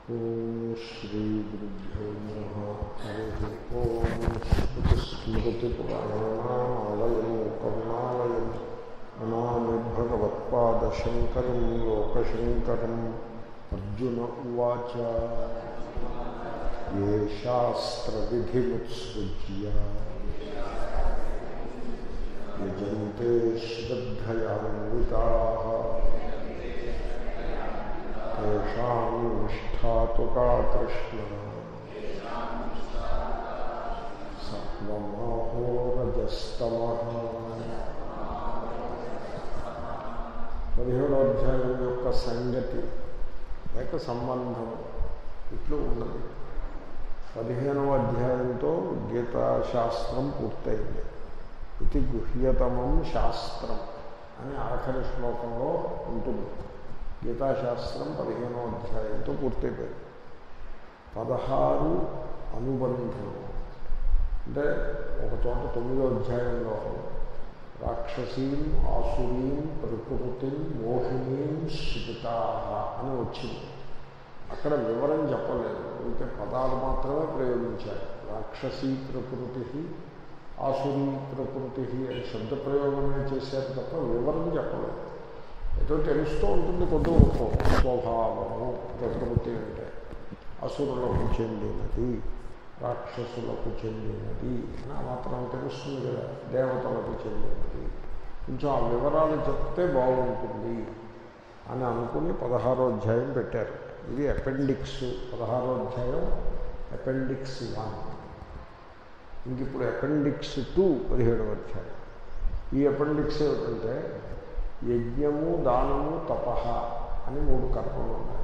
ఓం శ్రీ గురుభ్యో నమ హరి ఓం స్మృతిస్మృతిపురాణాలయం కరుణాలయం నమామి భగవత్పాదశంకరం లోకశంకరం అర్జున ఉవాచ ఏ శాస్త్రవిధిముత్సృజ్య యజంతే శ్రద్ధయాన్వితాః తేషాం నిష్ఠాతు కా కృష్ణ సత్వమాహోరజస్తమ పదిహేడో అధ్యాయం యొక్క సంగతి లేక సంబంధం ఇట్లు ఉన్నది పదిహేనవ అధ్యాయంతో గీతాశాస్త్రం పూర్తయింది ఇది గుహ్యతమం శాస్త్రం అని ఆఖరి శ్లోకంలో ఉంటుంది గీతాశాస్త్రం పదిహేనో అధ్యాయంతో పూర్తయిపోయింది పదహారు అనుబంధం అంటే ఒక చోట తొమ్మిదో అధ్యాయంలో రాక్షసీం ఆసురీం ప్రకృతిం మోహినీం శిపితా అని వచ్చింది అక్కడ వివరం చెప్పలేదు అయితే పదాలు మాత్రమే ప్రయోగించారు రాక్షసీ ప్రకృతి ఆసురీ ప్రకృతి అని శబ్ద ప్రయోగమే చేశారు తప్ప వివరం చెప్పలేదు ఏదో తెలుస్తూ ఉంటుంది కొద్ది గొప్ప స్వభావము ప్రకృతి అంటే అసురులకు చెందినది రాక్షసులకు చెందినది అని ఆ మాత్రం తెలుస్తుంది కదా దేవతలకు చెందినది కొంచెం ఆ వివరాలు చెప్తే బాగుంటుంది అని అనుకుని పదహారో అధ్యాయం పెట్టారు ఇది అపెండిక్స్ పదహారో అధ్యాయం అపెండిక్స్ వన్ ఇంక ఇప్పుడు అపెండిక్స్ టూ పదిహేడవ అధ్యాయం ఈ అపెండిక్స్ ఏమిటంటే యజ్ఞము దానము తపహ అని మూడు కర్మలు ఉన్నాయి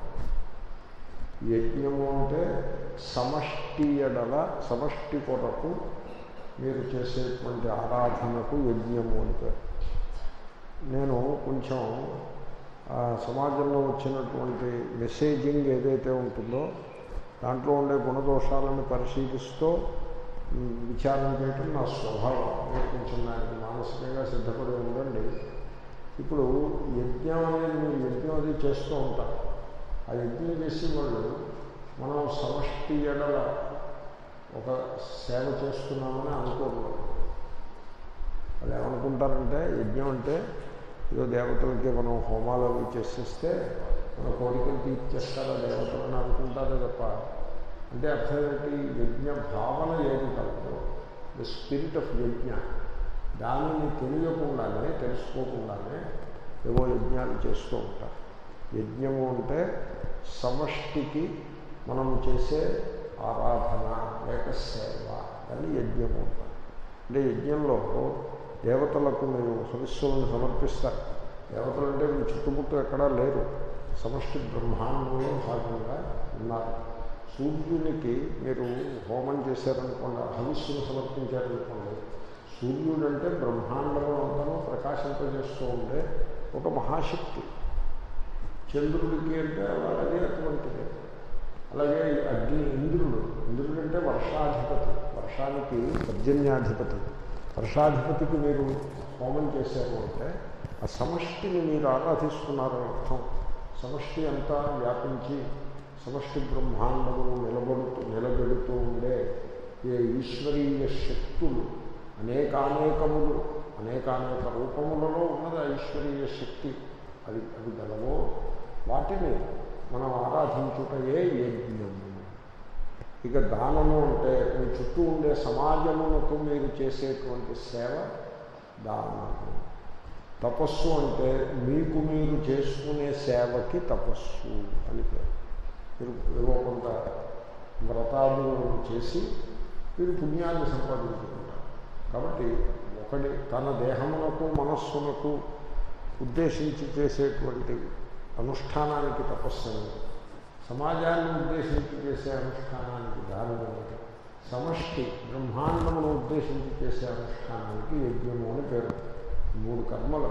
యజ్ఞము అంటే సమష్టి ఎడల సమష్టి కొరకు మీరు చేసేటువంటి ఆరాధనకు యజ్ఞము అని పేరు నేను కొంచెం సమాజంలో వచ్చినటువంటి మెసేజింగ్ ఏదైతే ఉంటుందో దాంట్లో ఉండే గుణదోషాలను పరిశీలిస్తూ విచారణ చేయటం నా స్వభావం నేను కొంచెం దానికి మానసికంగా సిద్ధపడి ఉండండి ఇప్పుడు యజ్ఞం అనేది మీరు యజ్ఞం అది చేస్తూ ఉంటారు ఆ యజ్ఞం చేసి వాళ్ళు మనం సమష్టి ఎడల ఒక సేవ చేస్తున్నామని అనుకోకూడదు వాళ్ళు ఏమనుకుంటారంటే యజ్ఞం అంటే ఏదో దేవతలకి మనం హోమాలు అవి చేసేస్తే మన కోరికలు తీర్చేస్తారా దేవతలని అనుకుంటారే తప్ప అంటే అర్థం ఏంటి యజ్ఞ భావన ఏది కలదు ద స్పిరిట్ ఆఫ్ యజ్ఞ దానిని తెలియకుండానే తెలుసుకోకుండానే ఏవో యజ్ఞాలు చేస్తూ ఉంటారు యజ్ఞము అంటే సమష్టికి మనం చేసే ఆరాధన లేక సేవ అని యజ్ఞము అంటారు అంటే యజ్ఞంలో దేవతలకు మీరు హవిస్సులను సమర్పిస్తారు దేవతలు అంటే మీ చుట్టుముట్టు ఎక్కడా లేరు సమష్టి బ్రహ్మాండంలో భాగంగా ఉన్నారు సూర్యునికి మీరు హోమం చేశారనుకోండి హవిస్సును సమర్పించారనుకోండి సూర్యుడు అంటే బ్రహ్మాండంలో అంతనూ ప్రకాశింపజేస్తూ ఉండే ఒక మహాశక్తి చంద్రుడికి అంటే అలాగే అటువంటిది అలాగే అగ్ని ఇంద్రుడు ఇంద్రుడు అంటే వర్షాధిపతి వర్షానికి పర్జన్యాధిపతి వర్షాధిపతికి మీరు హోమం చేశారు అంటే ఆ సమష్టిని మీరు ఆరాధిస్తున్నారని అర్థం సమష్టి అంతా వ్యాపించి సమష్టి బ్రహ్మాండమును నిలబడుతూ నిలబెడుతూ ఉండే ఏ ఈశ్వరీయ శక్తులు అనేకానేకములు అనేకానేక రూపములలో ఉన్నది ఆ ఈశ్వరీయ శక్తి అది అది గలవో వాటిని మనం ఆరాధించుటయే యజ్ఞము ఇక దానము అంటే మీ చుట్టూ ఉండే సమాజమునకు మీరు చేసేటువంటి సేవ దానము తపస్సు అంటే మీకు మీరు చేసుకునే సేవకి తపస్సు అని పేరు మీరు ఏవో కొంత వ్రతాదులను చేసి మీరు పుణ్యాన్ని సంపాదించుకుంటారు కాబట్టి ఒకటి తన దేహమునకు మనస్సునకు ఉద్దేశించి చేసేటువంటి అనుష్ఠానానికి తపస్సు అని సమాజాన్ని ఉద్దేశించి చేసే అనుష్ఠానానికి దారుణం అని సమష్టి బ్రహ్మాండమును ఉద్దేశించి చేసే అనుష్ఠానానికి యజ్ఞము అని పేరు మూడు కర్మలు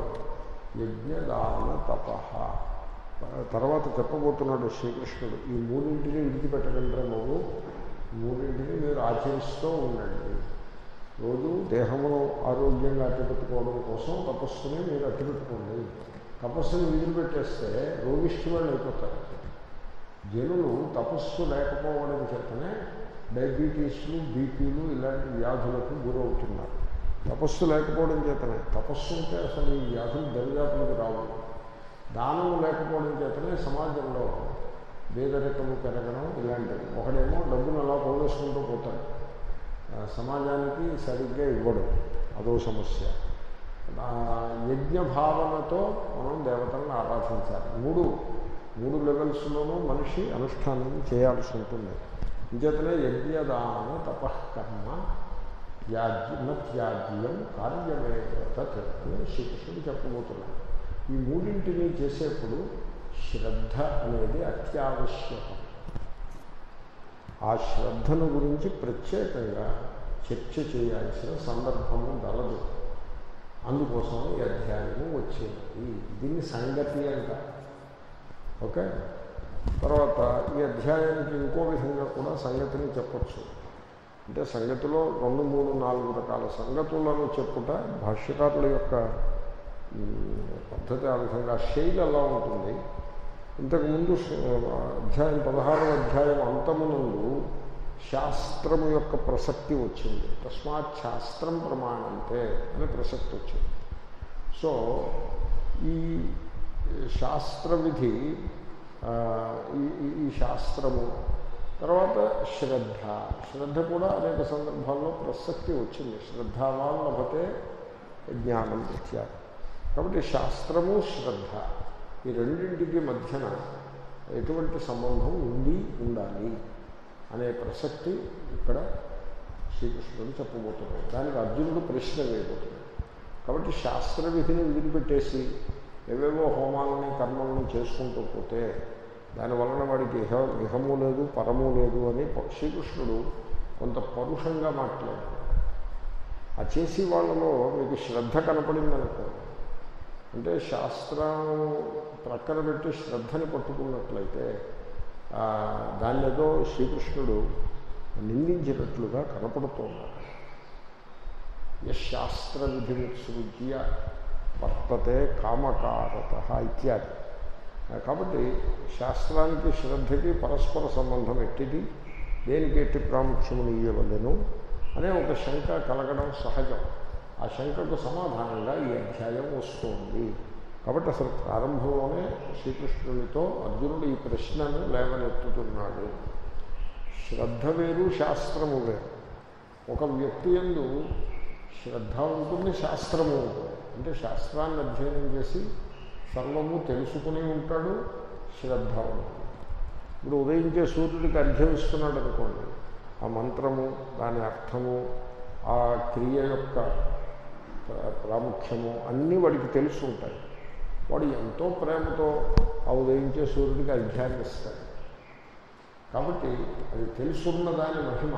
యజ్ఞదాన తప తర్వాత చెప్పబోతున్నాడు శ్రీకృష్ణుడు ఈ మూడింటిని విడిచిపెట్టగలరా నువ్వు మూడింటిని మీరు ఆచరిస్తూ ఉండండి రోజు దేహమును ఆరోగ్యంగా అట్టిపెట్టుకోవడం కోసం తపస్సుని మీరు అట్టిపెట్టుకోండి తపస్సుని విదిలిపెట్టేస్తే రోగిష్టి వాళ్ళు అయిపోతారు జనులు తపస్సు లేకపోవడం చేతనే డయాబెటీస్లు బీపీలు ఇలాంటి వ్యాధులకు గురవుతున్నారు తపస్సు లేకపోవడం చేతనే తపస్సు ఉంటే అసలు ఈ వ్యాధులు దరిదాపులకు రావు దానం లేకపోవడం చేతనే సమాజంలో పేదరికము పెరగడం ఇలాంటివి ఒకడేమో డబ్బును అలా పోగేసుకుంటూ పోతాడు ఆ, సమాజానికి సరిగ్గా ఇవ్వడం అదో సమస్య ఆ, యజ్ఞ భావనతో మనం దేవతలను ఆరాధించాలి మూడు మూడు లెవెల్స్లోనూ మనిషి అనుష్ఠానం చేయాల్సి ఉంటుంది ఇంచేతనే యజ్ఞదాన తపఃకర్మ త్యాజ్య త్యాజ్యం కార్యమే తత్ అని శ్రీకృష్ణుడు చెప్పబోతున్నాడు ఈ మూడింటిని చేసేప్పుడు శ్రద్ధ అనేది అత్యావశ్యకం ఆ శ్రద్ధను గురించి ప్రత్యేకంగా చర్చ చేయాల్సిన సందర్భము గలదు అందుకోసం ఈ అధ్యాయము వచ్చింది దీన్ని సంగతి అంట ఓకే తర్వాత ఈ అధ్యాయానికి ఇంకో విధంగా కూడా సంగతిని చెప్పచ్చు అంటే సంగతిలో రెండు మూడు నాలుగు రకాల సంగతులను చెప్పుట భాష్యకారుల యొక్క ఉమ్, పద్ధతి ఆ విధంగా శైలి అలా ఉంటుంది ఇంతకుముందు శ- అధ్యాయం పదహారవ అధ్యాయం అంతమునందు శాస్త్రము యొక్క ప్రసక్తి వచ్చింది తస్మాత్ శాస్త్రం ప్రమాణంతే అని ప్రసక్తి వచ్చింది సో ఈ శాస్త్ర విధి ఆ, ఈ- ఈ- ఈ శాస్త్రము తర్వాత శ్రద్ధ శ్రద్ధ కూడా అనేక సందర్భాల్లో ప్రసక్తి వచ్చింది శ్రద్ధావాన్ లభతే జ్ఞానం ఇత్యాది కాబట్టి శాస్త్రము శ్రద్ధ ఈ రెండింటికి మధ్యన ఎటువంటి సంబంధం ఉంది ఉండాలి అనే ప్రసక్తి ఇక్కడ శ్రీకృష్ణుడు చెప్పబోతున్నాడు దానికి అర్జునుడు ప్రశ్న వేయబోతున్నాడు కాబట్టి శాస్త్ర విధిని వదిలిపెట్టేసి ఏవేవో హోమాలని కర్మలను చేసుకుంటూ పోతే దానివలన వాడికి ఇహ ఇహము లేదు పరము లేదు అని ప- శ్రీకృష్ణుడు కొంత పరుషంగా మాట్లాడాడు ఆ చేసి వాళ్ళలో మీకు శ్రద్ధ కనపడిందనుకో అంటే శాస్త్రం ప్రక్కన పెట్టి శ్రద్ధని పట్టుకున్నట్లయితే ఆ, దాన్ని ఏదో శ్రీకృష్ణుడు నిందించినట్లుగా కనపడుతున్నాడు యశాస్త్ర విధిముత్సృజ్య వర్తతే కామకారత ఇత్యాది కాబట్టి శాస్త్రానికి శ్రద్ధకి పరస్పర సంబంధం ఎట్టిది దేనికి ఎట్టి ప్రాముఖ్యమును ఇవ్వవలెను అనే ఒక శంక కలగడం సహజం ఆ శంకకు సమాధానంగా ఈ అధ్యాయం వస్తుంది కాబట్టి అసలు ప్రారంభంలోనే శ్రీకృష్ణునితో అర్జునుడు ఈ ప్రశ్నను లేవనెత్తుతున్నాడు శ్రద్ధ వేరు శాస్త్రము వేరు ఒక వ్యక్తి ఎందు శ్రద్ధ ఉంటుంది శాస్త్రము ఉంటుంది అంటే శాస్త్రాన్ని అధ్యయనం చేసి సర్వము తెలుసుకుని ఉంటాడు శ్రద్ధ ఉంటుంది ఇప్పుడు ఉదయించే సూర్యుడికి అర్ఘ్యం ఇస్తున్నాడు అనుకోండి ఆ మంత్రము దాని అర్థము ఆ క్రియ యొక్క ప్ర- ప్రాముఖ్యము అన్నీ వాడికి తెలిసి ఉంటాయి వాడు ఎంతో ప్రేమతో ఆ ఉదయించే సూర్యుడికి అర్ఘ్యాన్ని ఇస్తాడు కాబట్టి అది తెలుసున్న దాని మహిమ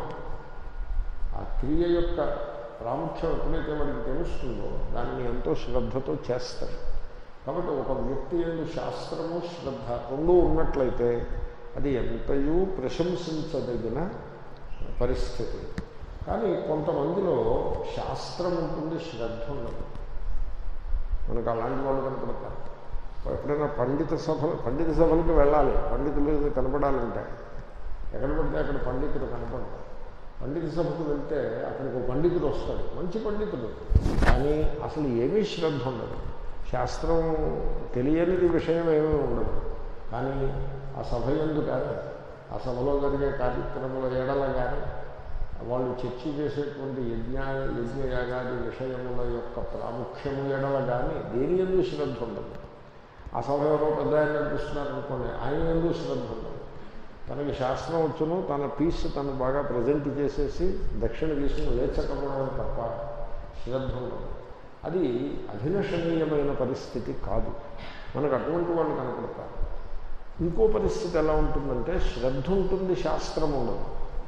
ఆ క్రియ యొక్క ప్రాముఖ్యం ఎప్పుడైతే వాడికి తెలుస్తుందో దానిని ఎంతో శ్రద్ధతో చేస్తాడు కాబట్టి ఒక వ్యక్తి ఎందు శాస్త్రము శ్రద్ధ రెండూ ఉన్నట్లయితే అది ఎంతయూ ప్రశంసించదగిన పరిస్థితి కానీ కొంతమందిలో శాస్త్రం ఉంటుంది శ్రద్ధ ఉండదు మనకు అలాంటి వాళ్ళు కనపడతారు ఎప్పుడైనా పండిత సభలు పండిత సభలకు వెళ్ళాలి పండితులు కనపడాలంటే ఎక్కడ పడితే అక్కడ పండితుడు కనపడతారు పండిత సభకు వెళ్తే అక్కడికి ఒక పండితుడు వస్తాడు మంచి పండితుడు కానీ అసలు ఏమీ శ్రద్ధ ఉండదు శాస్త్రం తెలియనిది విషయం ఏమీ ఉండదు కానీ ఆ సభ ఎందు కానీ ఆ సభలో జరిగే కార్యక్రమాల ఏడల కానీ వాళ్ళు చర్చ చేసేటువంటి యజ్ఞ యజ్ఞయాగాది విషయముల యొక్క ప్రాముఖ్యము ఎడల కానీ దేని ఎందు శ్రద్ధ ఉండదు ఆ సభ ఎవరో పెద్ద ఆయన నడిపిస్తున్నారనుకోండి ఆయన ఎందు శ్రద్ధ ఉండదు తనకి శాస్త్రం వచ్చును తన పీస్ తను బాగా ప్రజెంట్ చేసేసి దక్షిణ తీసుకుని లేచకపోవడం తప్ప శ్రద్ధ ఉండదు అది అభిలషణీయమైన పరిస్థితి కాదు మనకు అటువంటి వాళ్ళు కనపడతారు ఇంకో పరిస్థితి ఎలా ఉంటుందంటే శ్రద్ధ ఉంటుంది శాస్త్రం ఉండదు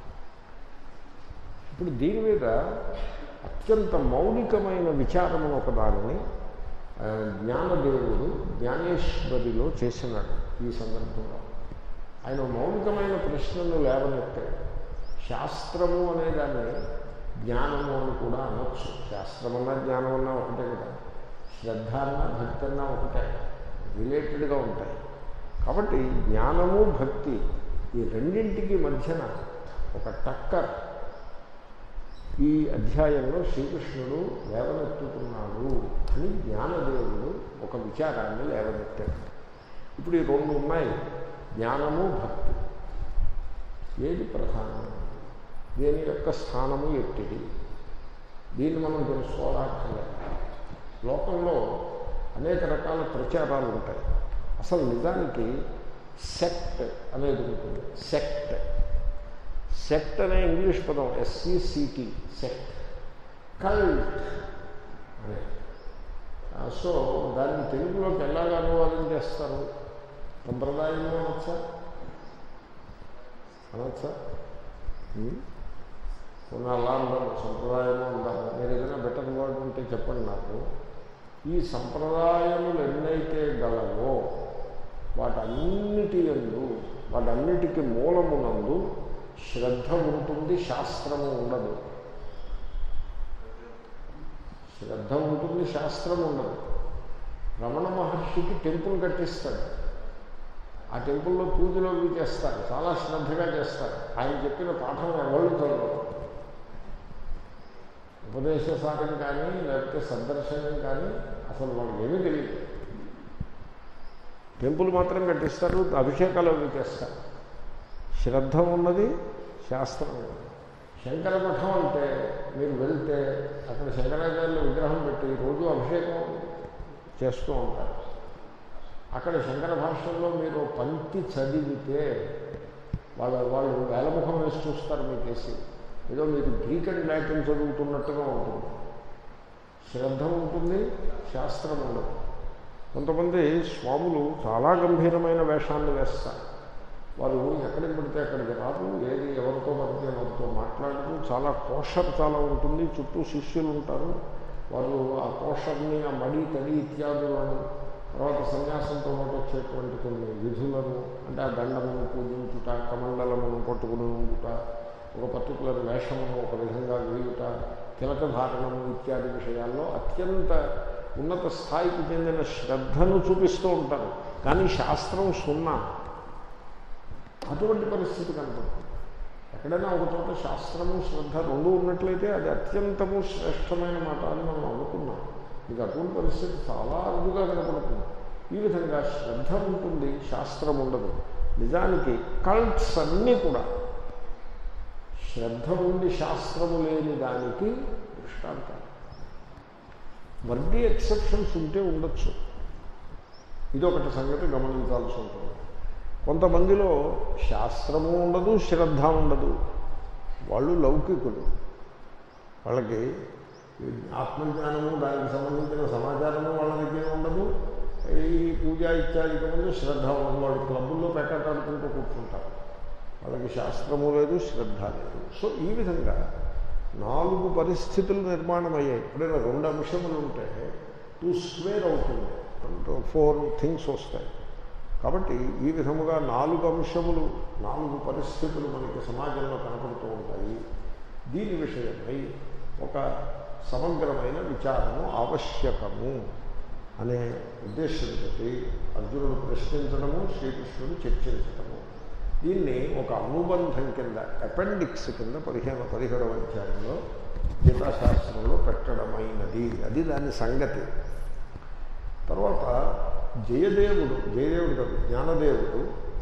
ఇప్పుడు దీని మీద అత్యంత మౌలికమైన విచారమును ఒక దానిని ఆ, జ్ఞానదేవుడు జ్ఞానేశ్వరిలో చేసినాడు ఈ సందర్భంలో ఆయన మౌలికమైన ప్రశ్నలు లేవనెత్తాడు శాస్త్రము అనే దాన్ని జ్ఞానము అని కూడా అనొచ్చు శాస్త్రమన్నా జ్ఞానమన్నా ఒకటే కదా శ్రద్ధ అన్నా భక్తి అన్నా ఒకటే రిలేటెడ్గా ఉంటాయి కాబట్టి జ్ఞానము భక్తి ఈ రెండింటికి మధ్యన ఒక టక్కర్ ఈ అధ్యాయంలో శ్రీకృష్ణుడు లేవనెత్తుతున్నాడు అని జ్ఞానదేవుడు ఒక విచారాన్ని లేవనెత్తాడు ఇప్పుడు ఈ రెండు ఉన్నాయి జ్ఞానము భక్తి ఏది ప్రధానం దేని యొక్క స్థానము ఎట్టిది దీన్ని మనం తెలుసుకోవాలక్కర్లేదు లోకంలో అనేక రకాల ప్రచారాలు ఉంటాయి అసలు నిజానికి సెక్ట్ అనేది ఉంటుంది సెక్ట్ సెక్ట్ అనే ఇంగ్లీష్ పదం ఎస్సీసీటీ సెక్ట్ కల్ట్ అనే సో దాన్ని తెలుగులోకి ఎలాగ అనువాదం చేస్తారు సంప్రదాయము అనొచ్చా అనొచ్చా కొన్ని అలా ఉండదు సంప్రదాయము ఉండాలి మీరు ఏదైనా బెటర్ వర్డ్ ఉంటే చెప్పండి నాకు ఈ సంప్రదాయములు ఎన్నైతే గలవో వాటన్నిటి ఎందు వాటన్నిటికీ మూలమునందు శ్రద్ధ ఉంటుంది శాస్త్రము ఉండదు శ్రద్ధ ఉంటుంది శాస్త్రం ఉండదు రమణ మహర్షికి టెంపుల్ కట్టిస్తాడు ఆ టెంపుల్లో పూజలు అవి చేస్తారు చాలా శ్రద్ధగా చేస్తారు ఆయన చెప్పిన పాఠం ఎవరు చదవరు ఉపదేశ సాధన కానీ లేకపోతే సందర్శనం కానీ అసలు వాళ్ళకి ఏమీ తెలియదు టెంపుల్ మాత్రం కట్టిస్తారు అభిషేకాలు అవి చేస్తారు శ్రద్ధ ఉన్నది శాస్త్రం ఉన్నది శంకర మఠం అంటే మీరు వెళ్తే అక్కడ శంకరాచార్యుల విగ్రహం పెట్టి రోజు అభిషేకం చేస్తూ ఉంటారు అక్కడ శంకర భాషల్లో మీరు పంక్తి చదివితే వాళ్ళ వాళ్ళు వేలముఖం వేసి చూస్తారు మీకేసి ఏదో మీరు గ్రీక్ అండ్ లాటిన్ చదువుతున్నట్టుగా ఉంటుంది శ్రద్ధ ఉంటుంది శాస్త్రం ఉండదు కొంతమంది స్వాములు చాలా గంభీరమైన వేషాన్ని వేస్తారు వారు ఎక్కడికి పడితే అక్కడికి రాదు ఏది ఎవరితో పడితే ఎవరితో మాట్లాడదు చాలా కోషర్ చాలా ఉంటుంది చుట్టూ శిష్యులు ఉంటారు వారు ఆ కోషర్ని ఆ మడి తడి ఇత్యాదులను తర్వాత సన్యాసంతో పాటు వచ్చేటువంటి కొన్ని విధులను అంటే ఆ దండమును పూజించుట కమండలమును పట్టుకుని ఉండుట ఒక పర్టికులర్ వేషమును ఒక విధంగా వేయుట తిలక ధారణము ఇత్యాది విషయాల్లో అత్యంత ఉన్నత స్థాయికి చెందిన శ్రద్ధను చూపిస్తూ ఉంటారు కానీ శాస్త్రం సున్నా అటువంటి పరిస్థితి కనపడుతుంది ఎక్కడైనా ఒక చోట శాస్త్రము శ్రద్ధ రెండు ఉన్నట్లయితే అది అత్యంతము శ్రేష్టమైన మాట అని మనం అనుకున్నాం ఇది అటువంటి పరిస్థితి చాలా అరుదుగా కనపడుతుంది ఈ విధంగా శ్రద్ధ ఉంటుంది శాస్త్రం ఉండదు నిజానికి కల్ట్స్ అన్నీ కూడా శ్రద్ధ ఉండి శాస్త్రము లేని దానికి దృష్టాంతం వర్గీ ఎక్సెప్షన్స్ ఉంటే ఉండొచ్చు ఇదొకటి సంగతి గమనించాల్సి ఉంటుంది కొంతమందిలో శాస్త్రము ఉండదు శ్రద్ధ ఉండదు వాళ్ళు లౌకికులు వాళ్ళకి ఆత్మజ్ఞానము దానికి సంబంధించిన సమాచారము వాళ్ళ దగ్గర ఉండదు ఈ పూజ ఇత్యాదికి ముందు శ్రద్ధ ఉండదు వాళ్ళు క్లబ్బుల్లో పెట్టాడుకుంటూ కూర్చుంటారు వాళ్ళకి శాస్త్రము లేదు శ్రద్ధ లేదు సో ఈ విధంగా నాలుగు పరిస్థితులు నిర్మాణం అయ్యాయి ఎప్పుడైనా రెండు అంశములు ఉంటే టూ స్క్వేర్ అవుతుంది ఫోర్ థింగ్స్ వస్తాయి కాబట్టి ఈ విధముగా నాలుగు అంశములు నాలుగు పరిస్థితులు మనకి సమాజంలో కనపడుతూ ఉంటాయి దీని విషయమై ఒక సమగ్రమైన విచారము ఆవశ్యకము అనే ఉద్దేశంతో అర్జునుడు ప్రశ్నించడము శ్రీకృష్ణుడు చర్చించడము దీన్ని ఒక అనుబంధం కింద అపెండిక్స్ కింద పదిహేను పదిహేడవ అధ్యాయంలో గీతాశాస్త్రంలో పెట్టడమైనది అది దాని సంగతి తర్వాత జయదేవుడు జయదేవుడు కాదు జ్ఞానదేవుడు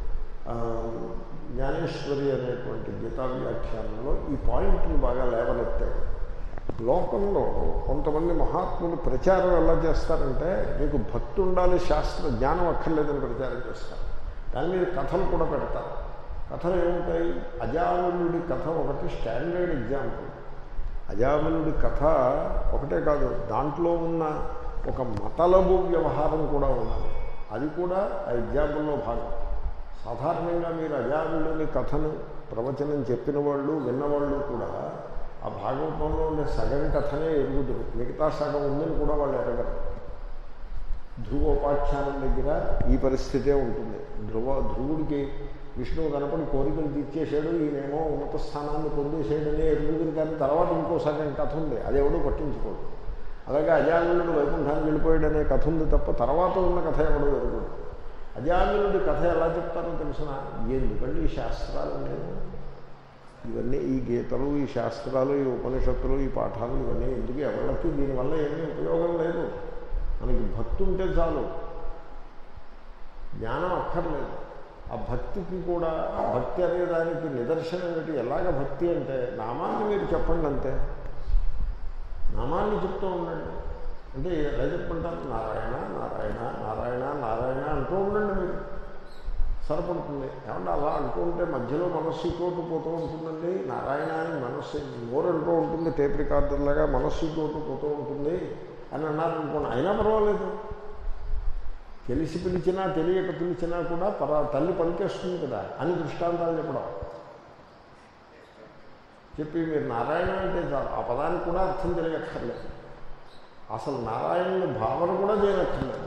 జ్ఞానేశ్వరి అనేటువంటి గీతా వ్యాఖ్యానంలో ఈ పాయింట్ని బాగా లేవనెత్తాడు లోకంలో కొంతమంది మహాత్ములు ప్రచారం ఎలా చేస్తారంటే నీకు భక్తి ఉండాలి శాస్త్ర జ్ఞానం అక్కర్లేదని ప్రచారం చేస్తారు దాని మీద కథలు కూడా పెడతారు కథలు ఏముంటాయి అజామిలుడి కథ ఒకటి స్టాండర్డ్ ఎగ్జాంపుల్ అజామిలుడి కథ ఒకటే కాదు దాంట్లో ఉన్న ఒక మతలబు వ్యవహారం కూడా ఉన్నది అది కూడా ఆ ఎగ్జాంపుల్లో భాగం సాధారణంగా మీరు అజామిలుని కథను ప్రవచనం చెప్పిన వాళ్ళు విన్నవాళ్ళు కూడా ఆ భాగవతంలో ఉండే సగం కథనే ఎరుగుదురు మిగతా సగం ఉందని కూడా వాళ్ళు ఎరగరు ధ్రువోపాఖ్యానం దగ్గర ఈ పరిస్థితే ఉంటుంది ధ్రువ ధ్రువుడికి విష్ణువు కనపడి కోరికలు తీర్చేశాడు ఈయనేమో ఉన్నత స్థానాన్ని పొందేసాడనే ఎరుగుదురు కానీ తర్వాత ఇంకో సగం కథ ఉంది అది ఎవడూ పట్టించుకోడు అలాగే అజానుడు వైకుంఠానికి వెళ్ళిపోయాడనే కథ ఉంది తప్ప తర్వాత ఉన్న కథ ఎవడో ఎరుగుడు అజామినుడి కథ ఎలా చెప్తారో తెలిసిన ఎందుకండి ఈ శాస్త్రాలు నేను ఇవన్నీ ఈ గీతలు ఈ శాస్త్రాలు ఈ ఉపనిషత్తులు ఈ పాఠాలు ఇవన్నీ ఎందుకు ఎవరికి దీనివల్ల ఏమీ ఉపయోగం లేదు మనకి భక్తి ఉంటే చాలు జ్ఞానం అక్కర్లేదు ఆ భక్తికి కూడా ఆ భక్తి అనే దానికి నిదర్శనం ఏంటి ఎలాగ భక్తి అంటే నామాన్ని మీరు చెప్పండి అంతే నామాన్ని చెప్తూ ఉండండి అంటే ఎలా చెప్పుకుంటారు నారాయణ నారాయణ నారాయణ నారాయణ అంటూ ఉండండి మీరు సరిపడుతుంది ఏమంటే అలా అంటూ ఉంటే మధ్యలో మనస్సు ఇటు పోతూ ఉంటుందండి నారాయణ అని మనస్సు నోరు అంటూ ఉంటుంది టేప్ రికార్డర్లాగా మనస్సు ఇటు పోతూ ఉంటుంది అని అన్నారనుకోండి అయినా పర్వాలేదు తెలిసి పిలిచినా తెలియక పిలిచినా కూడా పర తల్లి పలికేస్తుంది కదా అని దృష్టాంతాలు చెప్పడం చెప్పి మీరు నారాయణ అంటే చాలు ఆ పదానికి కూడా అర్థం తెలియక్కర్లేదు అసలు నారాయణుని భావన కూడా చేయనక్కర్లేదు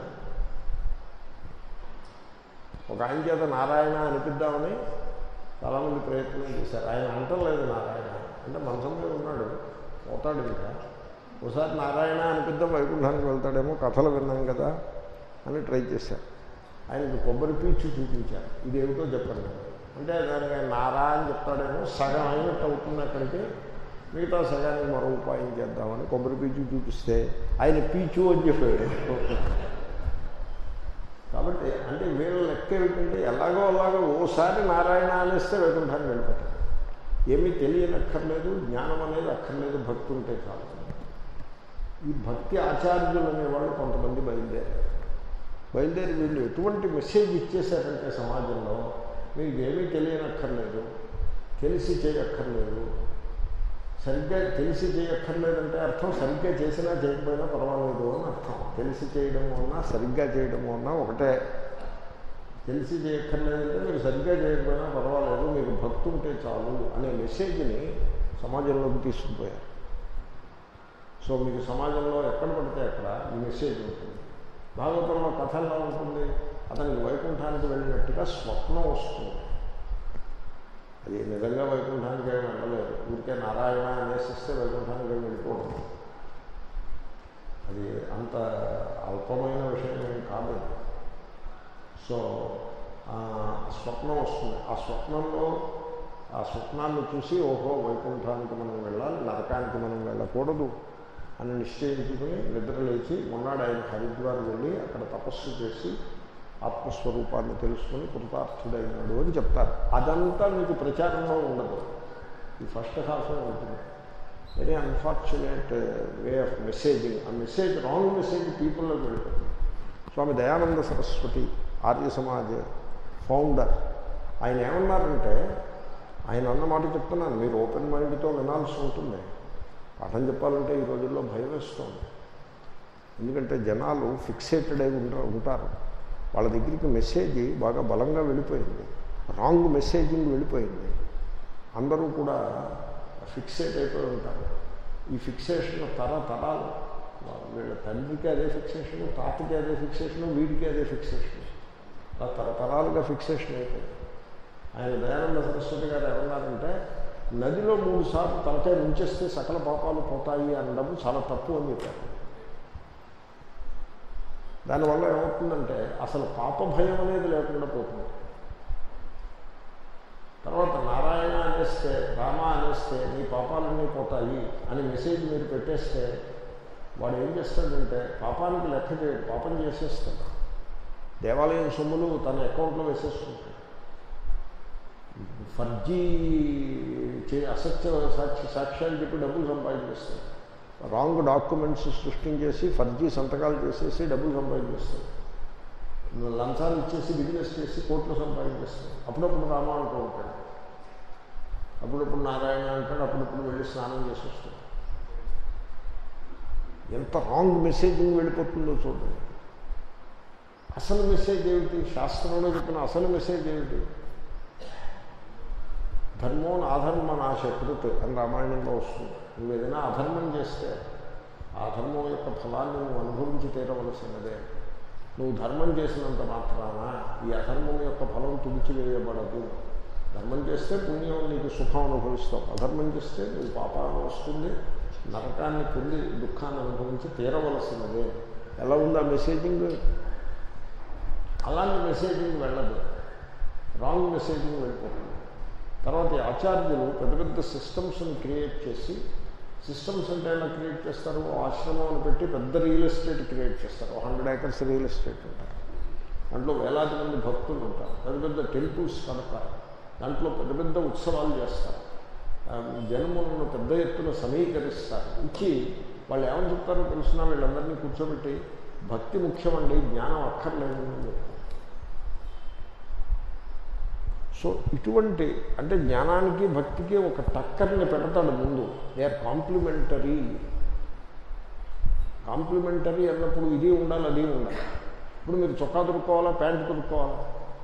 ఒక ఆయన చేత నారాయణ అనిపిద్దామని చాలామంది ప్రయత్నం చేశారు ఆయన అంటలేదు నారాయణ అంటే మనసం మీద ఉన్నాడు పోతాడు ఇంకా ఒకసారి నారాయణ అనిపిద్దాం వైకుంఠానికి వెళ్తాడేమో కథలు విన్నాం కదా అని ట్రై చేశారు ఆయనకి కొబ్బరి పీచు చూపించారు ఇదేమిటో చెప్పండి అంటే దానికి ఆయన నారా అని చెప్తాడేమో సగం అయినట్టు అవుతుంది అక్కడికి మిగతా సగానికి మరో ఉపాయం చేద్దామని కొబ్బరి పీచు చూపిస్తే ఆయన పీచు అని చెప్పాడు కాబట్టి అంటే వీళ్ళ లెక్క ఏమిటంటే ఎలాగో అలాగో ఓసారి నారాయణ అనేస్తే వైకుంఠానికి వెళ్ళిపోతారు ఏమీ తెలియనక్కర్లేదు జ్ఞానం అనేది అక్కర్లేదు భక్తి ఉంటే చాలు ఈ భక్తి ఆచార్యులు అనేవాళ్ళు కొంతమంది బయలుదేరారు బయలుదేరి వీళ్ళు ఎటువంటి మెసేజ్ ఇచ్చేశారంటే సమాజంలో మీకు ఏమీ తెలియనక్కర్లేదు తెలిసి చేయక్కర్లేదు సరిగ్గా తెలిసి చేయక్కర్లేదంటే అర్థం సరిగ్గా చేసినా చేయకపోయినా పర్వాలేదు అని అర్థం తెలిసి చేయడం అన్నా సరిగ్గా చేయడం అన్నా ఒకటే తెలిసి చేయక్కర్లేదంటే మీరు సరిగ్గా చేయకపోయినా పర్వాలేదు మీకు భక్తి ఉంటే చాలు అనే మెసేజ్ని సమాజంలోకి తీసుకుపోయారు సో మీకు సమాజంలో ఎక్కడ పడితే అక్కడ ఈ మెసేజ్ ఉంటుంది భాగవతంలో కథ ఎలా ఉంటుంది అతనికి వైకుంఠానికి వెళ్ళినట్టుగా స్వప్నం వస్తుంది అది నిజంగా వైకుంఠానికి ఏమి వెళ్ళలేదు ఊరికే నారాయణ అనేసిస్తే వైకుంఠానికి ఏమి వెళ్ళిపోవడం అది అంత అల్పమైన విషయం ఏం కాదు అది. సో ఆ స్వప్నం వస్తుంది ఆ స్వప్నంలో ఆ స్వప్నాన్ని చూసి ఓహో వైకుంఠానికి మనం వెళ్ళాలి నరకానికి మనం వెళ్ళకూడదు అని నిశ్చయించుకుని నిద్రలేచి మొన్నాడు ఆయన హరిద్వార్ వెళ్ళి అక్కడ తపస్సు చేసి ఆత్మస్వరూపాన్ని తెలుసుకుని కృతార్థుడైనాడు అని చెప్తారు అదంతా మీకు ప్రచారంలో ఉండదు ఈ ఫస్ట్ హాఫ్ ఉంటుంది very unfortunate way of messaging ఆ మెసేజ్ రాంగ్ మెసేజ్ పీపుల్లోకి వెళ్ళిపోతుంది స్వామి దయానంద సరస్వతి ఆర్య సమాజ్ ఫౌండర్ ఆయన ఏమన్నారంటే ఆయన అన్న మాట చెప్తున్నాను మీరు ఓపెన్ మైండ్తో వినాల్సి ఉంటుంది పాఠం చెప్పాలంటే ఈ రోజుల్లో భయం వేస్తుంది ఎందుకంటే జనాలు ఫిక్సేటెడ్ అయి ఉంటా ఉంటారు వాళ్ళ దగ్గరికి మెసేజ్ బాగా బలంగా వెళ్ళిపోయింది రాంగ్ మెసేజింగ్ వెళ్ళిపోయింది అందరూ కూడా ఫిక్సేట్ అయిపోయి ఉంటారు ఈ ఫిక్సేషన్ తరతరాలు వీళ్ళ తండ్రికి అదే ఫిక్సేషన్ తాతకి అదే ఫిక్సేషన్ వీడికి అదే ఫిక్సేషన్ అలా తరతరాలుగా ఫిక్సేషన్ అయిపోయింది ఆయన దయానంద సరస్వతి గారు ఏమన్నారంటే నదిలో మూడు సార్లు తలకాయ ముంచేస్తే సకల పాపాలు పోతాయి అనడం చాలా తప్పు అని చెప్పారు దానివల్ల ఏమవుతుందంటే అసలు పాప భయం అనేది లేకుండా పోతుంది తర్వాత నారాయణ అనేస్తే రామ అనేస్తే నీ పాపాలన్నీ పోతాయి అని మెసేజ్ మీరు పెట్టేస్తే వాడు ఏం చేస్తాడంటే పాపానికి లెక్క చేయడు పాపం చేసేస్తాడు దేవాలయం సొమ్ములు తన అకౌంట్లో వేసేసుకుంటాడు ఫర్జీ చే అసత్య సాక్షి సాక్ష్యాలు చెప్పి డబ్బులు సంపాదించేస్తాడు రాంగ్ డాక్యుమెంట్స్ సృష్టించేసి ఫర్జీ సంతకాలు చేసేసి డబ్బులు సంపాదించేస్తాడు లంచాలు ఇచ్చేసి బిజినెస్ చేసి కోట్లు సంపాదించేస్తాడు అప్పుడప్పుడు రామ అంటూ ఉంటాడు అప్పుడప్పుడు నారాయణ అంటాడు అప్పుడప్పుడు వెళ్ళి స్నానం చేసి వస్తాడు ఎంత రాంగ్ మెసేజింగ్ వెళ్ళిపోతుందో చూడండి అసలు మెసేజ్ ఏమిటి శాస్త్రంలో చెప్పిన అసలు మెసేజ్ ఏమిటి ధర్మం అధర్మ నా శత్రుత్ అని రామాయణంలో వస్తుంది నువ్వు ఏదైనా అధర్మం చేస్తే ఆ ధర్మం యొక్క ఫలాన్ని నువ్వు అనుభవించి తీరవలసినదే నువ్వు ధర్మం చేసినంత మాత్రాన ఈ అధర్మం యొక్క ఫలం తుడిచివేయబడదు ధర్మం చేస్తే పుణ్యం నీకు సుఖం అనుభవిస్తావు అధర్మం చేస్తే నీకు పాపాన్ని వస్తుంది నరకాన్ని పొంది దుఃఖాన్ని అనుభవించి తీరవలసినదే ఎలా ఉంది ఆ మెసేజింగ్ అలాంటి మెసేజింగ్ వెళ్ళదు రాంగ్ మెసేజింగ్ వెళ్ళిపోతుంది తర్వాత ఈ ఆచార్యులు పెద్ద పెద్ద సిస్టమ్స్ని క్రియేట్ చేసి సిస్టమ్స్ అంటే ఎలా క్రియేట్ చేస్తారు ఓ ఆశ్రమం పెట్టి పెద్ద రియల్ ఎస్టేట్ క్రియేట్ చేస్తారు హండ్రెడ్ ఏకర్స్ రియల్ ఎస్టేట్ ఉంటారు దాంట్లో వేలాది మంది భక్తులు ఉంటారు పెద్ద పెద్ద టెంపుల్స్ కడతారు దాంట్లో పెద్ద పెద్ద ఉత్సవాలు చేస్తారు ఆ, జనములను పెద్ద ఎత్తున సమీకరిస్తారు ఇచ్చి వాళ్ళు ఏమని చెప్తారో తెలుసిన వీళ్ళందరినీ కూర్చోబెట్టి భక్తి ముఖ్యమండి జ్ఞానం అక్కర్లేదు అని చెప్తారు సో ఇటువంటి అంటే జ్ఞానానికి భక్తికి ఒక టక్కర్ని పెడతాడు ముందు దే ఆర్ కాంప్లిమెంటరీ కాంప్లిమెంటరీ అన్నప్పుడు ఇది ఉండాలి అది ఉండాలి ఇప్పుడు మీరు చొక్కా దొరుకోవాలా ప్యాంట్ దొరుకోవాలా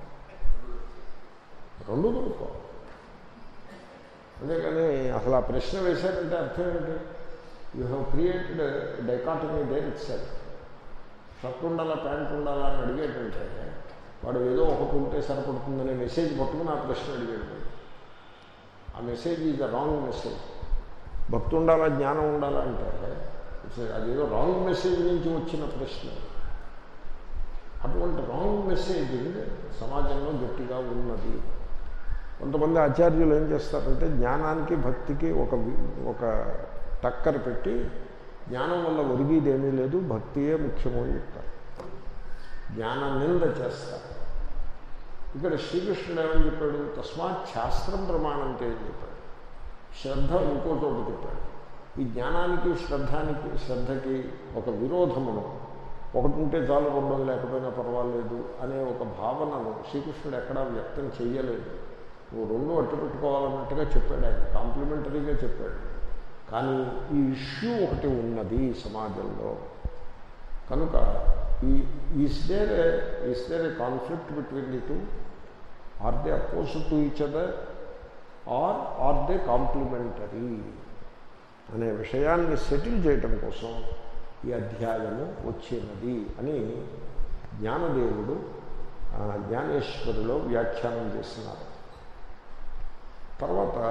రెండు దొరుకోవాలి అంతేకాని అసలు ఆ ప్రశ్న వేశారంటే అర్థం ఏంటి you have created dichotomy there it సెల్ షర్ట్ ఉండాలా ప్యాంట్ ఉండాలా అని అడిగేటంటే వాడు ఏదో ఒకటి ఉంటే సరిపడుతుందనే మెసేజ్ పట్టుకుని ఆ ప్రశ్న అడిగాడు ఆ message is the wrong message భక్తి ఉండాలా జ్ఞానం ఉండాలా అంటే it's- అదేదో రాంగ్ మెసేజ్ నుంచి వచ్చిన ప్రశ్న అటువంటి రాంగ్ మెసేజింగ్ సమాజంలో గట్టిగా ఉన్నది కొంతమంది ఆచార్యులు ఏం చేస్తారంటే జ్ఞానానికి భక్తికి ఒక వి- ఒక టక్కర్ పెట్టి జ్ఞానం వల్ల ఒరిగేదేమీ లేదు భక్తియే ముఖ్యమో అని చెప్తారు జ్ఞాన నింద చేస్తారు ఇక్కడ శ్రీకృష్ణుడు ఏమని చెప్పాడు తస్మాత్ శాస్త్రం ప్రమాణంతే అని చెప్పాడు శ్రద్ధ ఇంకో చోట చెప్పాడు ఈ జ్ఞానానికి శ్రద్ధానికి శ్రద్ధకి ఒక విరోధమును ఒకటి ఉంటే చాలు రెండో లేకపోయినా పర్వాలేదు అనే ఒక భావనను శ్రీకృష్ణుడు ఎక్కడా వ్యక్తం చేయలేదు నువ్వు రెండు అట్టు పెట్టుకోవాలన్నట్టుగా చెప్పాడు ఆయన కాంప్లిమెంటరీగా చెప్పాడు కానీ ఈ ఇష్యూ ఒకటి ఉన్నది సమాజంలో కనుక ఈ is there is there a conflict between the two or they oppose to each other or or they complementary అనే విషయాన్ని సెటిల్ చేయటం కోసం ఈ అధ్యాయము వచ్చినది అని జ్ఞానదేవుడు ఆ, జ్ఞానేశ్వరిలో వ్యాఖ్యానం చేస్తున్నారు తర్వాత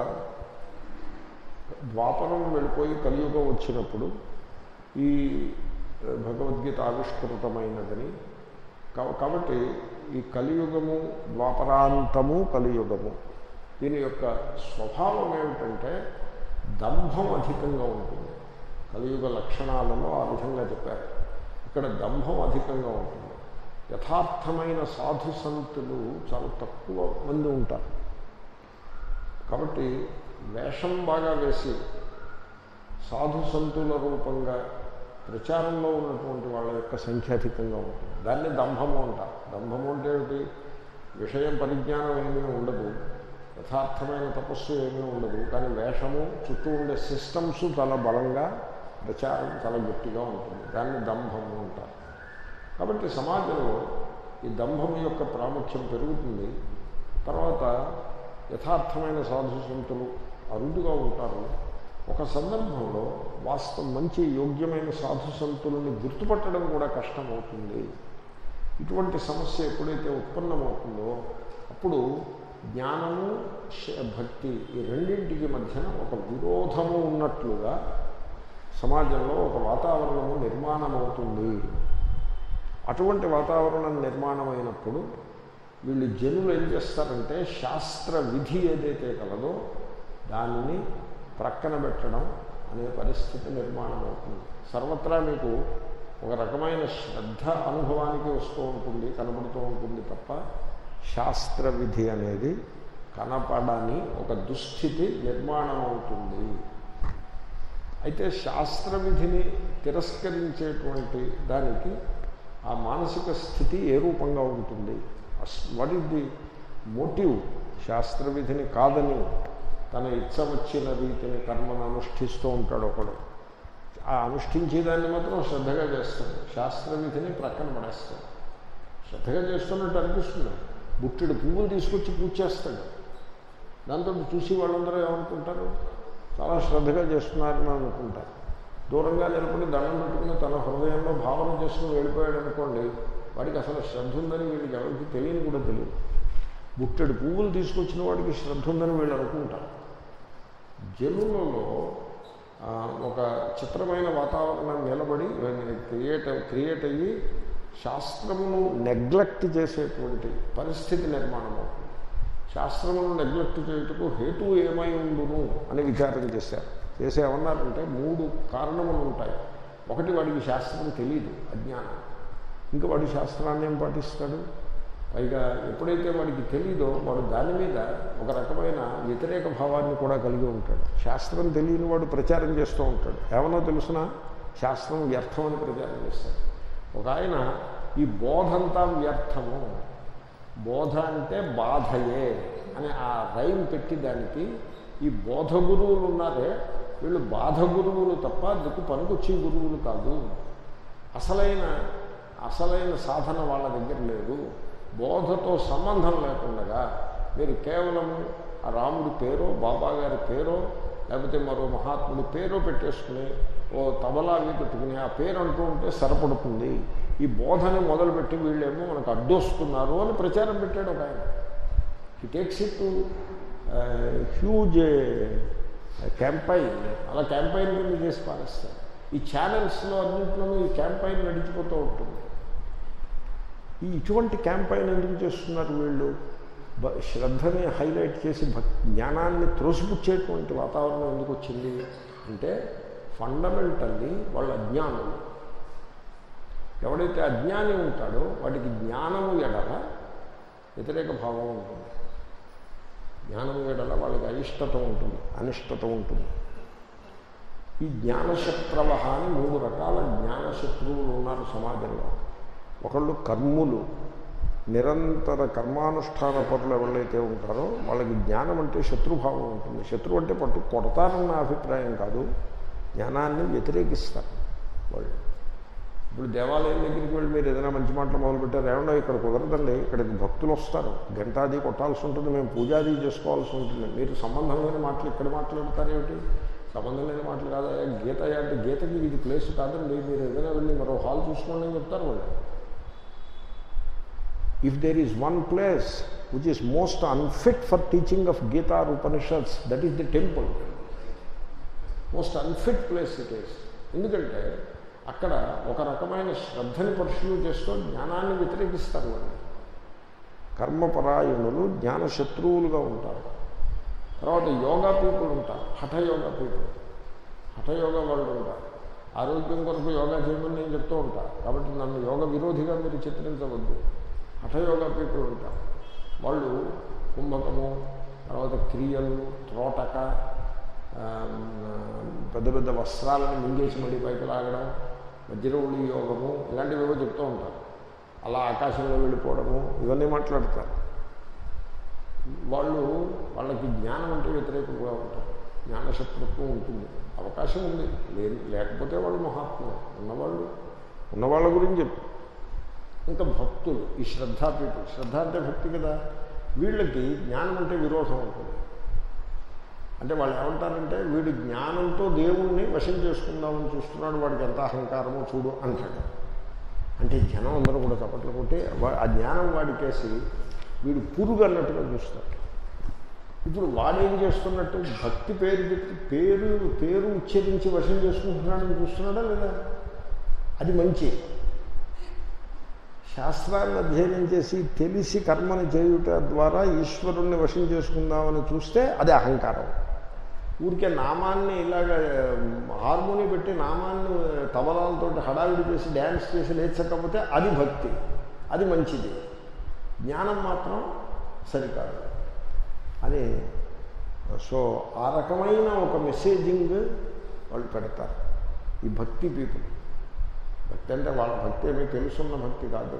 ద్వాపరం వెళ్ళిపోయి కలియుగం వచ్చినప్పుడు ఈ భగవద్గీత ఆవిష్కృతమైనదని కా- కాబట్టి ఈ కలియుగము ద్వాపరాంతము కలియుగము దీని యొక్క స్వభావం ఏమిటంటే దంభం అధికంగా ఉంటుంది కలియుగ లక్షణాలలో ఆ విధంగా చెప్పారు ఇక్కడ దంభం అధికంగా ఉంటుంది యథార్థమైన సాధు సంతులు చాలా తక్కువ మంది ఉంటారు కాబట్టి వేషం బాగా వేసి సాధు సంతుల రూపంగా ప్రచారంలో ఉన్నటువంటి వాళ్ళ యొక్క సంఖ్య అధికంగా ఉంటుంది దాన్ని దంభము అంటారు దంభము అంటే ఏమిటి విషయం పరిజ్ఞానం ఏమీ ఉండదు యథార్థమైన తపస్సు ఏమీ ఉండదు కానీ వేషము చుట్టూ ఉండే సిస్టమ్స్ చాలా బలంగా ప్రచారం చాలా గట్టిగా ఉంటుంది దాన్ని దంభము అంటారు కాబట్టి సమాజంలో ఈ దంభం యొక్క ప్రాముఖ్యం పెరుగుతుంది తర్వాత యథార్థమైన సాధు సంతులు అరుదుగా ఉంటారు ఒక సందర్భంలో వాస్తవం మంచి యోగ్యమైన సాధు సంతులను గుర్తుపట్టడం కూడా కష్టమవుతుంది ఇటువంటి సమస్య ఎప్పుడైతే ఉత్పన్నమవుతుందో అప్పుడు జ్ఞానము శ- భక్తి ఈ రెండింటికి మధ్యన ఒక విరోధము ఉన్నట్లుగా సమాజంలో ఒక వాతావరణము నిర్మాణమవుతుంది అటువంటి వాతావరణం నిర్మాణమైనప్పుడు వీళ్ళు జనులు ఏం చేస్తారంటే శాస్త్ర విధి ఏదైతే కలదో దానిని ప్రక్కన పెట్టడం అనే పరిస్థితి నిర్మాణం అవుతుంది సర్వత్రా మీకు ఒక రకమైన శ్రద్ధ అనుభవానికి వస్తూ ఉంటుంది కనబడుతూ ఉంటుంది తప్ప శాస్త్ర విధి అనేది కనపడని ఒక దుస్థితి నిర్మాణం అవుతుంది అయితే శాస్త్ర విధిని తిరస్కరించేటువంటి దానికి ఆ మానసిక స్థితి ఏ రూపంగా ఉంటుంది వాట్ ఈస్ ది మోటివ్ శాస్త్ర విధిని కాదని తన ఇచ్చ వచ్చిన రీతిని కర్మను అనుష్ఠిస్తూ ఉంటాడు ఒకడు ఆ అనుష్ఠించేదాన్ని మాత్రం శ్రద్ధగా చేస్తాడు శాస్త్ర విధిని ప్రక్కన పడేస్తాడు శ్రద్ధగా చేస్తున్నట్టు అనిపిస్తుంది బుట్టెడు పువ్వులు తీసుకొచ్చి పూజ చేస్తాడు దాంతో చూసి వాళ్ళందరూ ఏమనుకుంటారు చాలా శ్రద్ధగా చేస్తున్నారని అనుకుంటారు దూరంగా నిలబడి దండం పెట్టుకుని తన హృదయంలో భావన చేసుకుని వెళ్ళిపోయాడు అనుకోండి వాడికి అసలు శ్రద్ధ ఉందని వీడికి ఎవరికి తెలియని కూడా తెలియదు బుట్టెడు పువ్వులు తీసుకొచ్చిన వాడికి శ్రద్ధ ఉందని వీళ్ళు అనుకుంటారు జనులలో ఆ, ఒక చిత్రమైన వాతావరణం నిలబడి క్రియేట్ క్రియేట్ అయ్యి శాస్త్రమును నెగ్లెక్ట్ చేసేటువంటి పరిస్థితి నిర్మాణం అవుతుంది శాస్త్రమును నెగ్లెక్ట్ చేయుటకు హేతు ఏమై ఉండును అని విచారం చేశారు చేసి ఏమన్నారంటే మూడు కారణములు ఉంటాయి ఒకటి వాడికి శాస్త్రం తెలియదు అజ్ఞానం ఇంకా వాడు శాస్త్రాన్ని ఏం పాటిస్తాడు పైగా ఎప్పుడైతే వాడికి తెలీదో వాడు దాని మీద ఒక రకమైన వ్యతిరేక భావాన్ని కూడా కలిగి ఉంటాడు శాస్త్రం తెలియని వాడు ప్రచారం చేస్తూ ఉంటాడు ఏమన్నా తెలుసిన శాస్త్రం వ్యర్థం అని ప్రచారం చేస్తాడు ఒక ఆయన ఈ బోధంతా వ్యర్థము బోధ అంటే బాధయే అని ఆ రైమ్ పెట్టి దానికి ఈ బోధ గురువులు ఉన్నారే వీళ్ళు బాధ గురువులు తప్ప దిక్కు పనికొచ్చే గురువులు కాదు అసలైన అసలైన సాధన వాళ్ళ దగ్గర లేదు బోధతో సంబంధం లేకుండా మీరు కేవలం ఆ రాముడి పేరో బాబా గారి పేరో లేకపోతే మరో మహాత్ముడి పేరో పెట్టేసుకుని ఓ తబలా అవి పెట్టుకుని ఆ పేరు అంటూ ఉంటే సరిపడుతుంది ఈ బోధని మొదలుపెట్టి వీళ్ళేమో మనకు అడ్డొస్తున్నారు అని ప్రచారం పెట్టాడు ఒక ఆయన he takes it to huge campaign అలా క్యాంపైన్ కింద చేసి పాలిస్తారు ఈ ఛానల్స్లో అన్నింటిలోనూ ఈ క్యాంపైన్ నడిచిపోతూ ఉంటుంది ఈ ఇటువంటి క్యాంపైన్ ఎందుకు చేస్తున్నారు వీళ్ళు బ- శ్రద్ధని హైలైట్ చేసి భక్ జ్ఞానాన్ని త్రోసిపుచ్చేటువంటి వాతావరణం ఎందుకు వచ్చింది అంటే ఫండమెంటల్లీ వాళ్ళ అజ్ఞానులు ఎవడైతే అజ్ఞాని ఉంటాడో వాడికి జ్ఞానము ఎడల వ్యతిరేక భావం ఉంటుంది జ్ఞానము ఎడల వాళ్ళకి అయిష్టత ఉంటుంది అనిష్టత ఉంటుంది ఈ జ్ఞానశత్రవ అని మూడు రకాల జ్ఞానశత్రువులు ఉన్నారు సమాజంలో ఒకళ్ళు కర్ములు నిరంతర కర్మానుష్ఠాన పరులు ఎవరైతే ఉంటారో వాళ్ళకి జ్ఞానం అంటే శత్రుభావం ఉంటుంది శత్రువు అంటే పట్టు కొడతారన్న అభిప్రాయం కాదు జ్ఞానాన్ని వ్యతిరేకిస్తారు వాళ్ళు ఇప్పుడు దేవాలయం దగ్గరికి వెళ్ళి మీరు ఏదైనా మంచి మాటలు మొదలుపెట్టారు ఏమన్నా ఇక్కడ కుదరదండి ఇక్కడికి భక్తులు వస్తారు గంటాది కొట్టాల్సి ఉంటుంది మేము పూజాది చేసుకోవాల్సి ఉంటుంది మీరు సంబంధం లేని మాటలు ఇక్కడ మాట్లాడతారేమిటి సంబంధం లేని మాటలు కాదా గీత అంటే గీతకి ఇది ప్లేస్ కాదండి మీరు ఏదైనా వెళ్ళి మరో హాల్ చూసుకోండి అని చెప్తారు వాళ్ళు if there is one place which is most unfit for teaching of Gita or Upanishads, that is the temple. Most unfit place it is ఎందుకంటే అక్కడ ఒక రకమైన శ్రద్ధని పరిశీలన చేస్తూ జ్ఞానాన్ని వ్యతిరేకిస్తారు వాళ్ళు కర్మపరాయణులు జ్ఞాన శత్రువులుగా ఉంటారు తర్వాత యోగా పీపుల్ ఉంటారు హఠయోగా పీపుల్ హఠయోగా వాళ్ళు ఉంటారు ఆరోగ్యం కొరకు యోగా చేయమని నేను చెప్తూ ఉంటాను కాబట్టి నన్ను యోగ విరోధిగా మీరు చిత్రించవద్దు హఠయోగా పీపుల్ ఉంటారు వాళ్ళు కుంభకము తర్వాత క్రియలు త్రోటక ఆ, పెద్ద పెద్ద వస్త్రాలను మింగేసి మళ్ళీ పైకి లాగడం వజ్రవుడి యోగము ఇలాంటివేవో చెప్తూ ఉంటారు అలా ఆకాశంలో వెళ్ళిపోవడము ఇవన్నీ మాట్లాడతారు వాళ్ళు వాళ్ళకి జ్ఞానం అంటే వ్యతిరేకంగా ఉంటారు జ్ఞానశత్రుత్వం ఉంటుంది అవకాశం ఉంది లే లేకపోతే వాళ్ళు మహాత్ములు ఉన్నవాళ్ళు ఉన్నవాళ్ళ గురించి చెప్పు ఇంకా భక్తులు ఈ శ్రద్ధా పీపుల్ శ్రద్ధ అంటే భక్తి కదా వీళ్ళకి జ్ఞానం అంటే విరోధం ఉంటుంది అంటే వాళ్ళు ఏమంటారంటే వీడు జ్ఞానంతో దేవుణ్ణి వశం చేసుకుందామని చూస్తున్నాడు వాడికి ఎంత అహంకారమో చూడు అంటాడు అంటే జనం అందరూ కూడా చప్పట్లు కొట్టి వా- ఆ జ్ఞానం వాడికేసి వీడు పురుగు అన్నట్టుగా చూస్తాడు ఇప్పుడు వాడేం చేస్తున్నట్టు భక్తి పేరు పెట్టి పేరు పేరు ఉచ్చరించి వశం చేసుకుంటున్నాడని చూస్తున్నాడా లేదా అది మంచి శాస్త్రాన్ని అధ్యయనం చేసి తెలిసి కర్మని చేయుట ద్వారా ఈశ్వరుణ్ణి వశం చేసుకుందామని చూస్తే అది అహంకారం ఊరికే నామాన్ని ఇలాగ హార్మోని పెట్టి నామాన్ని తబలాలతో హడావిడి చేసి డ్యాన్స్ చేసి లేచకపోతే అది భక్తి అది మంచిది జ్ఞానం మాత్రం సరికాదు అని సో ఆ రకమైన ఒక మెసేజింగ్ వాళ్ళు పెడతారు ఈ భక్తి పీపుల్ భక్తి అంటే వాళ్ళ భక్తి ఏమీ తెలుసున్న భక్తి కాదు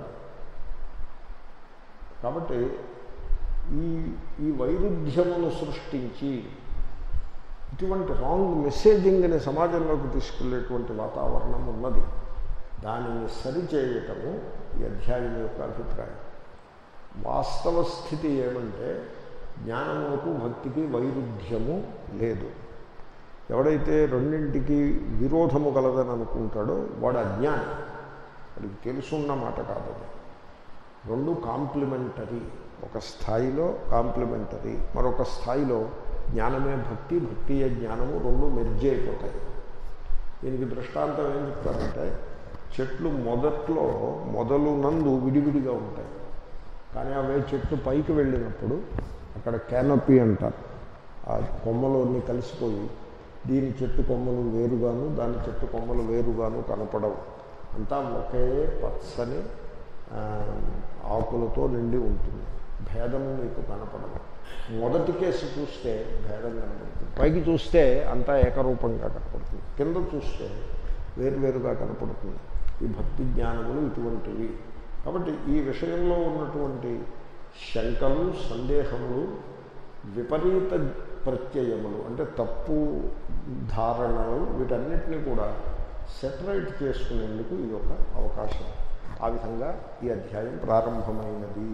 కాబట్టి ఈ ఈ వైరుధ్యమును సృష్టించి ఇటువంటి రాంగ్ మెసేజింగ్ని సమాజంలోకి తీసుకెళ్లేటువంటి వాతావరణం ఉన్నది దానిని సరిచేయటము ఈ అధ్యాయం యొక్క అభిప్రాయం వాస్తవ స్థితి ఏమంటే జ్ఞానములకు భక్తికి వైరుధ్యము లేదు ఎవడైతే రెండింటికి విరోధము కలదని అనుకుంటాడో వాడు అజ్ఞాని వాడికి తెలుసున్న మాట కాదు అది రెండు కాంప్లిమెంటరీ ఒక స్థాయిలో కాంప్లిమెంటరీ మరొక స్థాయిలో జ్ఞానమే భక్తి భక్తియే జ్ఞానము రెండు మెర్జీ అయిపోతాయి దీనికి దృష్టాంతం ఏం చెప్తారంటే చెట్లు మొదట్లో మొదలు నందు విడివిడిగా ఉంటాయి కానీ అవే చెట్లు పైకి వెళ్ళినప్పుడు అక్కడ క్యానపీ అంటారు ఆ కొమ్మలు అన్నీ కలిసిపోయి దీని చెట్టు కొమ్మలు వేరుగాను దాని చెట్టు కొమ్మలు వేరుగాను కనపడవు అంతా ఒకే పచ్చని ఆ, ఆకులతో నిండి ఉంటుంది భేదము మీకు కనపడదు మొదటి కేసు చూస్తే భేదం కనపడుతుంది పైకి చూస్తే అంతా ఏకరూపంగా కనపడుతుంది కింద చూస్తే వేరువేరుగా కనపడుతుంది ఈ భక్తి జ్ఞానములు ఇటువంటివి కాబట్టి ఈ విషయంలో ఉన్నటువంటి శంకలు సందేహములు విపరీత ప్రత్యయములు అంటే తప్పు ధారణలు వీటన్నిటిని కూడా సెపరేట్ చేసుకునేందుకు ఇది ఒక అవకాశం ఆ విధంగా ఈ అధ్యాయం ప్రారంభమైనది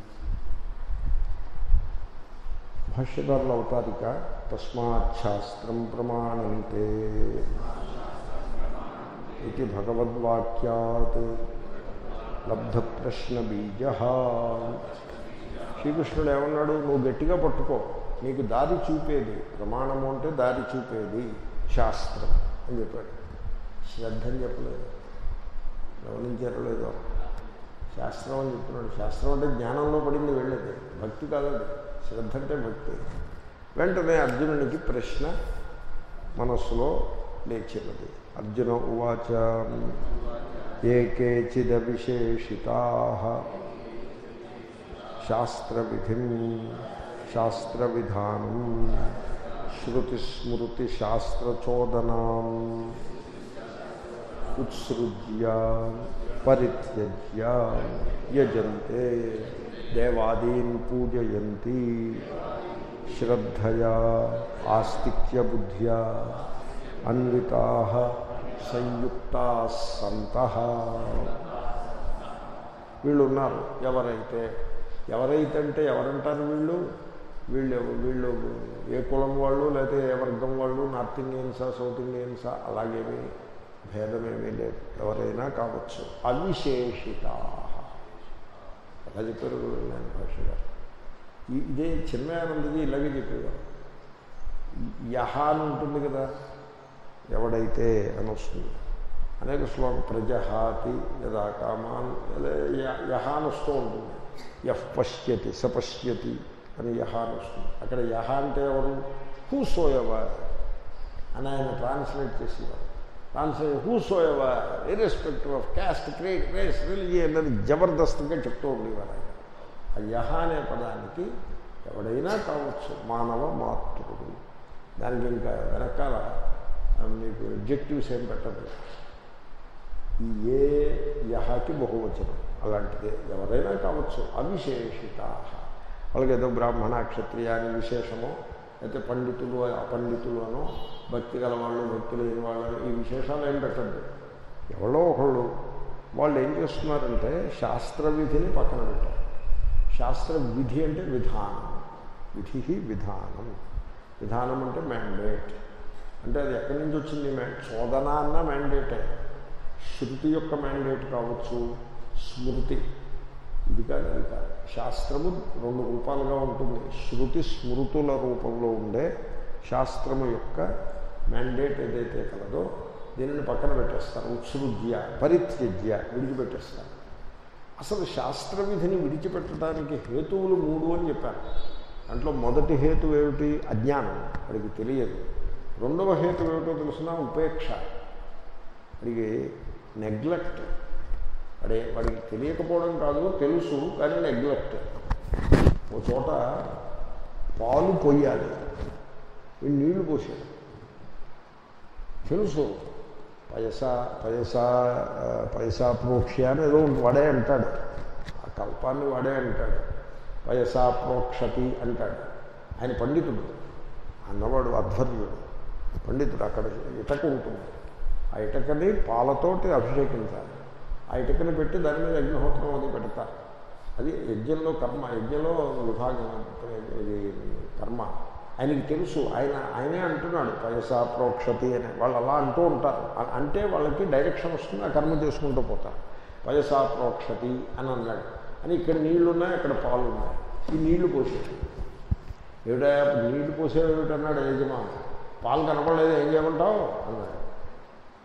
భాష్యకారుల అవతారిక తస్మాత్ శాస్త్రం ప్రమాణంతే ఇది భగవద్వాక్యాత్ లబ్ధ ప్రశ్న బీజ శ్రీకృష్ణుడు ఏమన్నాడు నువ్వు గట్టిగా పట్టుకో నీకు దారి చూపేది ప్రమాణము అంటే దారి చూపేది శాస్త్రం అని చెప్పాడు శ్రద్ధ అని చెప్పలేదు గమనించారో లేదో శాస్త్రం అని చెప్తున్నాడు శాస్త్రం అంటే జ్ఞానంలో పడింది వెళ్ళేది భక్తి కాదది శ్రద్ధ అంటే భక్తి వెంటనే అర్జునునికి ప్రశ్న మనస్సులో లేచినది అర్జున ఉవాచ ఏ కేచిదవిశేషితా శాస్త్రవిధిం శాస్త్రవిధానం శృతిస్మృతిశాస్త్రచోదనాం ఉత్సృజ్య పరిత్యజ్య యజంతే దేవాదీన్ పూజయంతి శ్రద్ధయా ఆస్తిక్య బుద్ధ్యా అన్వితా సంయుక్తా సంత వీళ్ళు ఉన్నారు ఎవరైతే ఎవరైతే అంటే ఎవరంటారు వీళ్ళు వీళ్ళు వీళ్ళు ఏ కులం వాళ్ళు లేకపోతే ఏ వర్గం వాళ్ళు నార్త్ ఇండియన్సా సౌత్ ఇండియన్సా అలాగేమీ భేదమేమీ లేదు ఎవరైనా కావచ్చు అవిశేషిత అలా చెప్పారు నేను భాష గారు ఈ- ఇదే చిన్మయానందజీ ఇలాగే చెప్పేవారు యహ అని ఉంటుంది కదా ఎవడైతే అని వస్తుంది అనేక శ్లోకం ప్రజహాతి యదా కామాన్ అదే య- యహ అని వస్తూ ఉంటుంది యహ్ పశ్యతి సపశ్యతి అని యహ అని వస్తుంది అక్కడ యహ అంటే ఎవరు హూ సోయవా అని ఆయన ట్రాన్స్లేట్ చేసేవారు translate whosoever irrespective of caste creed race religion అని జబర్దస్త్గా చెప్తూ ఉండేవారు ఆయన ఆ యహ అనే పదానికి ఎవడైనా కావచ్చు మానవ మాతృడు దానికి ఇంకా వెనకాల ఆ, మీకు అబ్జెక్టివ్స్ ఏం పెట్టదు ఈ ఏ యహకి బహువచనం అలాంటిదే ఎవరైనా కావచ్చు అవిశేషిత వాళ్ళకి ఏదో బ్రాహ్మణ క్షత్రియ అని విశేషమో అయితే పండితులు అపండితులు అనో భక్తి గల వాళ్ళు భక్తి లేని వాళ్ళు ఈ విశేషాలు ఏం పెట్టద్దు ఎవరో ఒకళ్ళు వాళ్ళు ఏం చేస్తున్నారంటే శాస్త్ర విధిని పక్కన పెట్టారు శాస్త్ర విధి అంటే విధానం విధి విధానం విధానం అంటే మ్యాండేట్ అంటే అది ఎక్కడి నుంచి వచ్చింది మ్యా శోధన అన్న మ్యాండేటే శృతి యొక్క మ్యాండేట్ కావచ్చు స్మృతి ఇది కాదు అది కాదు శాస్త్రము రెండు రూపాలుగా ఉంటుంది శృతి స్మృతుల రూపంలో ఉండే శాస్త్రము యొక్క మ్యాండేట్ ఏదైతే కలదో దీనిని పక్కన పెట్టేస్తారు ఉత్సృజ్య పరిత్యజ్య విడిచిపెట్టేస్తారు అసలు శాస్త్ర విధిని విడిచిపెట్టడానికి హేతువులు మూడు అని చెప్పాను దాంట్లో మొదటి హేతు ఏమిటి అజ్ఞానం వాడికి తెలియదు రెండవ హేతు ఏమిటో తెలిసిన ఉపేక్ష వాడికి నెగ్లెక్ట్ వాడే వాడికి తెలియకపోవడం కాదు తెలుసు కానీ నెగ్లెక్ట్ ఓ చోట పాలు పొయ్యాలి వీడు నీళ్లు పోసాడు తెలుసు పైసా పైసా ఆ, పైసా ప్రోక్ష్య అని ఏదో ఉంటుంది. వాడే అంటాడు ఆ కల్పాన్ని వాడే అంటాడు పయసా ప్రోక్షతి అంటాడు ఆయన పండితుడు అన్నవాడు అధ్వర్యుడు పండితుడు అక్కడ ఇటక ఉంటుంది ఆ ఇటకని పాలతోటి అభిషేకించాలి ఆ ఇటకని పెట్టి దాని మీద అగ్నిహోత్రం అది పెడతారు అది యజ్ఞంలో కర్మ యజ్ఞంలో విభాగం ఇది కర్మ ఆయనకి తెలుసు ఆయన ఆయనే అంటున్నాడు పయసా ప్రోక్షతి అని వాళ్ళు అలా అంటూ ఉంటారు అ- అంటే వాళ్ళకి డైరెక్షన్ వస్తుంది ఆ కర్మ చేసుకుంటూ పోతారు పయసా ప్రోక్షతి అని అన్నాడు అని ఇక్కడ నీళ్లు ఉన్నాయి అక్కడ పాలు ఉన్నాయి ఈ నీళ్లు పోసేది ఏమిటా నీళ్లు పోసేవి ఏమిటన్నాడు యజమాని పాలు కనపడలేదు ఏం చేయమంటావు అన్నాడు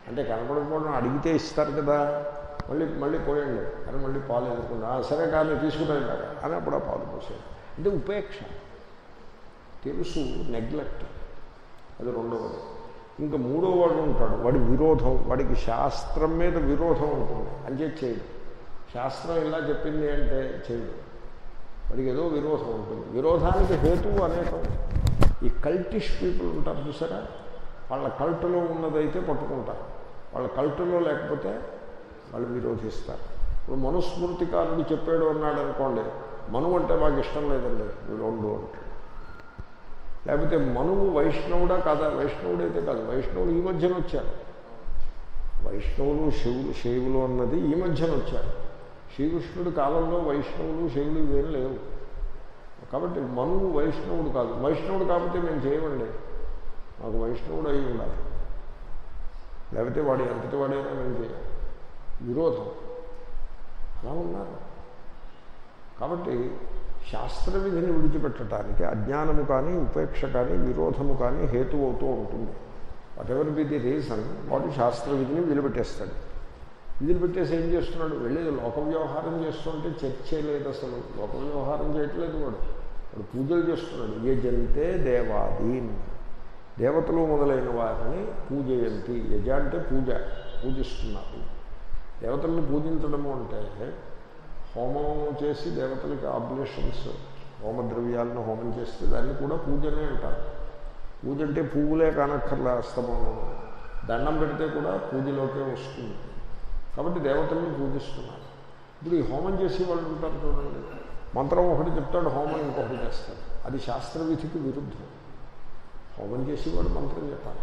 అంటే కనపడకపోవడం అడిగితే ఇస్తారు కదా మళ్ళీ మళ్ళీ పోయండి అని మళ్ళీ పాలు ఎదుర్కొంటా సరే కానీ తీసుకురండి అని అప్పుడు ఆ పాలు పోసేది అంటే ఉపేక్ష తెలుసు నెగ్లెక్ట్ అది రెండవది ఇంకా మూడో వాడు ఉంటాడు వాడి విరోధం వాడికి శాస్త్రం మీద విరోధం ఉంటుంది అంచే చేయడు శాస్త్రం ఇలా చెప్పింది అంటే చేయడు వాడికి ఏదో విరోధం ఉంటుంది విరోధానికి హేతువు అనేకం ఈ కల్టిష్ పీపుల్ ఉంటారు చూసారా వాళ్ళ కల్టులో ఉన్నదైతే పట్టుకుంటారు వాళ్ళ కల్టులో లేకపోతే వాళ్ళు విరోధిస్తారు ఇప్పుడు మనుస్మృతికారుడు చెప్పాడు అన్నాడు అనుకోండి మనువు అంటే మాకు ఇష్టం లేదండి రెండు అంటాడు లేకపోతే మనువు వైష్ణవుడా కాదా వైష్ణవుడైతే కాదు వైష్ణవుడు ఈ మధ్యన వచ్చారు వైష్ణవులు శివులు శైవులు అన్నది ఈ మధ్యన వచ్చారు శ్రీకృష్ణుడి కాలంలో వైష్ణవులు శైవులు ఇవేం లేవు కాబట్టి మనువు వైష్ణవుడు కాదు వైష్ణవుడు కాకపోతే మేము చేయమండి మాకు వైష్ణవుడు అయి ఉండాలి లేకపోతే వాడు ఎంతటి వాడైనా మేము చేయం విరోధం అలా ఉన్నారు కాబట్టి శాస్త్ర విధిని విడిచిపెట్టడానికి అజ్ఞానము కానీ ఉపేక్ష కానీ విరోధము కానీ హేతు అవుతూ ఉంటుంది whatever be the reason వాడు శాస్త్ర విధిని వదిలిపెట్టేస్తాడు వదిలిపెట్టేసి ఏం చేస్తున్నాడు వెళ్ళేది లోక వ్యవహారం చేస్తుంటే చర్చే లేదు అసలు లోక వ్యవహారం చేయట్లేదు వాడు వాడు పూజలు చేస్తున్నాడు యజంతే దేవాదీన్ దేవతలు మొదలైన వారిని పూజయంతి యజ అంటే పూజ పూజిస్తున్నారు దేవతల్ని పూజించడము అంటే హోమం చేసి దేవతలకి ఆబ్లేషన్స్ హోమద్రవ్యాలను హోమం చేస్తే దాన్ని కూడా పూజనే అంటారు పూజ అంటే పువ్వులే కానక్కర్లే అస్తమానం దండం పెడితే కూడా పూజలోకే వస్తుంది కాబట్టి దేవతల్ని పూజిస్తున్నారు ఇప్పుడు ఈ హోమం చేసే వాళ్ళు ఉంటారు చూడండి మంత్రం ఒకటి చెప్తాడు హోమం ఇంకొకటి చేస్తాడు అది శాస్త్రవిధికి విరుద్ధం హోమం చేసేవాడు మంత్రం చెప్పాలి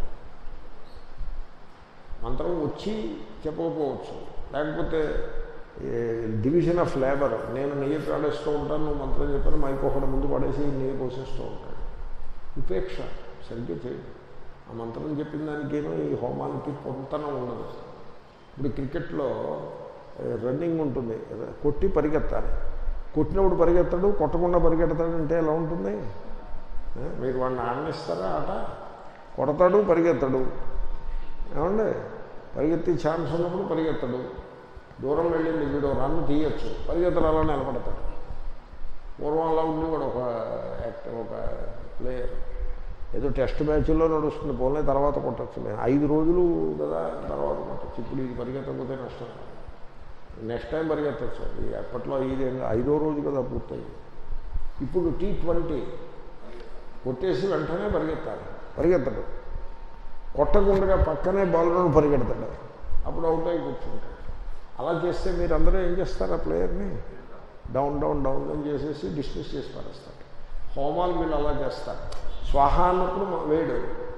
మంత్రం వచ్చి చెప్పకపోవచ్చు లేకపోతే డివిజన్ ఆఫ్ లేబర్ నేను నెయ్యి పాడేస్తూ ఉంటాను నువ్వు మంత్రం చెప్పాను మైక్ ఒకటి ముందు పడేసి నెయ్యి పోసేస్తూ ఉంటాడు ఉపేక్ష సరిగ్గా చేయదు ఆ మంత్రం చెప్పిన దానికేమో ఈ హోమానికి పొంతనం ఉండదు ఇప్పుడు క్రికెట్లో రన్నింగ్ ఉంటుంది కొట్టి పరిగెత్తాలి కొట్టినప్పుడు పరిగెత్తాడు కొట్టకుండా పరిగెడతాడు అంటే ఎలా ఉంటుంది మీరు వాడిని ఆడనిస్తారా ఆట కొడతాడు పరిగెత్తాడు ఏమండి పరిగెత్తే ఛాన్స్ ఉన్నప్పుడు పరిగెత్తాడు దూరం వెళ్ళింది వీడు రన్ను తీయచ్చు పరిగెత్తడు అలా నిలబడతాడు పూర్వం అలా ఉండేవాడు ఒక యాక్టర్ ఒక ప్లేయర్ ఏదో టెస్ట్ మ్యాచ్లో నడుస్తుంది పోలే తర్వాత కొట్టచ్చు నేను ఐదు రోజులు కదా తర్వాత కొట్టచ్చు ఇప్పుడు ఇది పరిగెత్తకపోతే నష్టం నెక్స్ట్ టైం పరిగెత్తచ్చు ఇది అప్పట్లో ఇది ఐదో రోజు కదా పూర్తయి ఇప్పుడు టీ ట్వంటీ కొట్టేసి వెంటనే పరిగెత్తాలి పరిగెత్తడు కొట్టకుండా పక్కనే బాల్లను పరిగెడతాడు అప్పుడు అవుట్ అయి కూర్చుంటాడు అలా చేస్తే మీరు అందరూ ఏం చేస్తారు ఆ ప్లేయర్ని డౌన్ డౌన్ డౌన్ డౌన్ చేసేసి డిస్మిస్ చేసి పారేస్తారు హోమాలు వీళ్ళు అలా చేస్తారు స్వాహ అన్నప్పుడు వేడు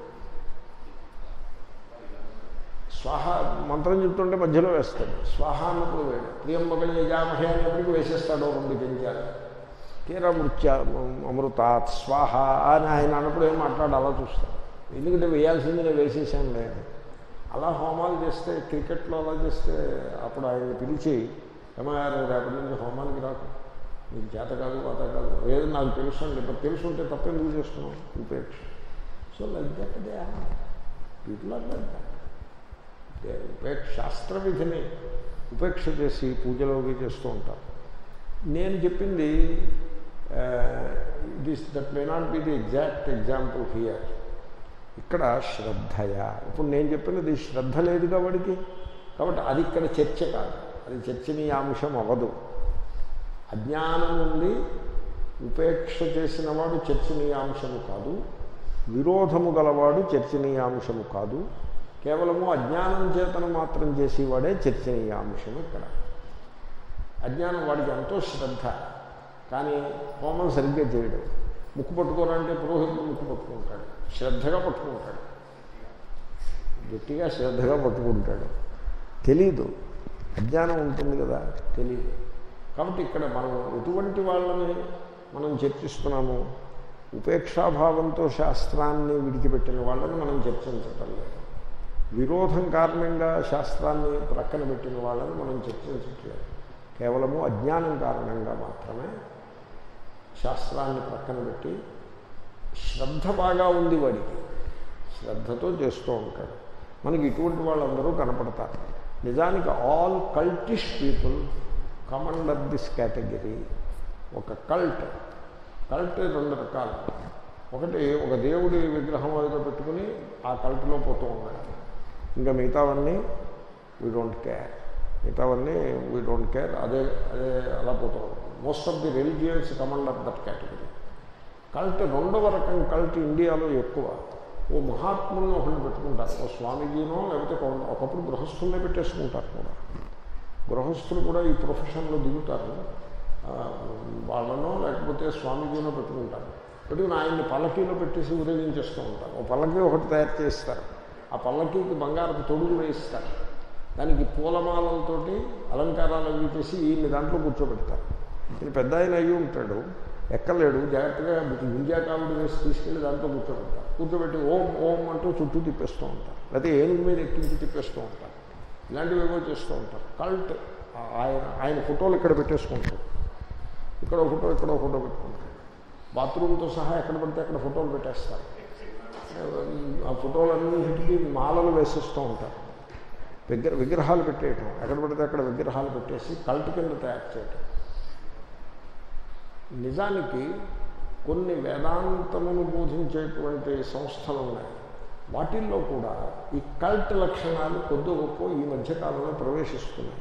స్వాహ మంత్రం చెప్తుంటే మధ్యలో వేస్తాడు స్వాహ అన్నప్పుడు వేడు ప్రియంబకలి యజామహే అనేప్పటికీ వేసేస్తాడు రెండు గింజాలు తీరా మృత్య అమృతాత్ స్వాహ అని ఆయన అన్నప్పుడు ఏం మాట్లాడు అలా చూస్తాడు ఎందుకంటే వేయాల్సింది నేను వేసేసాను నేను అలా హోమాలు చేస్తే క్రికెట్లో అలా చేస్తే అప్పుడు ఆయన పిలిచి ఏమయ్యారు రేపటి నుంచి హోమానికి రాకు మీకు చేత కాదు పాత కాదు ఏదో నాకు తెలుసు అండి ఇప్పుడు తెలుసు ఉంటే తప్పెందుకు చేస్తున్నాం ఉపేక్ష so like that they people are like that ఉపేక్ష శాస్త్ర విధిని ఉపేక్ష చేసి పూజలోకి చేస్తూ ఉంటారు నేను చెప్పింది this that may not be the exact example here ఇక్కడ శ్రద్ధయ ఇప్పుడు నేను చెప్పినది శ్రద్ధ లేదు కాబట్టి కాబట్టి అది ఇక్కడ చర్చ కాదు అది చర్చనీయాంశం అవ్వదు అజ్ఞానం నుండి ఉపేక్ష చేసిన వాడు చర్చనీయాంశము కాదు విరోధము గలవాడు చర్చనీయాంశము కాదు కేవలము అజ్ఞానం చేతను మాత్రం చేసేవాడే చర్చనీయాంశము ఇక్కడ అజ్ఞానం వాడికి ఎంతో శ్రద్ధ కానీ హోమం సరిగ్గా చేయడం ముక్కు పట్టుకోరంటే పురోహితుడు ముక్కు పట్టుకుంటాడు శ్రద్ధగా పట్టుకుంటాడు గట్టిగా శ్రద్ధగా పట్టుకుంటాడు తెలీదు అజ్ఞానం ఉంటుంది కదా తెలీదు కాబట్టి ఇక్కడ మనం ఎటువంటి వాళ్ళని మనం చర్చిస్తున్నాము ఉపేక్షాభావంతో శాస్త్రాన్ని విడిచిపెట్టిన వాళ్ళని మనం చర్చించటం లేదు విరోధం కారణంగా శాస్త్రాన్ని ప్రక్కన పెట్టిన వాళ్ళని మనం చర్చించట్లేదు కేవలము అజ్ఞానం కారణంగా మాత్రమే శాస్త్రాన్ని ప్రక్కన పెట్టి శ్రద్ధ బాగా ఉంది వాడికి శ్రద్ధతో చేస్తూ ఉంటాడు మనకి ఇటువంటి వాళ్ళందరూ కనపడతారు నిజానికి all cultish people come under this category ఒక కల్ట్ కల్ట్ రెండు రకాలు ఒకటి ఒక దేవుడి విగ్రహం ఏదో పెట్టుకుని ఆ కల్ట్లో పోతూ ఉన్నాడు ఇంకా మిగతావన్నీ వీ డోంట్ కేర్ మిగతావన్నీ వీ డోంట్ కేర్ అదే అదే అలా పోతూ ఉంటాం most of the religions come under that category cult రెండవ రకం కల్ట్ ఇండియాలో ఎక్కువ ఓ మహాత్ములను ఒకళ్ళు పెట్టుకుంటారు ఓ స్వామీజీనో లేకపోతే ఒక- ఒకప్పుడు గృహస్థులనే పెట్టేసుకుంటారు కూడా గృహస్థులు కూడా ఈ ప్రొఫెషన్లో దిగుతారు ఆ, వాళ్ళనో లేకపోతే స్వామీజీనో పెట్టుకుంటారు పెట్టుకుని ఆయన్ని పల్లకీలో పెట్టేసి ఊరేగించేస్తూ ఉంటారు ఓ పల్లకీ ఒకటి తయారు చేస్తారు ఆ పల్లకీకి బంగారపు తొడుగు వేయిస్తారు దానికి పూలమాలలతోటి అలంకారాలు అవి చేసి ఈయన్ని దాంట్లో కూర్చోబెడతారు ఈయన పెద్ద ఆయన అయ్యి ఉంటాడు ఎక్కలేడు జాగ్రత్తగా గుంజాకాలు వేసి తీసుకెళ్ళి దాంట్లో కూర్చోబెడతారు కూర్చోబెట్టి ఓం ఓం అంటూ చుట్టూ తిప్పేస్తూ ఉంటారు లేకపోతే ఏనుగు మీద ఎక్కించి తిప్పేస్తూ ఉంటారు ఇలాంటివి ఏవో చేస్తూ ఉంటారు కల్ట్ ఆయన ఆయన ఫోటోలు ఇక్కడ పెట్టేసుకుంటారు ఇక్కడ ఒక ఫోటో ఇక్కడ ఒక ఫోటో పెట్టుకుంటారు బాత్రూమ్తో సహా ఎక్కడ పడితే అక్కడ ఫోటోలు పెట్టేస్తారు ఆ ఫోటోలన్నింటికి మాలలు వేసిస్తూ ఉంటారు విగ్ర విగ్రహాలు పెట్టేయటం ఎక్కడ పడితే అక్కడ విగ్రహాలు పెట్టేసి కల్ట్ కింద తయారు చేయటం నిజానికి కొన్ని వేదాంతమును బోధించేటువంటి సంస్థలు ఉన్నాయి వాటిల్లో కూడా ఈ కల్ట్ లక్షణాలు కొద్ది గొప్ప ఈ మధ్యకాలంలో ప్రవేశిస్తున్నాయి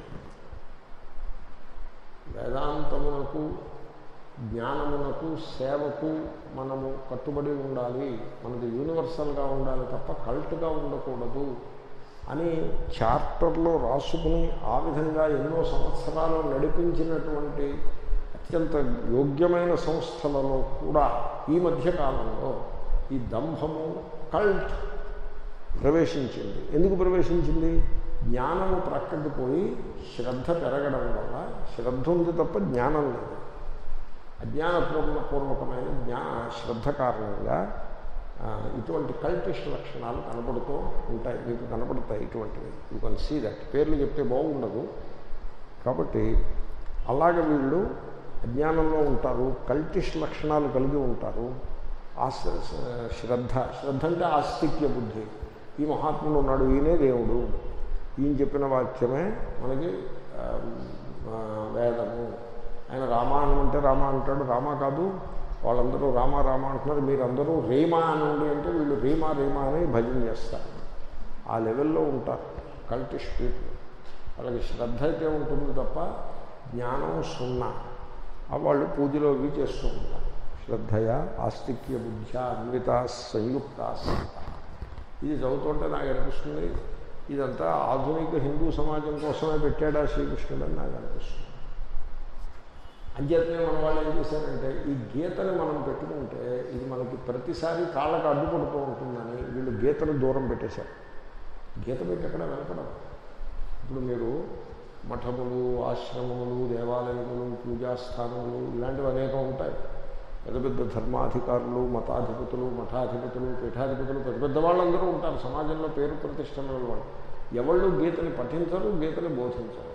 వేదాంతమునకు జ్ఞానమునకు సేవకు మనము కట్టుబడి ఉండాలి మనది యూనివర్సల్గా ఉండాలి తప్ప కల్ట్గా ఉండకూడదు అని చార్టర్లో రాసుకుని ఆ విధంగా ఎన్నో సంవత్సరాలు నడిపించినటువంటి అత్యంత యోగ్యమైన సంస్థలలో కూడా ఈ మధ్య కాలంలో ఈ దంభము కల్ట్ ప్రవేశించింది ఎందుకు ప్రవేశించింది జ్ఞానము ప్రక్కకి పోయి శ్రద్ధ పెరగడం వల్ల శ్రద్ధ ఉంది తప్ప జ్ఞానం లేదు అజ్ఞానపూర్ణ పూర్వకమైన జ్ఞాన శ్రద్ధ కారణంగా ఆ, ఇటువంటి కల్టిష్ లక్షణాలు కనపడుతూ ఉంటాయి మీకు కనపడతాయి ఇటువంటివి యూ కెన్ సీ దట్ పేర్లు చెప్తే బాగుండదు కాబట్టి అలాగ వీళ్ళు అజ్ఞానంలో ఉంటారు కల్టిష్ లక్షణాలు కలిగి ఉంటారు ఆస్ శ్రద్ధ శ్రద్ధ అంటే ఆస్తిక్య బుద్ధి ఈ మహాత్ముడు ఉన్నాడు ఈయనే దేవుడు ఈయన చెప్పిన వాక్యమే మనకి ఆ, ఆ, వేదము ఆయన రామాయణం అంటే రామ అంటాడు రామ కాదు వాళ్ళందరూ రామ రామ అంటున్నారు మీరందరూ రేమా అనండి అంటే వీళ్ళు రీమా రీమా అని భజన చేస్తారు ఆ లెవెల్లో ఉంటారు కల్టిష్ పీపుల్ వాళ్ళకి శ్రద్ధ అయితే ఉంటుంది తప్ప జ్ఞానం సున్నా ఆ వాళ్ళు పూజలో ఇవి చేస్తూ ఉంటారు శ్రద్ధయ ఆస్తిక్య బుద్ధ్య అన్విత సంయుక్త ఇది చదువుతుంటే నాకు అనిపిస్తుంది ఇదంతా ఆధునిక హిందూ సమాజం కోసమే పెట్టాడా శ్రీకృష్ణుడు అని నాకు అనిపిస్తుంది అంచేతనే మన వాళ్ళు ఏం చేశారంటే ఈ గీతని మనం పెట్టుకుంటే ఇది మనకి ప్రతిసారి కాళ్ళకు అడ్డుపడుతూ ఉంటుందని వీళ్ళు గీతను దూరం పెట్టేశారు గీత పెట్టి ఎక్కడ వెనకడం ఇప్పుడు మీరు మఠములు ఆశ్రమములు దేవాలయములు పూజాస్థానములు ఇలాంటివి అనేకం ఉంటాయి పెద్ద పెద్ద ధర్మాధికారులు మతాధిపతులు మఠాధిపతులు పీఠాధిపతులు పెద్ద పెద్ద వాళ్ళందరూ ఉంటారు సమాజంలో పేరు ప్రతిష్టల వాళ్ళు ఎవళ్ళు గీతని పఠించరు గీతని బోధించరు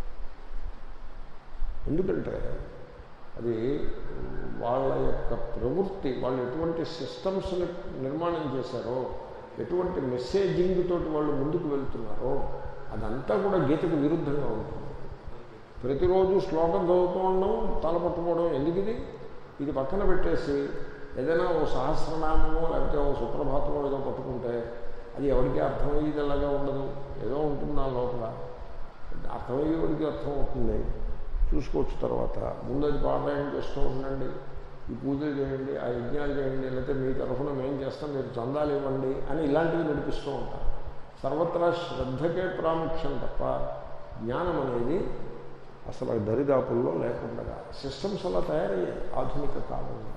ఎందుకంటే అది వాళ్ళ యొక్క ప్రవృత్తి వాళ్ళు ఎటువంటి సిస్టమ్స్ని నిర్మాణం చేశారో ఎటువంటి మెసేజింగ్ తోటి వాళ్ళు ముందుకు వెళ్తున్నారో అదంతా కూడా గీతకు విరుద్ధంగా ఉంటుంది ప్రతిరోజు శ్లోకం చదువుతూ ఉండడం తల పట్టుకోవడం ఎందుకు ఇది ఇది పక్కన పెట్టేసి ఏదైనా ఓ సహస్రనామమో లేకపోతే ఓ సుప్రభాతమో ఏదో పట్టుకుంటే అది ఎవరికి అర్థమయ్యేదిలాగా ఉండదు ఏదో ఉంటుంది ఆ లోపల అర్థమయ్యేవాడికి అర్థం అవుతుంది చూసుకోవచ్చు తర్వాత ముందు అది పారాయణ చేస్తూ ఉండండి ఈ పూజలు చేయండి ఆ యజ్ఞాలు చేయండి లేకపోతే మీ తరఫున మేము చేస్తాం మీరు చందాలు ఇవ్వండి అని ఇలాంటివి నడిపిస్తూ ఉంటారు సర్వత్రా శ్రద్ధకే ప్రాముఖ్యం తప్ప జ్ఞానం అనేది అసలు దరిదాపుల్లో లేకుండా సిస్టమ్స్ అలా తయారయ్యాయి ఆధునిక కాలంలో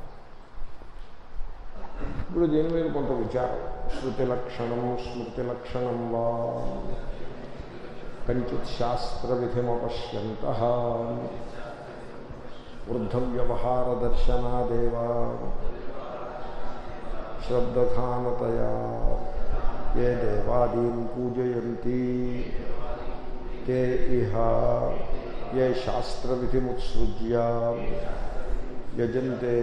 ఇప్పుడు దీని మీద కొంత విచారం శృతి లక్షణం స్మృతి లక్షణం వా కంచిత్ శాస్త్ర విధిమపశ్యంత వృద్ధ వ్యవహార దర్శనాదేవా శ్రద్ధానతయా ఏ దేవాదీన్ పూజయంతి తే ఇహ ఏ శాస్త్రవిధిముత్సృజ్య యజంతే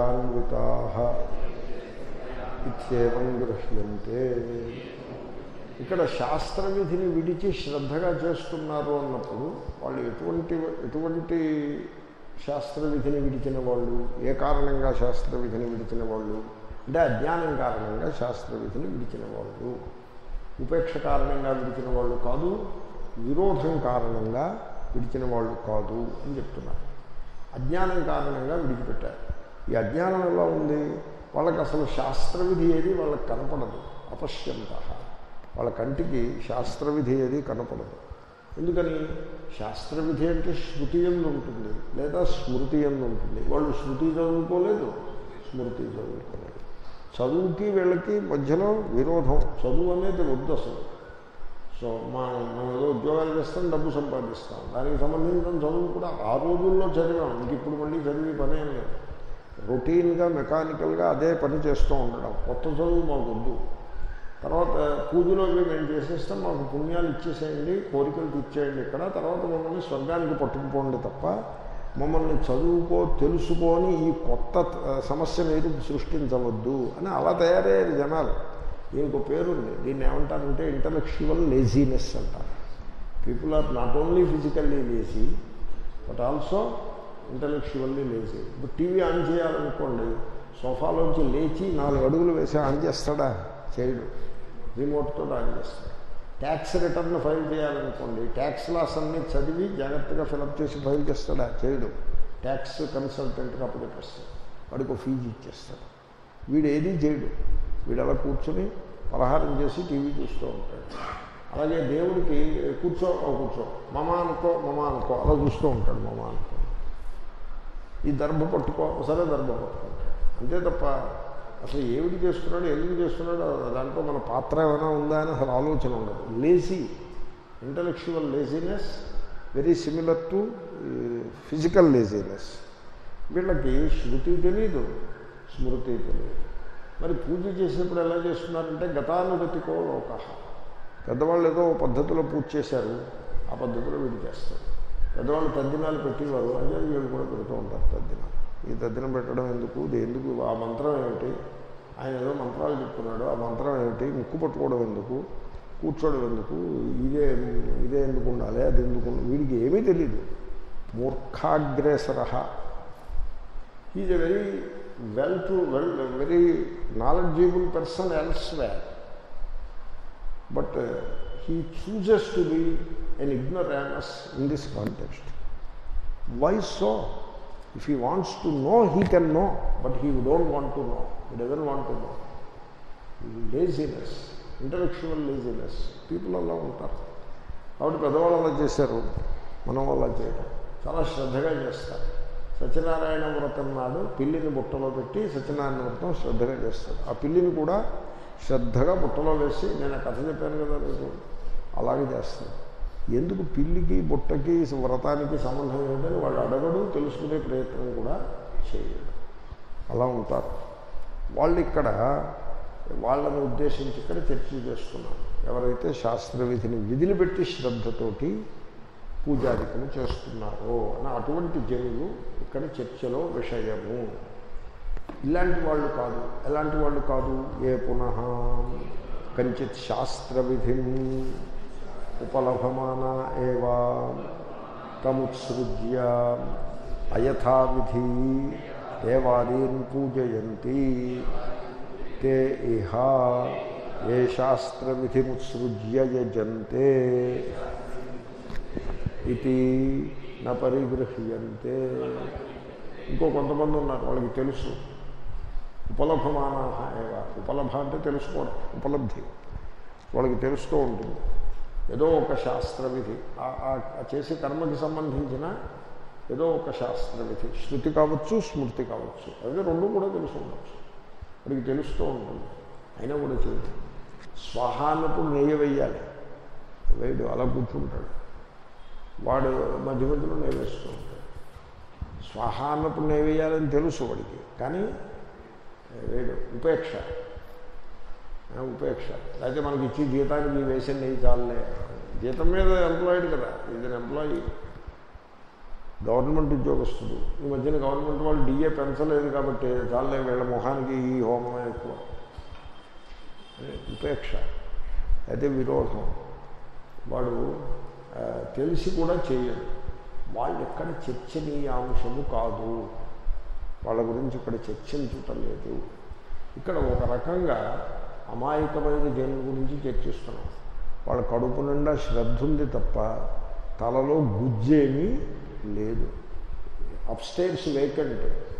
శ్రద్ధయాన్వితా ఇత్యేవం గృహ్యంతే ఇక్కడ శాస్త్ర విధిని విడిచి శ్రద్ధగా చేస్తున్నారు అన్నప్పుడు వాళ్ళు ఎటువంటి ఎటువంటి శాస్త్ర విధిని విడిచిన వాళ్ళు ఏ కారణంగా శాస్త్ర విధిని విడిచిన వాళ్ళు అంటే అజ్ఞానం కారణంగా శాస్త్ర విధిని విడిచిన వాళ్ళు ఉపేక్ష కారణంగా విడిచిన వాళ్ళు కాదు విరోధం కారణంగా విడిచిన వాళ్ళు కాదు అని చెప్తున్నారు అజ్ఞానం కారణంగా విడిచిపెట్టారు ఈ అజ్ఞానం ఎలా ఉంది వాళ్ళకి అసలు శాస్త్ర విధి ఏది వాళ్ళకి కనపడదు అపశ్యంత వాళ్ళ కంటికి శాస్త్ర విధి ఏది కనపడదు ఎందుకని శాస్త్ర విధి అంటే శృతి ఎందు ఉంటుంది లేదా స్మృతి ఎందు ఉంటుంది వాళ్ళు శృతి చదువుకోలేదు స్మృతి చదువుకోలేదు చదువుకి వీళ్ళకి మధ్యలో విరోధం చదువు అనేది వద్దు అసలు సో మా మనం ఏదో ఉద్యోగాలు చేస్తాం డబ్బు సంపాదిస్తాం దానికి సంబంధించిన చదువు కూడా ఆ రోజుల్లో చదివాం ఇంక ఇప్పుడు మళ్ళీ చదివి పని ఏం లేదు రొటీన్గా మెకానికల్గా అదే పని చేస్తూ ఉండడం కొత్త చదువు మాకు వద్దు తర్వాత పూజలో అవి మేము చేసేస్తాం మాకు పుణ్యాలు ఇచ్చేసేయండి కోరికలు తీర్చేయండి ఇక్కడ తర్వాత మమ్మల్ని స్వర్గానికి పట్టుకుపోండి తప్ప మమ్మల్ని చదువుకో తెలుసుకొని ఈ కొత్త ఆ, సమస్య మీరు సృష్టించవద్దు అని అలా తయారయ్యారు జనాలు దీనికి ఒక పేరుంది దీన్ని ఏమంటారంటే ఇంటలెక్చువల్ లేజీనెస్ అంటారు people are not only physically lazy but also intellectually lazy ఇప్పుడు టీవీ ఆన్ చేయాలనుకోండి సోఫాలోంచి లేచి నాలుగు అడుగులు వేసి ఆన్ చేస్తాడా చేయడు రిమోట్తో ఆన్ చేస్తాడు ట్యాక్స్ రిటర్న్ ఫైల్ చేయాలనుకోండి ట్యాక్స్ లాస్ అన్ని చదివి జాగ్రత్తగా ఫిలప్ చేసి ఫైల్ చేస్తాడా చేయడు ట్యాక్స్ కన్సల్టెంట్కి అప్పచెప్పేస్తాడు వాడికి ఒక ఫీజు ఇచ్చేస్తాడు వీడు ఏది చేయడు వీడు అలా కూర్చొని పలహారం చేసి టీవీ చూస్తూ ఉంటాడు అలాగే దేవుడికి కూర్చో ఓ కూర్చో మమ అనుకో మమ అనుకో అలా చూస్తూ ఉంటాడు మమ అనుకో ఈ దర్భ పట్టుకో సరే దర్భ పట్టుకుంటాడు అంతే తప్ప అసలు ఏమిటి చేస్తున్నాడు ఎందుకు చేస్తున్నాడు దాంట్లో మన పాత్ర ఏమైనా ఉందా అని అసలు ఆలోచన ఉండదు lazy intellectual laziness very similar to physical laziness వీళ్ళకి శృతి తెలీదు స్మృతి తెలియదు మరి పూజ చేసేప్పుడు ఎలా చేస్తున్నారంటే గతానుగతికో లోక పెద్దవాళ్ళు ఏదో ఓ పద్ధతిలో పూజ చేశారు ఆ పద్ధతిలో వీడు చేస్తారు పెద్దవాళ్ళు తద్దినాలు పెట్టేవారు అంటే వీళ్ళు కూడా పెడుతూ ఉంటారు తద్దినాలు ఈ తద్దినం పెట్టడం ఎందుకు ఇది ఎందుకు ఆ మంత్రం ఏమిటి ఆయన ఏదో మంత్రాలు చెప్తున్నాడు ఆ మంత్రం ఏమిటి ముక్కు పట్టుకోవడం ఎందుకు కూర్చోవడం ఎందుకు ఇదే ఇదే ఎందుకు ఉండాలి అది ఎందుకు ఉండాలి వీడికి ఏమీ తెలియదు మూర్ఖాగ్రేసర is a very well to well very knowledgeable person elsewhere but he chooses to be an ignoramus in this context why so if he wants to know he can know but he don't want to know he doesn't want to know laziness intellectual laziness people అలా ఉంటారు కాబట్టి పెద్దవాళ్ళు అలా చేశారు మనం అలా చేయడం చాలా శ్రద్ధగా చేస్తారు సత్యనారాయణ వ్రతం నాడు పిల్లిని బుట్టలో పెట్టి సత్యనారాయణ వ్రతం శ్రద్ధగా చేస్తాడు ఆ పిల్లిని కూడా శ్రద్ధగా బుట్టలో వేసి నేను ఆ కథ చెప్పాను కదా మీకు అలాగే చేస్తాడు ఎందుకు పిల్లికి బుట్టకి వ్రతానికి సంబంధం ఏంటని వాళ్ళు అడగడు తెలుసుకునే ప్రయత్నం కూడా చేయడు అలా ఉంటారు వాళ్ళు ఇక్కడ వాళ్ళని ఉద్దేశించి ఇక్కడ చర్చ చేస్తున్నారు ఎవరైతే శాస్త్ర విధిని విధిలిపెట్టి శ్రద్ధతోటి పూజాధికము చేస్తున్నారో అని అటువంటి జనులు ఇక్కడ చర్చలో విషయము ఇలాంటి వాళ్ళు కాదు ఎలాంటి వాళ్ళు కాదు ఏ పునః కంచిత్ శాస్త్ర విధిం ఉపలభమాన ఏవా తముత్సృజ్య అయథావిధి దేవాదీన్ పూజయంతి తే ఇహ ఏ శాస్త్ర విధిముత్సృజ్య యజంతే ఇది నా పరిగృహ్యంతే ఇంకో కొంతమంది ఉన్నారు వాళ్ళకి తెలుసు ఉపలభమాన ఏవ ఉపలభ అంటే తెలుసుకోవడం ఉపలబ్ధి వాళ్ళకి తెలుస్తూ ఉంటుంది ఏదో ఒక శాస్త్ర విధి ఆ- ఆ ఆ చేసే కర్మకి సంబంధించిన ఏదో ఒక శాస్త్ర విధి శృతి కావచ్చు స్మృతి కావచ్చు అవి రెండు కూడా తెలుసు ఉండొచ్చు వాడికి తెలుస్తూ ఉంటుంది అయినా కూడా చేయదు స్వాహ అన్నప్పుడు నెయ్యి వేయాలి వేయడు అలా కూర్చుంటాడు వాడు మధ్య మధ్యలో నెయ్యి వేస్తూ ఉంటాడు స్వాహ అన్నప్పుడు నెయ్యి వేయాలని తెలుసు వాడికి కానీ వేడు ఉపేక్ష ఆ, ఉపేక్ష లేకపోతే మనకి ఇచ్చి జీతానికి వేసిన నెయ్యి చాలే జీతం మీద ఎంప్లాయిడ్ కదా ఇది ఎంప్లాయీ గవర్నమెంట్ ఉద్యోగస్తుడు ఈ మధ్యన గవర్నమెంట్ వాళ్ళు డిఏ పెంచలేదు కాబట్టి చాలే వీళ్ళ మొహానికి ఈ హోమమే ఎక్కువ అని ఉపేక్ష అయితే విరోధం వాడు ఆ, తెలిసి కూడా చేయడు వాళ్ళు ఎక్కడ చర్చనీయాంశము కాదు వాళ్ళ గురించి ఇక్కడ చర్చించటం లేదు ఇక్కడ ఒక రకంగా అమాయకమైన జనుల గురించి చర్చిస్తున్నాం వాళ్ళ కడుపు నిండా శ్రద్ధ ఉంది తప్ప తలలో గుజ్జేమీ లేదు అప్స్టైర్స్ వేకెంట్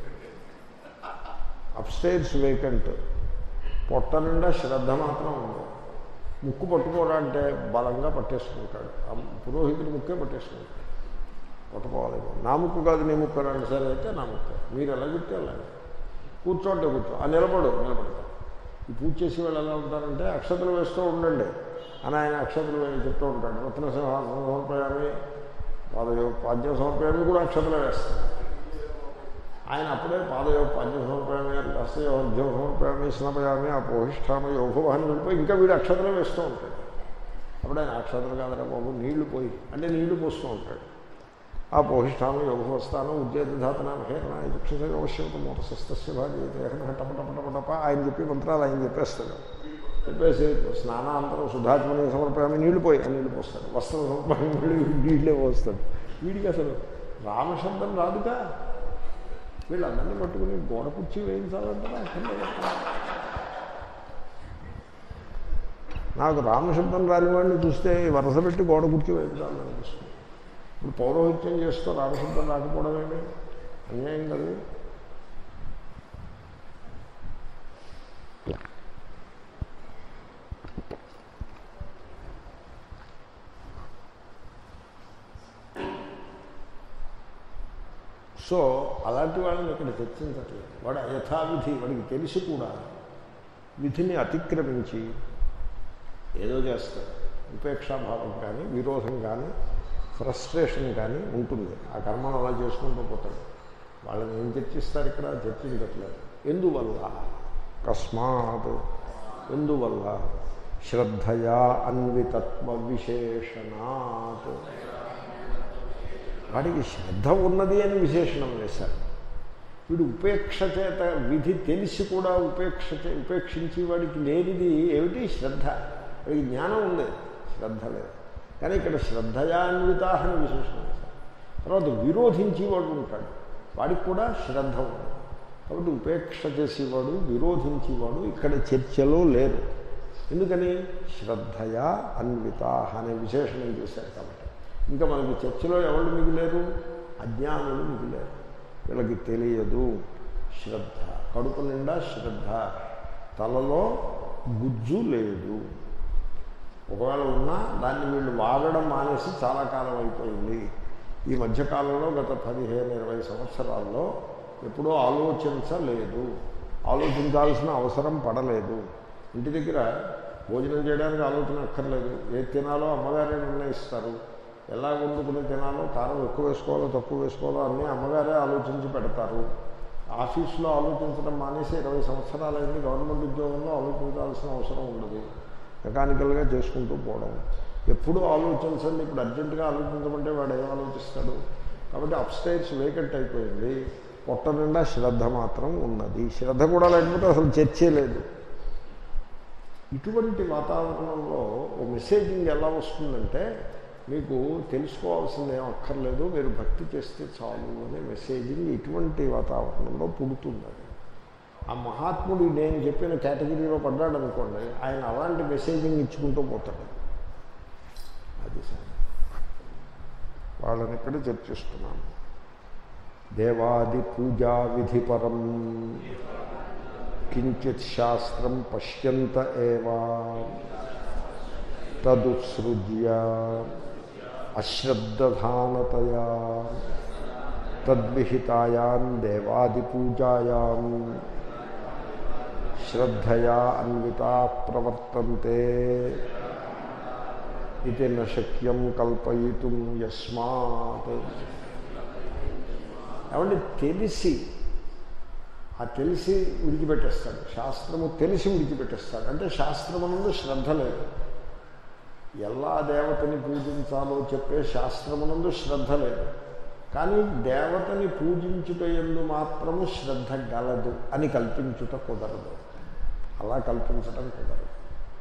అప్స్టైర్స్ వేకెంట్ పొట్ట నిండా శ్రద్ధ మాత్రం ఉంది ముక్కు పట్టుకోవాలంటే బలంగా పట్టేసుకుంటాడు ఆ పురోహితుడి ముక్కే పట్టేసుకుంటాడు పట్టుకోవాలేమో నా ముక్కు కాదు నీ ముక్కు రండి సరే అయితే నా ముక్కు మీరు ఎలా చెప్తే అలాగే కూర్చోండి కూర్చో ఆ నిలబడు నిలబడతాడు ఈ పూజ చేసి వాళ్ళు ఎలా ఉంటారంటే అక్షతలు వేస్తూ ఉండండి అని ఆయన అక్షతలు వేసి చెప్తూ ఉంటాడు రత్న సింహాసనం సమర్పయామి పాదయో పాద్యం సమర్పయామి కూడా అక్షతలు వేస్తాడు ఆయన అప్పుడే పాదయో పాద్యం సమర్పయామి హస్తయో అర్ఘ్యం సమర్పయామి స్నపయామి ఆ పోహిష్టామి యోభవాన్ని వెళ్ళిపోయి ఇంకా వీడు అక్షతలు వేస్తూ ఉంటాడు అప్పుడు ఆయన అక్షతలు కాదరా బాబు నీళ్లు పోయి అంటే నీళ్లు పోస్తూ ఉంటాడు ఆ పోహిష్టాను యోగవస్థానం ఉద్యోగధాతన హేరణ దుక్షయోగశ్యోత మూతశస్త్య భాగ్య టప టప టప టప ఆయన చెప్పి మంత్రాలు ఆయన చెప్పేస్తాడు చెప్పేసి స్నానాంతరం శుద్ధాత్మని సమర్పయామి నీళ్లు పోయి అని నీళ్లు పోస్తాడు వస్త్రం సమర్పయామి నీళ్ళు నీళ్ళే పోస్తాడు వీడికి అసలు రామశబ్దం రాదుగా వీళ్ళందరినీ పట్టుకుని గోడ కుర్చీ వేయించాలంటారా నాకు రామశబ్దం రాని వాడిని చూస్తే వరస పెట్టి గోడ కుర్చీ వేయించాలనిపిస్తుంది ఇప్పుడు పౌరోహిత్యం చేస్తూ రామశబ్దం రాకపోవడం ఏమి అన్యాయం కదా సో అలాంటి వాళ్ళని ఇక్కడ చర్చించట్లేదు వాడు యథావిధి వాడికి తెలిసి కూడా విధిని అతిక్రమించి ఏదో చేస్తాడు ఉపేక్షాభావం కానీ విరోధం కానీ ఫ్రస్ట్రేషన్ కానీ ఉంటుంది ఆ కర్మను అలా చేసుకుంటూ పోతాడు వాళ్ళని ఏం చర్చిస్తారు ఇక్కడ చర్చించట్లేదు ఎందువల్ల కస్మాత్ ఎందువల్ల శ్రద్ధయా అన్వితత్వ విశేషణాత్ వాడికి శ్రద్ధ ఉన్నది అని విశేషణం వేశారు వీడు ఉపేక్ష చేత విధి తెలిసి కూడా ఉపేక్ష చే ఉపేక్షించి వాడికి లేనిది ఏమిటి శ్రద్ధ వాడికి జ్ఞానం ఉంది శ్రద్ధ లేదు కానీ ఇక్కడ శ్రద్ధయాన్విత అని విశేషణం వేశారు తర్వాత విరోధించి వాడు ఉంటాడు వాడికి కూడా శ్రద్ధ ఉంది కాబట్టి ఉపేక్ష చేసేవాడు విరోధించేవాడు ఇక్కడ చర్చలో లేరు ఎందుకని శ్రద్ధయా అన్విత అనే విశేషణం చేశారు కాబట్టి ఇంకా మనకి చర్చలో ఎవరు మిగిలేరు అజ్ఞానులు మిగిలేరు వీళ్ళకి తెలియదు శ్రద్ధ కడుపు నిండా శ్రద్ధ తలలో గుజ్జు లేదు ఒకవేళ ఉన్నా దాన్ని వీళ్ళు వాడడం మానేసి చాలా కాలం అయిపోయింది ఈ మధ్యకాలంలో గత పదిహేను ఇరవై సంవత్సరాల్లో ఎప్పుడూ ఆలోచించలేదు ఆలోచించాల్సిన అవసరం పడలేదు ఇంటి దగ్గర భోజనం చేయడానికి ఆలోచన అక్కర్లేదు ఏది తినాలో అమ్మగారే నిర్ణయిస్తారు ఎలా వండుకుని తినాలో కారం ఎక్కువ వేసుకోవాలో తక్కువ వేసుకోవాలో అన్నీ అమ్మగారే ఆలోచించి పెడతారు ఆఫీస్లో ఆలోచించడం మానేసి ఇరవై సంవత్సరాలైంది గవర్నమెంట్ ఉద్యోగంలో ఆలోచించాల్సిన అవసరం ఉండదు మెకానికల్గా చేసుకుంటూ పోవడం ఎప్పుడు ఆలోచించండి ఇప్పుడు అర్జెంటుగా ఆలోచించమంటే వాడు ఏం ఆలోచిస్తాడు కాబట్టి అప్స్టైర్స్ వేకెంట్ అయిపోయింది పొట్ట నిండా శ్రద్ధ మాత్రం ఉన్నది శ్రద్ధ కూడా లేకపోతే అసలు చర్చే లేదు ఇటువంటి వాతావరణంలో ఓ మెసేజింగ్ ఎలా వస్తుందంటే మీకు తెలుసుకోవాల్సిందేం అక్కర్లేదు మీరు భక్తి చేస్తే చాలు అనే మెసేజింగ్ ఇటువంటి వాతావరణంలో పుడుతుంది ఆ మహాత్ముడు నేను చెప్పిన కేటగిరీలో పడ్డాడు అనుకోండి ఆయన అలాంటి మెసేజింగ్ ఇచ్చుకుంటూ పోతాడు అది సార్ వాళ్ళని ఇక్కడ చర్చిస్తున్నాను దేవాది పూజా విధిపరం కించిత్ శాస్త్రం పశ్యంత ఏవా తదుత్సృజ్య అశ్రద్ధధానతయా తద్విహితాయాం దేవాదిపూజాయాం శ్రద్ధయా అన్వితా ప్రవర్తంతే ఇది నశక్యం కల్పయితుం యస్మాత్ ఏమంటే తెలిసి ఆ తెలిసి విడిచిపెట్టేస్తాడు శాస్త్రము తెలిసి విడిచిపెట్టేస్తాడు అంటే శాస్త్రమునందు శ్రద్ధ లేదు ఎలా దేవతని పూజించాలో చెప్పే శాస్త్రమునందు శ్రద్ధ లేదు కానీ దేవతని పూజించుట ఎందు మాత్రము శ్రద్ధ గలదు అని కల్పించుట కుదరదు అలా కల్పించటం కుదరదు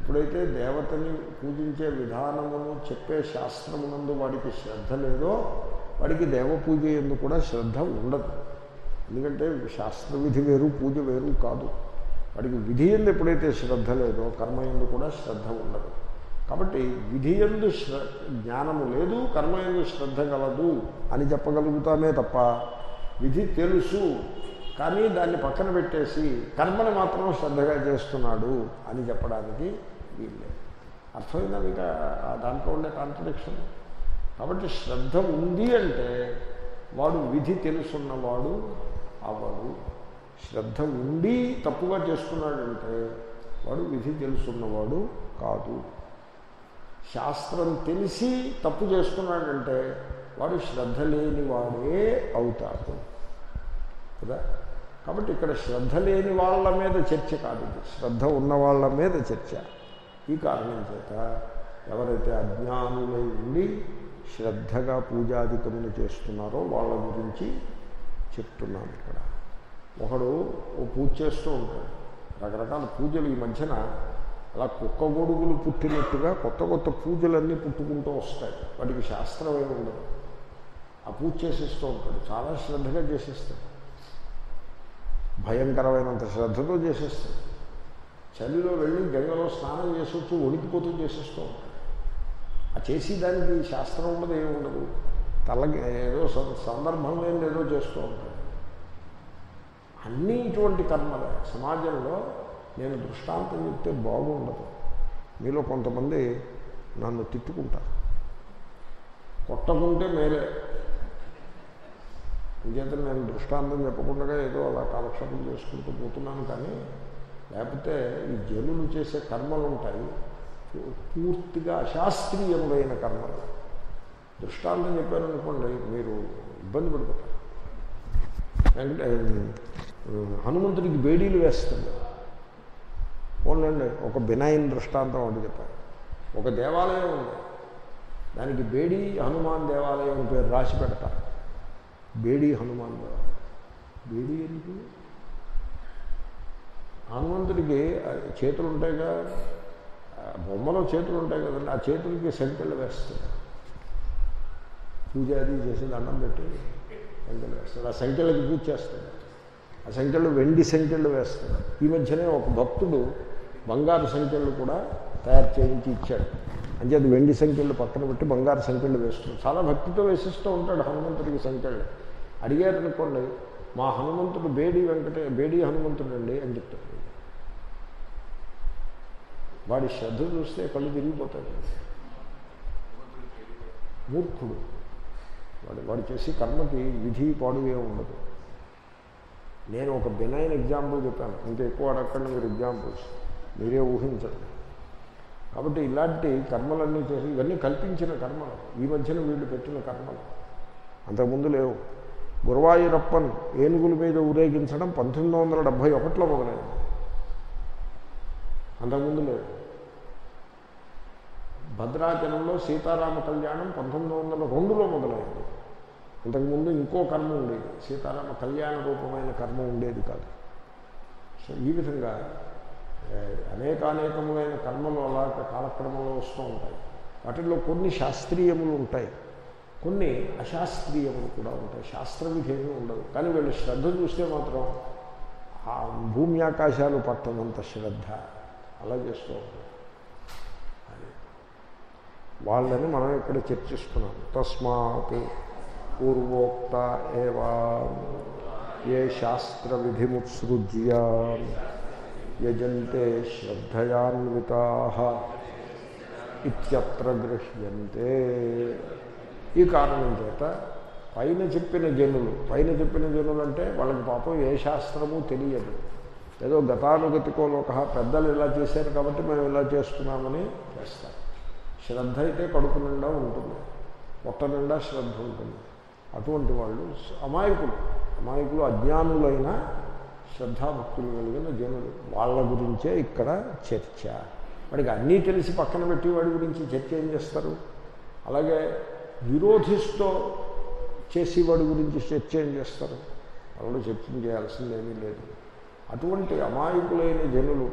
ఎప్పుడైతే దేవతని పూజించే విధానమును చెప్పే శాస్త్రమునందు వాడికి శ్రద్ధ లేదో వాడికి దేవ పూజ ఎందు కూడా శ్రద్ధ ఉండదు ఎందుకంటే శాస్త్ర విధి వేరు పూజ వేరు కాదు వాడికి విధి ఎందు ఎప్పుడైతే శ్రద్ధ లేదో కర్మ ఎందు కూడా శ్రద్ధ ఉండదు కాబట్టి విధి ఎందు శ్ర జ్ఞానము లేదు కర్మ ఎందు శ్రద్ధ గలదు అని చెప్పగలుగుతామే తప్ప విధి తెలుసు కానీ దాన్ని పక్కన పెట్టేసి కర్మని మాత్రం శ్రద్ధగా చేస్తున్నాడు అని చెప్పడానికి వీల్లేదు అర్థమైందా మీకు ఆ దాంట్లో ఉండే కాంట్రడిక్షన్ కాబట్టి శ్రద్ధ ఉంది అంటే వాడు విధి తెలుసున్నవాడు అవడు శ్రద్ధ ఉండి తప్పుగా చేస్తున్నాడంటే వాడు విధి తెలుసున్నవాడు కాదు శాస్త్రం తెలిసి తప్పు చేస్తున్నాడంటే వాడు శ్రద్ధ లేని వాడే అవుతాడు కదా కాబట్టి ఇక్కడ శ్రద్ధ లేని వాళ్ళ మీద చర్చ కాదు ఇది శ్రద్ధ ఉన్న వాళ్ళ మీద చర్చ ఈ కారణం చేత ఎవరైతే అజ్ఞానులై ఉండి శ్రద్ధగా పూజాధికములు చేస్తున్నారో వాళ్ళ గురించి చెప్తున్నాను ఇక్కడ ఒకడు ఓ పూజ చేస్తూ ఉంటాడు రకరకాల పూజలు ఈ మధ్యన అలా కుక్క గొడుగులు పుట్టినట్టుగా కొత్త కొత్త పూజలన్నీ పుట్టుకుంటూ వస్తాయి వాటికి శాస్త్రం ఏమి ఉండదు ఆ పూజ చేసేస్తూ ఉంటాడు చాలా శ్రద్ధగా చేసేస్తాడు భయంకరమైనంత శ్రద్ధతో చేసేస్తాడు చలిలో వెళ్ళి గంగలో స్నానం చేసి వచ్చి వణికిపోతూ చేసేస్తూ ఉంటాడు ఆ చేసి దానికి శాస్త్రం ఉండదు ఏమి ఉండదు తలకి ఏదో సం- సందర్భం ఏం ఏదో చేస్తూ ఉంటాడు అన్నీ ఇటువంటి కర్మలే సమాజంలో నేను దృష్టాంతం చెప్తే బాగుండదు మీలో కొంతమంది నన్ను తిట్టుకుంటారు కొట్టకుంటే మేలే ఇంకేత నేను దృష్టాంతం చెప్పకుండా ఏదో అలా కాలక్షేపం చేసుకుంటూ పోతున్నాను కానీ లేకపోతే ఈ జనులు చేసే కర్మలు ఉంటాయి పూర్తిగా అశాస్త్రీయములైన కర్మలు దృష్టాంతం చెప్పారనుకోండి మీరు ఇబ్బంది పడిపోతారు వెంకట హనుమంతుడికి బేడీలు వేస్తుంది పోన్లండి ఒక బినాయిన్ దృష్టాంతం ఒకటి చెప్పారు ఒక దేవాలయం ఉంది దానికి బేడీ హనుమాన్ దేవాలయం అని పేరు రాసి పెడతారు బేడీ హనుమాన్ దేవాలయం బేడీ ఎందుకు హనుమంతుడికి ఆ చేతులు ఉంటాయిగా ఆ బొమ్మలో చేతులు ఉంటాయి కదండి ఆ చేతులకి సంఖ్యలు వేస్తాడు పూజ అది చేసి దండం పెట్టి సంఖ్యలు వేస్తాడు ఆ సంఖ్యలకి పూజ చేస్తాడు ఆ సంఖ్యలు వెండి సంఖ్యలు వేస్తాడు ఈ మధ్యనే ఒక భక్తుడు బంగారు సంఖ్యలు కూడా తయారు చేయించి ఇచ్చాడు అంచేది వెండి సంఖ్యలు పక్కన పెట్టి బంగారు సంఖ్యలు వేస్తున్నాడు చాలా భక్తితో వేసిస్తూ ఉంటాడు హనుమంతుడికి సంఖ్యలు అడిగారు అనుకోండి మా హనుమంతుడు బేడి వెంకటే బేడి హనుమంతుడు అండి అని చెప్తాడు వాడి శ్రద్ధ చూస్తే కళ్ళు తిరిగిపోతాయి మూర్ఖుడు వాడు వాడు చేసి కర్మకి విధి పాడుగా ఉండదు నేను ఒక బినైన్ ఎగ్జాంపుల్ చెప్పాను ఇంకా ఎక్కువ అడగండి మీరు ఎగ్జాంపుల్స్ మీరే ఊహించండి కాబట్టి ఇలాంటి కర్మలన్నీ చేసి ఇవన్నీ కల్పించిన కర్మలు ఈ మధ్యన వీళ్ళు పెట్టిన కర్మలు అంతకుముందు లేవు గురువాయూరప్పన్ ఏనుగుల మీద ఊరేగించడం పంతొమ్మిది వందల డెబ్భై ఒకటిలో మొదలైంది అంతకుముందు లేదు భద్రాచలంలో సీతారామ కళ్యాణం పంతొమ్మిది వందల రెండులో మొదలైంది అంతకుముందు ఇంకో కర్మ ఉండేది సీతారామ కళ్యాణ రూపమైన కర్మ ఉండేది కాదు సో ఈ విధంగా ఏ, అనేకానేకములైన కర్మలు అలా కాలక్రమంలో వస్తూ ఉంటాయి వాటిల్లో కొన్ని శాస్త్రీయములు ఉంటాయి కొన్ని అశాస్త్రీయములు కూడా ఉంటాయి శాస్త్ర విధేమీ ఉండదు కానీ వీళ్ళు శ్రద్ధ చూస్తే మాత్రం ఆ భూమి ఆకాశాలు పట్టనంత శ్రద్ధ అలా చేస్తూ ఉంటారు అది వాళ్ళని మనం ఇక్కడ చర్చిస్తున్నాం తస్మాత్ పూర్వోక్త ఏవా ఏ శాస్త్ర విధిముత్సృజ్య యజంతే శ్రద్ధయాన్వితా ఇత్యత్ర గృహ్యంతే ఈ కారణం చేత పైన చెప్పిన జనులు పైన చెప్పిన జనులు అంటే వాళ్ళకి పాపం ఏ శాస్త్రము తెలియదు ఏదో గతానుగతికో లోక పెద్దలు ఇలా చేశారు కాబట్టి మేము ఇలా చేస్తున్నామని చేస్తారు శ్రద్ధ అయితే కడుపు నిండా ఉంటుంది పొట్ట నిండా శ్రద్ధ ఉంటుంది అటువంటి వాళ్ళు అమాయకులు అమాయకులు అజ్ఞానులైన శ్రద్ధాభక్తులు కలిగిన జనులు వాళ్ళ గురించే ఇక్కడ చర్చ వాడికి అన్నీ తెలిసి పక్కన పెట్టి వాడి గురించి చర్చ ఏం చేస్తారు అలాగే విరోధిస్తూ చేసేవాడి గురించి చర్చ ఏం చేస్తారు వాళ్ళు చర్చ చేయాల్సిందేమీ లేదు అటువంటి అమాయకులైన జనులు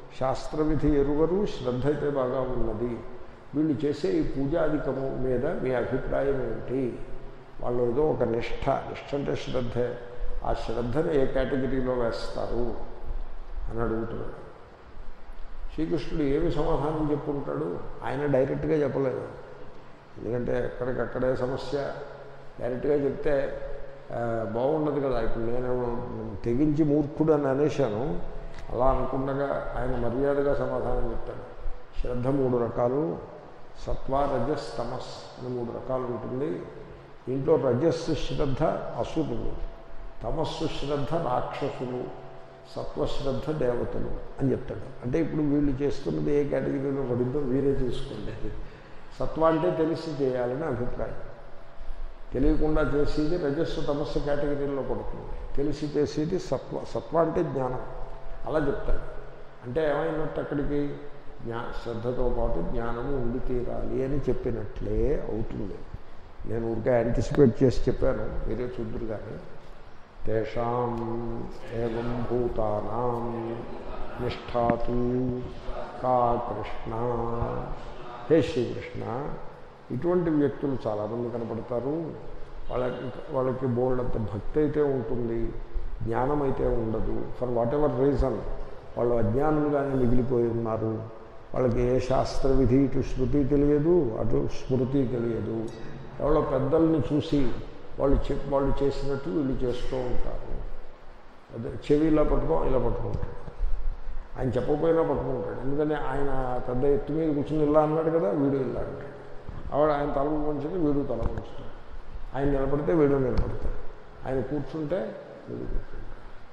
శాస్త్రవిధి ఎరుగరు శ్రద్ధ అయితే బాగా ఉన్నది వీళ్ళు చేసే ఈ పూజాధికము మీద మీ అభిప్రాయం ఏమిటి వాళ్ళు ఏదో ఒక నిష్ఠ నిష్ఠ అంటే శ్రద్ధే ఆ శ్రద్ధను ఏ కేటగిరీలో వేస్తారు అని అడుగుతున్నాడు శ్రీకృష్ణుడు ఏమి సమాధానం చెప్పుకుంటాడు ఆయన డైరెక్ట్గా చెప్పలేదు ఎందుకంటే ఎక్కడికక్కడే సమస్య డైరెక్ట్గా చెప్తే ఆ, బాగుండదు కదా ఇప్పుడు నేను తెగించి మూర్ఖుడు అని అనేశాను అలా అనుకుండగా ఆయన మర్యాదగా సమాధానం చెప్తాడు శ్రద్ధ మూడు రకాలు సత్వ రజస్ తమస్ అని మూడు రకాలు ఉంటుంది దీంట్లో రజస్సు శ్రద్ధ అసురులు తమస్సు శ్రద్ధ రాక్షసులు సత్వశ్రద్ధ దేవతలు అని చెప్తాడు అంటే ఇప్పుడు వీళ్ళు చేస్తున్నది ఏ కేటగిరీలో పడిందో వీరే చూసుకోండి సత్వ అంటే తెలిసి చేయాలని అభిప్రాయం తెలియకుండా చేసేది రజస్సు తమస్సు కేటగిరీలో పడుతుంది తెలిసి చేసేది సత్వ సత్వ అంటే జ్ఞానం అలా చెప్తాడు అంటే ఏమైనట్టు అక్కడికి జ్ఞా శ్రద్ధతో పాటు జ్ఞానము ఉండి తీరాలి అని చెప్పినట్లే అవుతుంది నేను ఊరికే యాంటిసిపేట్ చేసి చెప్పాను మీరే చూద్దరు కానీ తేషాం ఏం భూతానాం నిష్ఠాతు కా కృష్ణ హే శ్రీకృష్ణ ఇటువంటి వ్యక్తులు చాలామంది కనపడతారు వాళ్ళకి వాళ్ళకి బోల్డంత భక్తి అయితే ఉంటుంది జ్ఞానం అయితే ఉండదు ఫర్ వాట్ ఎవర్ రీజన్ వాళ్ళు అజ్ఞానులుగానే మిగిలిపోయి ఉన్నారు వాళ్ళకి ఏ శాస్త్ర విధి ఇటు శృతి తెలియదు అటు స్మృతి తెలియదు ఎవరో పెద్దల్ని చూసి వాళ్ళు చెప్ వాళ్ళు చేసినట్టు వీళ్ళు చేస్తూ ఉంటారు అదే చెవి ఇలా పట్టుకో ఇలా పట్టుకుంటాడు ఆయన చెప్పకపోయినా పట్టుకుంటాడు ఎందుకంటే ఆయన పెద్ద ఎత్తు మీద కూర్చుని ఇలా అన్నాడు కదా వీడు ఇలా అంటాడు ఆవిడ ఆయన తల వంచుని వీడు తల వంచుతాడు ఆయన నిలబడితే వీడు నిలబడతాడు ఆయన కూర్చుంటే వీడు కూర్చుంటాడు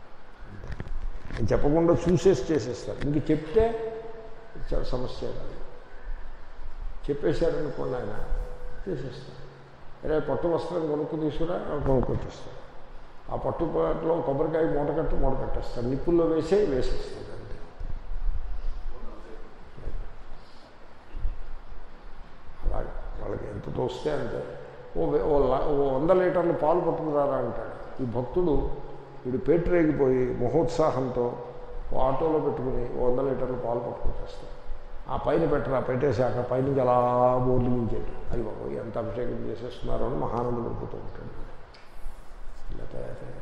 ఆయన చెప్పకుండా చూసేసి చేసేస్తారు ఇంక చెప్తే చ- సమస్య కాదు చెప్పేశారనుకోండి ఆయన చేసేస్తారు అరే పట్టు వస్త్రం కొనుక్కు తీసుకురా కొనుక్కొచ్చేస్తాడు ఆ పట్టులో కొబ్బరికాయ మూట కట్టు మూట కట్టేస్తాడు నిప్పుల్లో వేసే వేసేస్తాడు అంతే అలాగే వాళ్ళకి ఎంత తోస్తే అంతే ఓ వే- ఓ లా- ఓ వంద లీటర్లు పాలు పట్టుకురారా అంటాడు ఈ భక్తుడు వీడు పేటరేగిపోయి మహోత్సాహంతో ఓ ఆటోలో పెట్టుకుని ఓ వంద లీటర్లు పాలు పట్టుకొచ్చేస్తాడు ఆ పైన పెట్టరా పెట్టేశాక పైనుంచి అలా బోర్డు మించేది అది బాబు ఎంత అభిషేకం చేసేస్తున్నారో అని మహానందం పడిపోతూ ఉంటాడు ఇలా తయారయ్యారు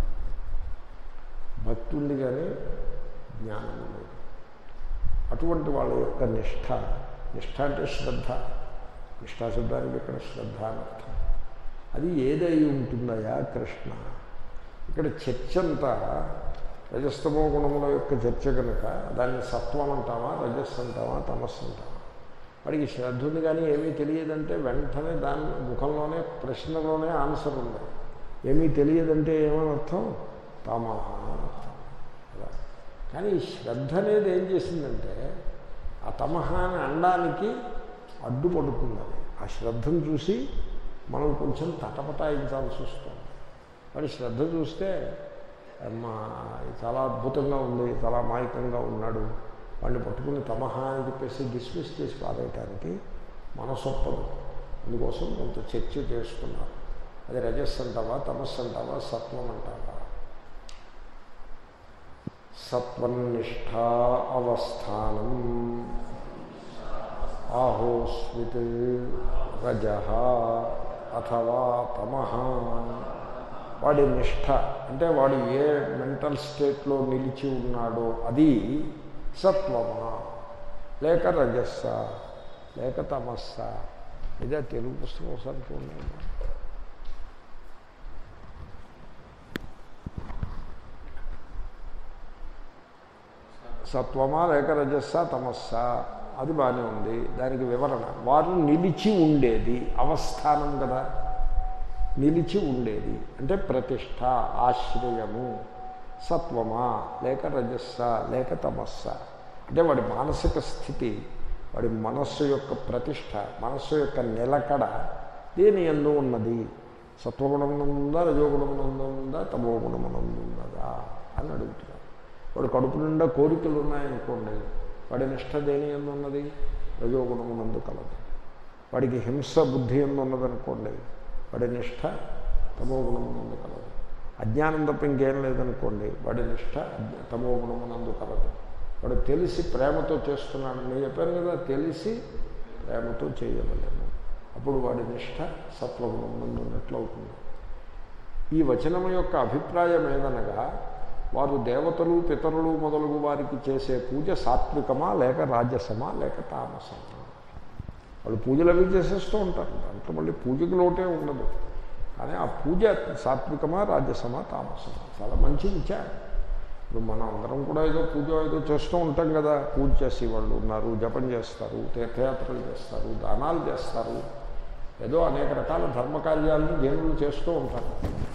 భక్తి ఉంది కానీ జ్ఞానం లేదు అటువంటి వాళ్ళ యొక్క నిష్ఠ నిష్ఠ అంటే శ్రద్ధ నిష్ఠా శబ్దానికి ఇక్కడ శ్రద్ధ అని అర్థం అది ఏదై ఉంటుందయా కృష్ణ ఇక్కడ చర్చ అంతా రజస్తమో గుణముల యొక్క చర్చ కనుక దాన్ని సత్వం అంటావా రజస్ అంటావా తమస్సు అంటావా వాడికి శ్రద్ధ ఉంది కానీ ఏమీ తెలియదంటే వెంటనే దాని ముఖంలోనే ప్రశ్నలోనే ఆన్సర్ ఉంది ఏమీ తెలియదంటే ఏమని అర్థం తమహ అని అర్థం అలా కానీ ఈ శ్రద్ధ అనేది ఏం చేసిందంటే ఆ తమహ అని అనడానికి అడ్డుపడుతుంది అది ఆ శ్రద్ధను చూసి మనం కొంచెం తటపటాయించాల్సి వస్తుంది వాడి శ్రద్ధ చూస్తే మా చాలా అద్భుతంగా ఉంది చాలా అమాయకంగా ఉన్నాడు వాడిని పట్టుకుని తమహ అని చెప్పేసి డిస్మిస్ చేసి పారేయటానికి మనసొప్పదు అందుకోసం కొంత చర్చ చేసుకున్నారు అది రజస్ అంటావా తమస్సు అంటావా సత్వం అంటావా సత్వనిష్ట అవస్థానం ఆహోస్మిత్ రజ అథవా తమః వాడి నిష్ఠ అంటే వాడు ఏ మెంటల్ స్టేట్లో నిలిచి ఉన్నాడో అది సత్వమా లేక రజస్స లేక తమస్స ఇదే తెలుగు పుస్తకం ఒకసారి చూడండి సత్వమా లేక రజస్స తమస్స అది బాగానే ఉంది దానికి వివరణ వారు నిలిచి ఉండేది అవస్థానం కదా నిలిచి ఉండేది అంటే ప్రతిష్ట ఆశ్రయము సత్వమా లేక రజస్స లేక తమస్స అంటే వాడి మానసిక స్థితి వాడి మనస్సు యొక్క ప్రతిష్ట మనస్సు యొక్క నిలకడ దేని ఎందు ఉన్నది సత్వగుణమునందా రజోగుణమునందా తమో గుణమునందున్నదా అని అడుగుతున్నారు వాడు కడుపు నిండా కోరికలు ఉన్నాయనుకోండి వాడి నిష్ట దేని ఎందు ఉన్నది రజోగుణమునందు కలదు వాడికి హింస బుద్ధి ఎందు ఉన్నదనుకోండి వాడి నిష్ట తమో గుణమునందు కలదు అజ్ఞానం తప్ప ఇంకేం లేదనుకోండి వాడి నిష్ట అజ్ఞ- తమో గుణమునందు కలదు వాడు తెలిసి ప్రేమతో చేస్తున్నాడు నేను చెప్పాను కదా తెలిసి ప్రేమతో చేయవలేము అప్పుడు వాడి నిష్ట సత్వగుణం ఉన్నట్లు అవుతుంది ఈ వచనం యొక్క అభిప్రాయం ఏదనగా వారు దేవతలు పితరులు మొదలగు వారికి చేసే పూజ సాత్వికమా లేక రాజసమా లేక తామసమా వాళ్ళు పూజలు అవి చేసేస్తూ ఉంటారు దాంట్లో మళ్ళీ పూజకు లోటే ఉండదు కానీ ఆ పూజ సాత్వికమా రాజసమా తామసమా చాలా మంచి విచారం ఇప్పుడు మనం అందరం కూడా ఏదో పూజ ఏదో చేస్తూ ఉంటాం కదా పూజ చేసే వాళ్ళు ఉన్నారు జపం చేస్తారు తీర్థయాత్రలు చేస్తారు దానాలు చేస్తారు ఏదో అనేక రకాల ధర్మకార్యాలను జనులు చేస్తూ ఉంటారు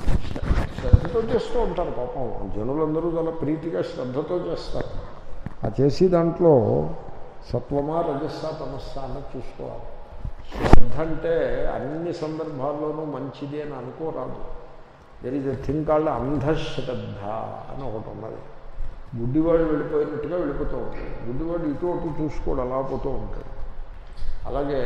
శ్రద్ధతో చేస్తూ ఉంటారు పాపం జనులందరూ చాలా ప్రీతిగా శ్రద్ధతో చేస్తారు ఆ చేసి దాంట్లో సత్వమా రజస్సా తమస్సా అన్నది చూసుకోవాలి శ్రద్ధ అంటే అన్ని సందర్భాల్లోనూ మంచిది అని అనుకోరాదు there is a thing called అంధశ్రద్ధ అని ఒకటి ఉన్నది గుడ్డివాడు వెళ్ళిపోయినట్టుగా వెళ్ళిపోతూ ఉంటాడు గుడ్డివాడు ఇటు అటు చూసుకోడు అలా పోతూ ఉంటాడు అలాగే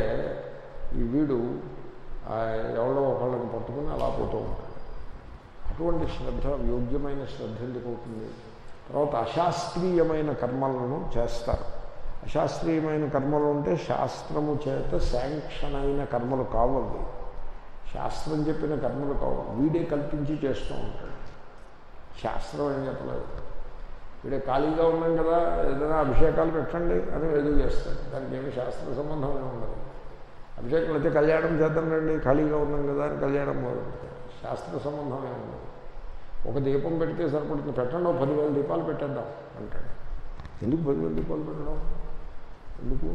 ఈ వీడు ఆ, ఎవరో ఒకళ్ళని పట్టుకుని అలా పోతూ ఉంటాడు అటువంటి శ్రద్ధ యోగ్యమైన శ్రద్ధ ఎందుకు అవుతుంది తర్వాత అశాస్త్రీయమైన కర్మలను చేస్తారు అశాస్త్రీయమైన కర్మలు ఉంటే శాస్త్రము చేత శాంక్షన్ అయిన కర్మలు కావాలి శాస్త్రం చెప్పిన కర్మలు కావాలి వీడే కల్పించి చేస్తూ ఉంటాడు శాస్త్రం ఏం చెప్పలేదు వీడే ఖాళీగా ఉన్నాం కదా ఏదైనా అభిషేకాలు పెట్టండి అని ఏదో చేస్తాడు దానికి ఏమి శాస్త్ర సంబంధం ఏమి ఉండదు అభిషేకం అయితే కళ్యాణం చేద్దాం రండి ఖాళీగా ఉన్నాం కదా అని కళ్యాణం మొదలు పెడతాడు శాస్త్ర సంబంధం ఏమి ఉండదు ఒక దీపం పెడితే సరిపడుతుంది పెట్టండి ఓ పదివేల దీపాలు పెట్టేద్దాం అంటాడు ఎందుకు పదివేల దీపాలు పెట్టడం ఎందుకు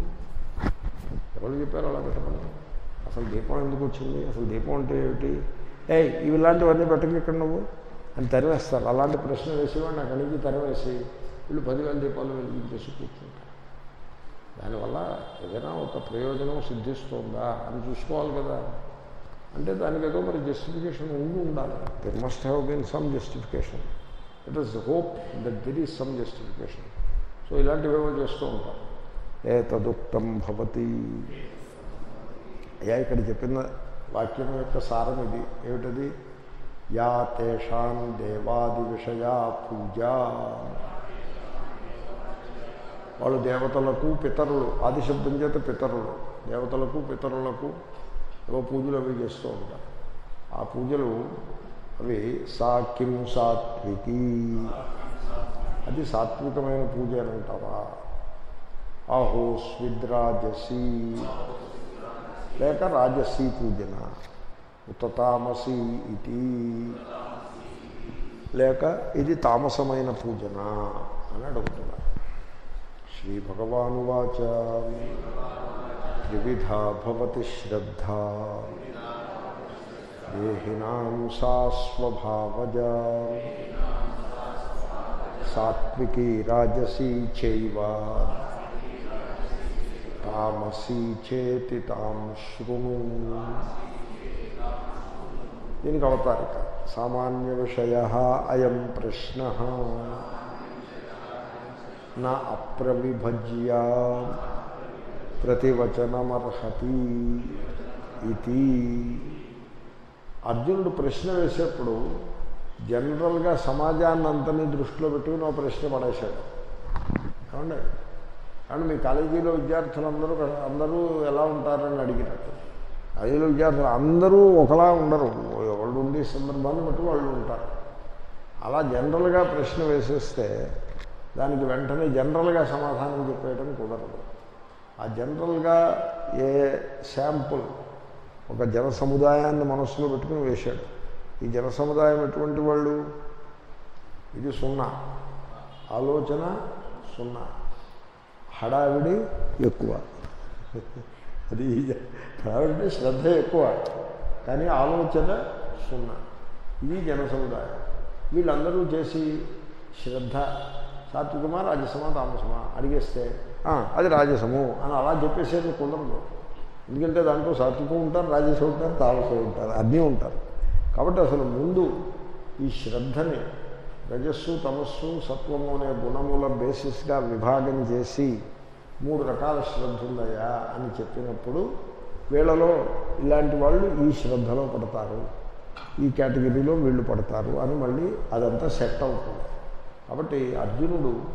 ఎవరు చెప్పారు అలా పెట్టమని అసలు దీపం ఎందుకు వచ్చింది అసలు దీపం అంటే ఏమిటి ఏ ఇవి ఇలాంటివన్నీ పెట్టక ఇక్కడ నువ్వు అని తరివేస్తారు అలాంటి ప్రశ్న వేసేవాడు నాకు అడిగి తరివేసి వీళ్ళు పదివేల దీపాలు వెలిగించేసి కూర్చుంటారు దానివల్ల ఏదైనా ఒక ప్రయోజనం సిద్ధిస్తుందా అని చూసుకోవాలి కదా అంటే దానికి ఏదో మరి జస్టిఫికేషన్ ఉండి ఉండాలి there must have been some justification it is hope that there is some justification so ఇలాంటివేవో చేస్తూ ఉంటారు ఏ తదుక్తం భవతి అయ్యా ఇక్కడ చెప్పిన వాక్యం యొక్క సారం ఇది ఏమిటది యా తేషాం దేవాది విషయా పూజ వాళ్ళు దేవతలకు పితరులు ఆది శబ్దం చేత పితరులు దేవతలకు పితరులకు ఏవో పూజలు అవి చేస్తూ ఉంటారు ఆ పూజలు అవి సాకిం సాత్వికి అది సాత్వికమైన పూజ అని అంటావా ఆహో స్విద్రాజసి లేక రాజసీ పూజన ఉత్తతామసి ఇది లేక ఇది తామసమైన పూజన అని అడుగుతున్నారు శ్రీ భగవానువాచ త్రివిధా భవతి శ్రద్ధ దేహినాం సా స్వభావజ సాత్వికీ రాజసీ చైవ తామసీ చేతి తాం శృణు దీనికి అవతారిక సామాన్య విషయ అయం ప్రశ్న నా అప్రవిభజ్య ప్రతివచనమర్హతి ఇది అర్జునుడు ప్రశ్న వేసేప్పుడు జనరల్గా సమాజాన్ని అంతని దృష్టిలో పెట్టుకుని ఒక ప్రశ్న పడేశాడు ఏమండి కానీ మీ కాలేజీలో విద్యార్థులందరూ అందరూ ఎలా ఉంటారని అడిగినట్టు కాలేజీలో విద్యార్థులు అందరూ ఒకలా ఉండరు ఎవరు ఉండే సందర్భాన్ని బట్టి వాళ్ళు ఉంటారు అలా జనరల్గా ప్రశ్న వేసేస్తే దానికి వెంటనే జనరల్గా సమాధానం చెప్పేయడం కుదరదు ఆ జనరల్గా ఏ శాంపుల్ ఒక జన సముదాయాన్ని మనస్సులో పెట్టుకుని వేశాడు ఈ జన సముదాయం ఎటువంటి వాళ్ళు ఇది సున్నా ఆలోచన సున్నా హడావిడి ఎక్కువ అది హడావిడి శ్రద్ధ ఎక్కువ కానీ ఆలోచన సున్నా ఇది జన సముదాయం వీళ్ళందరూ చేసి శ్రద్ధ సాత్వికమా రాజసమా తామసమా అడిగేస్తే "ఆ, అది రాజసము అని అలా చెప్పేసేది కుదరదు ఎందుకంటే దాంట్లో సాత్వికం ఉంటారు రాజసం ఉంటారు తామసం ఉంటారు అన్నీ ఉంటారు కాబట్టి అసలు ముందు ఈ శ్రద్ధని రజస్సు తమస్సు సత్వము అనే గుణముల బేసిస్గా విభాగం చేసి మూడు రకాల శ్రద్ధ ఉందయా అని చెప్పినప్పుడు వీళ్ళలో ఇలాంటి వాళ్ళు ఈ శ్రద్ధలో పడతారు ఈ కేటగిరీలో వీళ్ళు పడతారు అని మళ్ళీ అదంతా సెట్ అవుతుంది కాబట్టి అర్జునుడు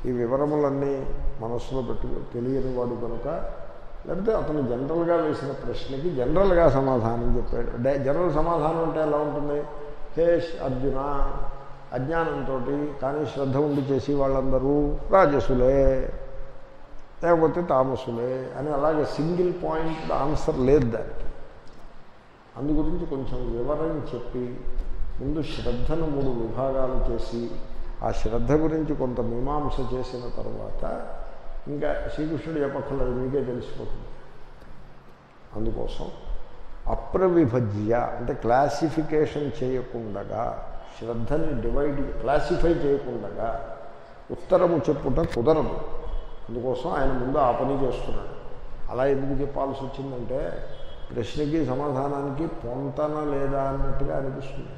ఈ వివరములన్నీ మనస్సులో పెట్టు తెలియని వాడు కనుక లేకపోతే అతను జనరల్గా వేసిన ప్రశ్నకి జనరల్గా సమాధానం చెప్పాడు డే- జనరల్ సమాధానం అంటే ఎలా ఉంటుంది హే అర్జున అజ్ఞానంతో కానీ శ్రద్ధ ఉండి చేసి వాళ్ళందరూ రాజసులే లేకపోతే తామసులే అని అలాగే సింగిల్ పాయింట్ ఆన్సర్ లేదు దానికి అందు గురించి కొంచెం వివరం చెప్పి ముందు శ్రద్ధను మూడు విభాగాలు చేసి ఆ శ్రద్ధ గురించి కొంత మీమాంస చేసిన తర్వాత ఇంకా శ్రీకృష్ణుడు చెప్పక్కర్లేదు మీకే తెలిసిపోతుంది అందుకోసం అప్రవిభజ్య అంటే క్లాసిఫికేషన్ చేయకుండగా శ్రద్ధని డివైడ్ క్లాసిఫై చేయకుండగా ఉత్తరము చెప్పుట కుదరదు అందుకోసం ఆయన ముందు ఆ పని చేస్తున్నాడు అలా ఎందుకు చెప్పాల్సి వచ్చిందంటే ప్రశ్నకి సమాధానానికి పొంతన లేదా అన్నట్టుగా అనిపిస్తుంది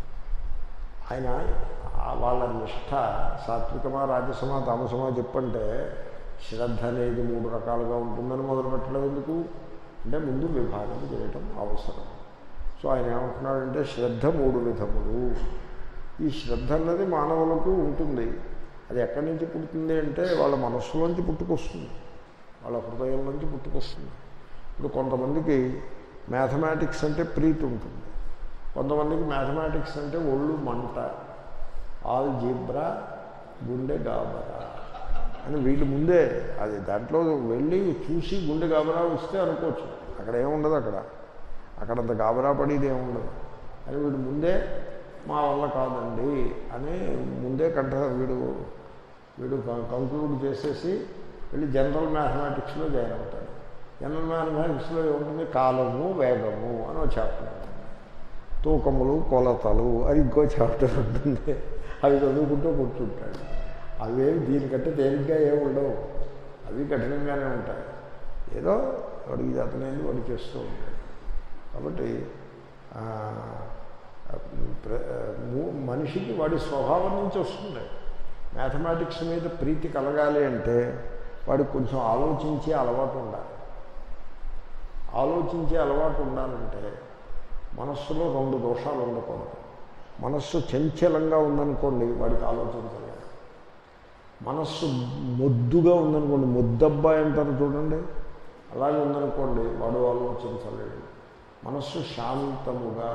ఆయన ఆ వాళ్ళ నిష్ఠ సాత్వికమా రాజసమా తామసమా చెప్పంటే శ్రద్ధ అనేది మూడు రకాలుగా ఉంటుందని మొదలు పెట్టడం ఎందుకు అంటే ముందు విభాగం చేయటం అవసరం సో ఆయన ఏమంటున్నాడంటే శ్రద్ధ మూడు విధములు ఈ శ్రద్ధ అన్నది మానవులకు ఉంటుంది అది ఎక్కడి నుంచి పుడుతుంది అంటే వాళ్ళ మనస్సులోంచి పుట్టుకొస్తుంది వాళ్ళ హృదయంలోంచి పుట్టుకొస్తుంది ఇప్పుడు కొంతమందికి మ్యాథమెటిక్స్ అంటే ప్రీతి ఉంటుంది కొంతమందికి మ్యాథమెటిక్స్ అంటే ఒళ్ళు మంట ఆల్ జీబ్రా గుండె గాబరా అని వీళ్ళు ముందే అది దాంట్లో వెళ్ళి చూసి గుండె గాబరా వస్తే అనుకోవచ్చు అక్కడ ఏముండదు అక్కడ అక్కడంత గాబరా పడేది ఏముండదు అని వీడు ముందే మా వల్ల కాదండి అని ముందే కంట వీడు వీడు కంక్లూడ్ చేసేసి వెళ్ళి జనరల్ మ్యాథమెటిక్స్లో జాయిన్ అవుతాడు జనరల్ మ్యాథమెటిక్స్లో ఏముంటుంది కాలము వేగము అని ఒక చాప్టర్ ఉంటుంది తూకములు కొలతలు అది ఇంకో చాప్టర్ ఉంటుంది అవి చదువుకుంటూ కూర్చుంటాడు అవేమి దీనికంటే తేలిగ్గా ఏమి ఉండవు అవి కఠినంగానే ఉంటాయి ఏదో వాడికి జాతనేది వాడు చేస్తూ ఉంటాడు కాబట్టి ఆ, ప్ర- ము- మనిషికి వాడి స్వభావం నుంచి వస్తుంది మ్యాథమెటిక్స్ మీద ప్రీతి కలగాలి అంటే వాడికి కొంచెం ఆలోచించే అలవాటు ఉండాలి ఆలోచించే అలవాటు ఉండాలంటే మనస్సులో రెండు దోషాలు ఉండకూడదు మనస్సు చంచలంగా ఉందనుకోండి వాడికి ఆలోచించలేదు మనస్సు మొద్దుగా ఉందనుకోండి మొద్దబ్బాయి అంటారు చూడండి అలాగే ఉందనుకోండి వాడు ఆలోచించలేడు మనస్సు శాంతముగా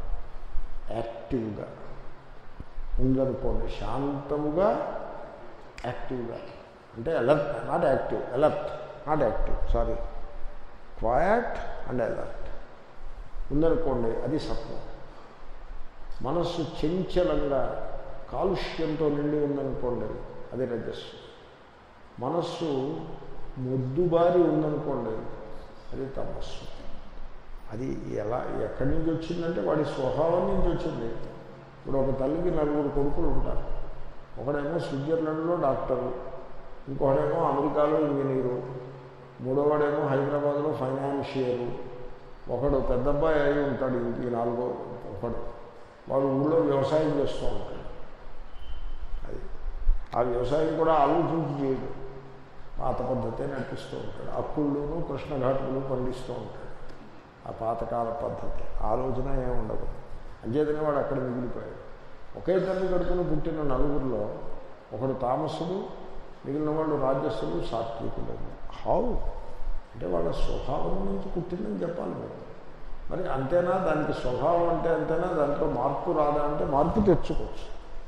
యాక్టివ్గా ఉందనుకోండి శాంతముగా యాక్టివ్గా అంటే alert not active alert not active sorry quiet and alert ఉందనుకోండి అది సత్వం మనస్సు చంచలంగా కాలుష్యంతో నిండి ఉందనుకోండి అది రజస్సు మనస్సు మొద్దుబారి ఉందనుకోండి అది తమస్సు అది ఎలా ఎక్కడి నుంచి వచ్చిందంటే వాడి స్వభావం నుంచి వచ్చింది ఇప్పుడు ఒక తల్లికి నలుగురు కొడుకులు ఉంటారు ఒకడేమో స్విట్జర్లాండ్లో డాక్టరు ఇంకొకడేమో అమెరికాలో ఇంజనీరు మూడోవాడేమో హైదరాబాద్లో ఫైనాన్షియరు ఒకడు పెద్దబ్బాయి అయి ఉంటాడు ఇంటికి నాలుగో ఒకడు వాడు ఊళ్ళో వ్యవసాయం చేస్తూ ఉంటాడు అది ఆ వ్యవసాయం కూడా ఆలోచించి చేయడు పాత పద్ధతే నడిపిస్తూ ఉంటాడు అక్కుళ్ళును కృష్ణఘాటులు పండిస్తూ ఉంటాడు ఆ పాతకాల పద్ధతి ఆలోచన ఏమి ఉండదు అంచేతనే వాడు అక్కడ మిగిలిపోయాడు ఒకే తల్లి కడుపున పుట్టిన నలుగురిలో ఒకడు తామసుడు మిగిలిన వాళ్ళు రాజస్సులు సాత్వికులు హౌ అంటే వాళ్ళ స్వభావం నుంచి పుట్టిందని చెప్పాలి మీరు మరి అంతేనా దానికి స్వభావం అంటే అంతేనా దాంట్లో మార్పు రాదా అంటే మార్పు తెచ్చుకోవచ్చు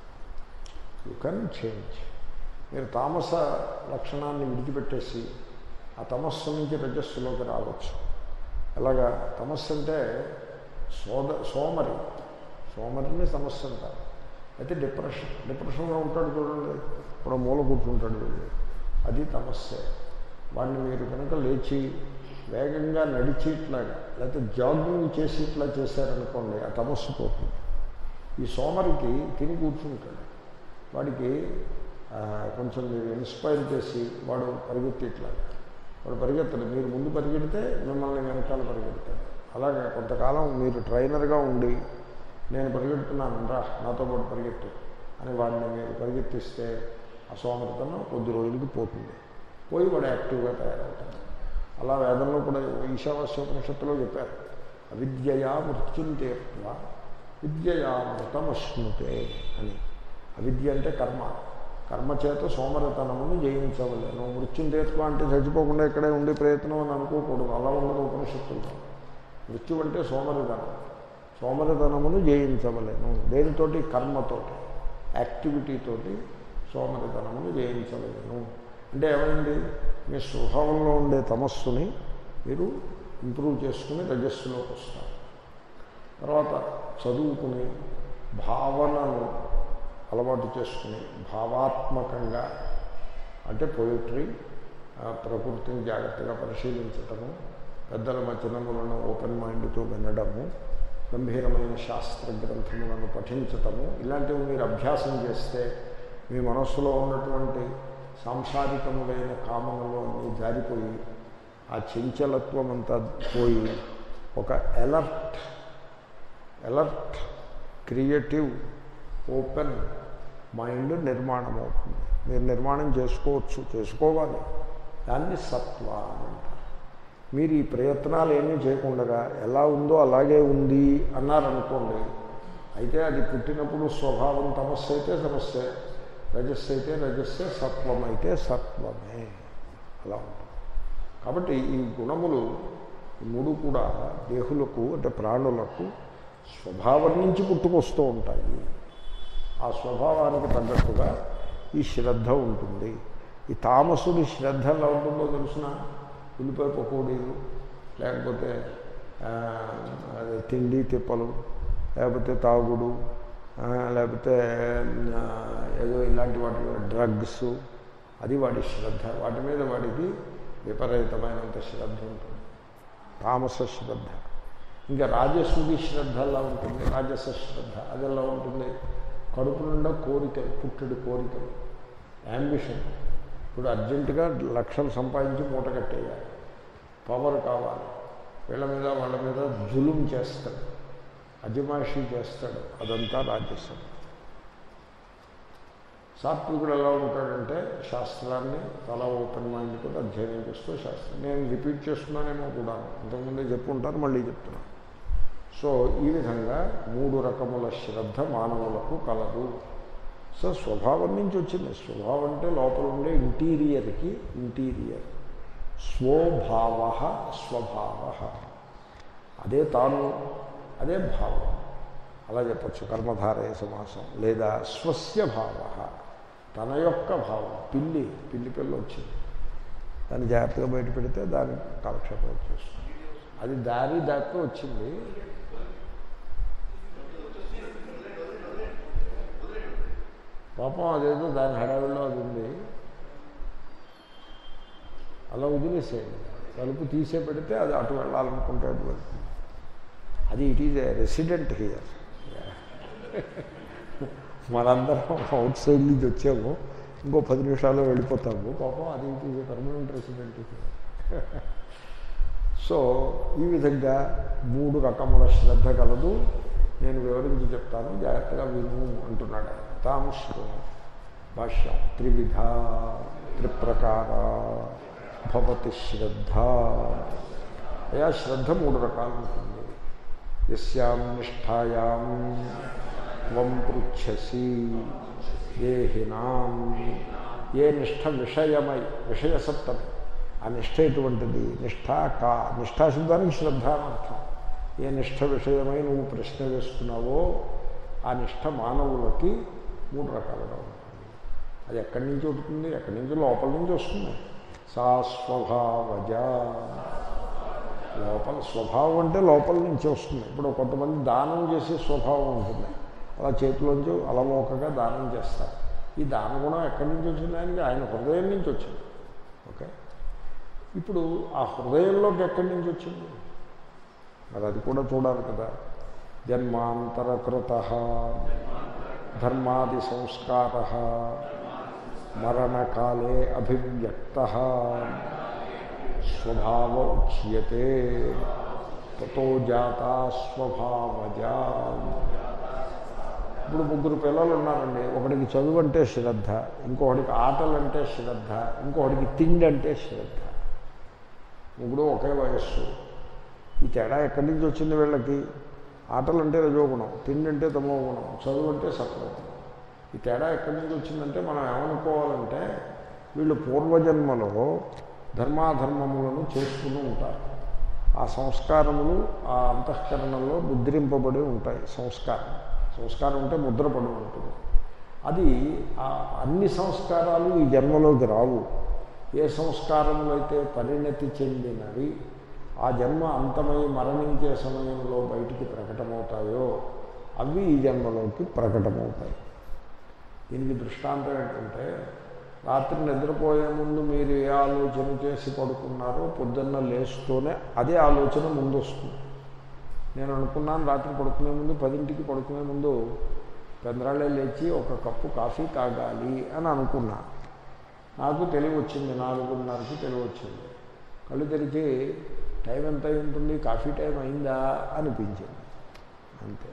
యూ కెన్ చేంజ్ మీరు తామస లక్షణాన్ని విడిచిపెట్టేసి ఆ తమస్సు నుంచి రజస్సులోకి రావచ్చు ఎలాగా తమస్సు అంటే సోద సోమరి సోమరిని సమస్య అంటారు అయితే డిప్రెషన్ డిప్రెషన్లో ఉంటాడు చూడండి ఇప్పుడు మూల కూర్చుంటాడు వీళ్ళు అది తమస్సే వాడిని మీరు కనుక లేచి వేగంగా నడిచి ఇట్లాగా లేకపోతే జాగింగ్ చేసి ఇట్లా చేశారనుకోండి ఆ తమస్సు పోతుంది ఈ సోమరికి తిని కూర్చుంటాడు వాడికి ఆ, కొంచెం మీరు ఇన్స్పైర్ చేసి వాడు పరిగెత్తి ఇట్లాగా వాడు పరిగెత్తడు మీరు ముందు పరిగెడితే మిమ్మల్ని వెనకాల పరిగెడతాడు అలాగే కొంతకాలం మీరు ట్రైనర్గా ఉండి నేను పరిగెడుతున్నాను రా నాతో పాటు పరిగెట్టు అని వాడిని మీరు పరిగెత్తిస్తే ఆ సోమరితనం కొద్ది రోజులకి పోతుంది పోయి వాడు యాక్టివ్గా తయారవుతాడు అలా వేదంలో కూడా ఈశావాస్యోపనిషత్తులో చెప్పారు అవిద్యయా మృత్యుం తీర్వ విద్యయా మృతమశ్నుతే అని అవిద్య అంటే కర్మ కర్మచేత సోమరతనమును జయించవలేను మృత్యుందేత్వ అంటే చచ్చిపోకుండా ఇక్కడే ఉండే ప్రయత్నం అని అనుకోకూడదు అలా ఉండదు ఉపనిషత్తుల్లో మృత్యు అంటే సోమరితనం సోమరితనమును జయించవలేను దేనితోటి కర్మతోటి యాక్టివిటీతోటి సోమరితనమును జయించవలేను అంటే ఏమైంది మీ స్వభావంలో ఉండే తమస్సుని మీరు ఇంప్రూవ్ చేసుకుని రజస్సులోకి వస్తారు తర్వాత చదువుకుని భావనను అలవాటు చేసుకుని భావాత్మకంగా అంటే పొయిట్రీ ప్రకృతిని జాగ్రత్తగా పరిశీలించటము పెద్దల వచనములను ఓపెన్ మైండ్తో వినడము గంభీరమైన శాస్త్ర గ్రంథములను పఠించటము ఇలాంటివి మీరు అభ్యాసం చేస్తే మీ మనస్సులో ఉన్నటువంటి సాంసారికములైన కామనలు అన్నీ జారిపోయి ఆ చంచలత్వం అంతా పోయి ఒక alert alert creative open mind నిర్మాణం అవుతుంది మీరు నిర్మాణం చేసుకోవచ్చు చేసుకోవాలి దాన్ని సత్వ అని అంటారు మీరు ఈ ప్రయత్నాలు ఏమీ చేయకుండా ఎలా ఉందో అలాగే ఉంది అన్నారనుకోండి అయితే అది పుట్టినప్పుడు స్వభావం తమస్సు అయితే సమస్యే రజస్సు అయితే రజస్సే సత్వం అయితే సత్వమే అలా ఉంటుంది కాబట్టి ఈ గుణములు ఈ మూడు కూడా దేహులకు అంటే ప్రాణులకు స్వభావం నుంచి పుట్టుకొస్తూ ఉంటాయి ఆ స్వభావానికి తగ్గట్టుగా ఈ శ్రద్ధ ఉంటుంది ఈ తామసుడి శ్రద్ధ ఎలా ఉంటుందో తెలిసిన ఉల్లిపాయ పకోడీలు లేకపోతే ఆ, అదే తిండి తిప్పలు లేకపోతే తాగుడు ఆ, లేకపోతే ఆ, ఏదో ఇలాంటి వాటి డ్రగ్స్ అది వాడి శ్రద్ధ వాటి మీద వాడికి విపరీతమైనంత శ్రద్ధ ఉంటుంది తామస శ్రద్ధ ఇంకా రాజసుడి శ్రద్ధ ఎలా ఉంటుంది రాజస శ్రద్ధ అది ఎలా ఉంటుంది కడుపు నిండా కోరికలు పుట్టడి కోరికలు యాంబిషన్ ఇప్పుడు అర్జెంటుగా లక్షలు సంపాదించి మూట కట్టేయాలి పవర్ కావాలి వీళ్ళ మీద వాళ్ళ మీద జులుం చేస్తాడు అజమాయిషీ చేస్తాడు అదంతా రాజస్వం సాత్వికుడు ఎలా ఉంటాడంటే శాస్త్రాన్ని చాలా ఓపెన్ మైండ్ కూడా అధ్యయనం చేస్తూ శాస్త్రం నేను రిపీట్ చేస్తున్నానేమో కూడా ఇంతకుముందే చెప్పుంటాను మళ్ళీ చెప్తున్నాను సో ఈ విధంగా మూడు రకముల శ్రద్ధ మానవులకు కలదు సో స్వభావం నుంచి వచ్చింది స్వభావం అంటే లోపల ఉండే ఇంటీరియర్కి ఇంటీరియర్ స్వభావ స్వభావ అదే తాను అదే భావం అలా చెప్పచ్చు కర్మధారయ సమాసం లేదా స్వస్య భావ తన యొక్క భావం పిల్లి పిల్లి పిల్ల వచ్చింది దాన్ని జాగ్రత్తగా బయట పెడితే దాని కాలక్షేపం వచ్చేస్తుంది అది దారి దాకా వచ్చింది పాపం అదేదో దాని హడావిడిలో అది ఉంది అలా వదిలేసేయండి తలుపు తీసే పెడితే అది అటు వెళ్ళాలనుకుంటే అటు వెళ్తుంది అది it is a resident here మనందరం అవుట్ సైడ్ నుంచి వచ్చాము ఇంకో పది నిమిషాల్లో వెళ్ళిపోతాము పాపం అది it is permanent resident here so ఈ విధంగా మూడు రకముల శ్రద్ధ కలదు నేను వివరించి చెప్తాను జాగ్రత్తగా విను అంటున్నాడు ఆయన తాము భాష్యం త్రివిధ త్రిప్రకార భవతి శ్రద్ధ అయా శ్రద్ధ మూడు రకాలు ఉంటుంది యస్యాం నిష్ఠాయాం త్వం పృచ్ఛసి దేహినాం ఏ నిష్ఠ విషయమై విషయసప్తమి ఆ నిష్ఠ ఎటువంటిది నిష్ఠ కా నిష్ఠాశబ్దానికి శ్రద్ధ అని అర్థం ఏ నిష్ఠ విషయమై నువ్వు ప్రశ్న వేస్తున్నావో ఆ నిష్ఠ మానవులకి మూడు రకాలుగా ఉంటుంది అది ఎక్కడి నుంచి ఉంటుంది ఎక్కడి నుంచి లోపల నుంచి వస్తుంది సా స్వభావజ లోపల స్వభావం అంటే లోపల నుంచి వస్తుంది ఇప్పుడు కొంతమంది దానం చేసే స్వభావం ఉంటుంది అలా చేతిలోంచి అలమోకగా దానం చేస్తారు ఈ దాన గుణం ఎక్కడి నుంచి వచ్చింది ఆయనకి ఆయన హృదయం నుంచి వచ్చింది ఓకే ఇప్పుడు ఆ హృదయంలోకి ఎక్కడి నుంచి వచ్చింది మరి అది కూడా చూడాలి కదా జన్మాంతరకృత ధర్మాది సంస్కార మరణకాలే అభివ్యక్త స్వభావ ఉచ్యతే తతో జాత స్వభావజా ఇప్పుడు ముగ్గురు పిల్లలు ఉన్నారండి ఒకడికి చదువు అంటే శ్రద్ధ ఇంకొకడికి ఆటలు అంటే శ్రద్ధ ఇంకొకడికి తిండి అంటే శ్రద్ధ ముగ్గురు ఒకే వయస్సు ఈ తేడా ఎక్కడి నుంచి వచ్చింది వీళ్ళకి ఆటలు అంటే రజోగుణం తిండి అంటే తమో గుణం చదువు అంటే సత్వగుణం ఈ తేడా ఎక్కడి నుంచి వచ్చిందంటే మనం ఏమనుకోవాలంటే వీళ్ళు పూర్వజన్మలో ధర్మాధర్మములను చేసుకుని ఉంటారు ఆ సంస్కారములు ఆ అంతఃకరణలో ముద్రింపబడి ఉంటాయి సంస్కారం సంస్కారం అంటే ముద్రపడి ఉంటుంది అది ఆ అన్ని సంస్కారాలు ఈ జన్మలోకి రావు ఏ సంస్కారములు అయితే పరిణతి చెందినవి ఆ జన్మ అంతమై మరణించే సమయంలో బయటికి ప్రకటమవుతాయో అవి ఈ జన్మలోకి ప్రకటమవుతాయి దీనికి దృష్టాంతం ఏంటంటే రాత్రి నిద్రపోయే ముందు మీరు ఏ ఆలోచన చేసి పడుకున్నారో పొద్దున్న లేస్తూనే అదే ఆలోచన ముందు వస్తుంది నేను అనుకున్నాను రాత్రి పడుకునే ముందు పదింటికి పడుకునే ముందు పెందరాళ్ళే లేచి ఒక కప్పు కాఫీ తాగాలి అని అనుకున్నా నాకు తెలివి వచ్చింది నాలుగున్నరకి తెలివి వచ్చింది కళ్ళు తెరిచి టైం ఎంత అయి ఉంటుంది కాఫీ టైం అయిందా అనిపించింది అంతే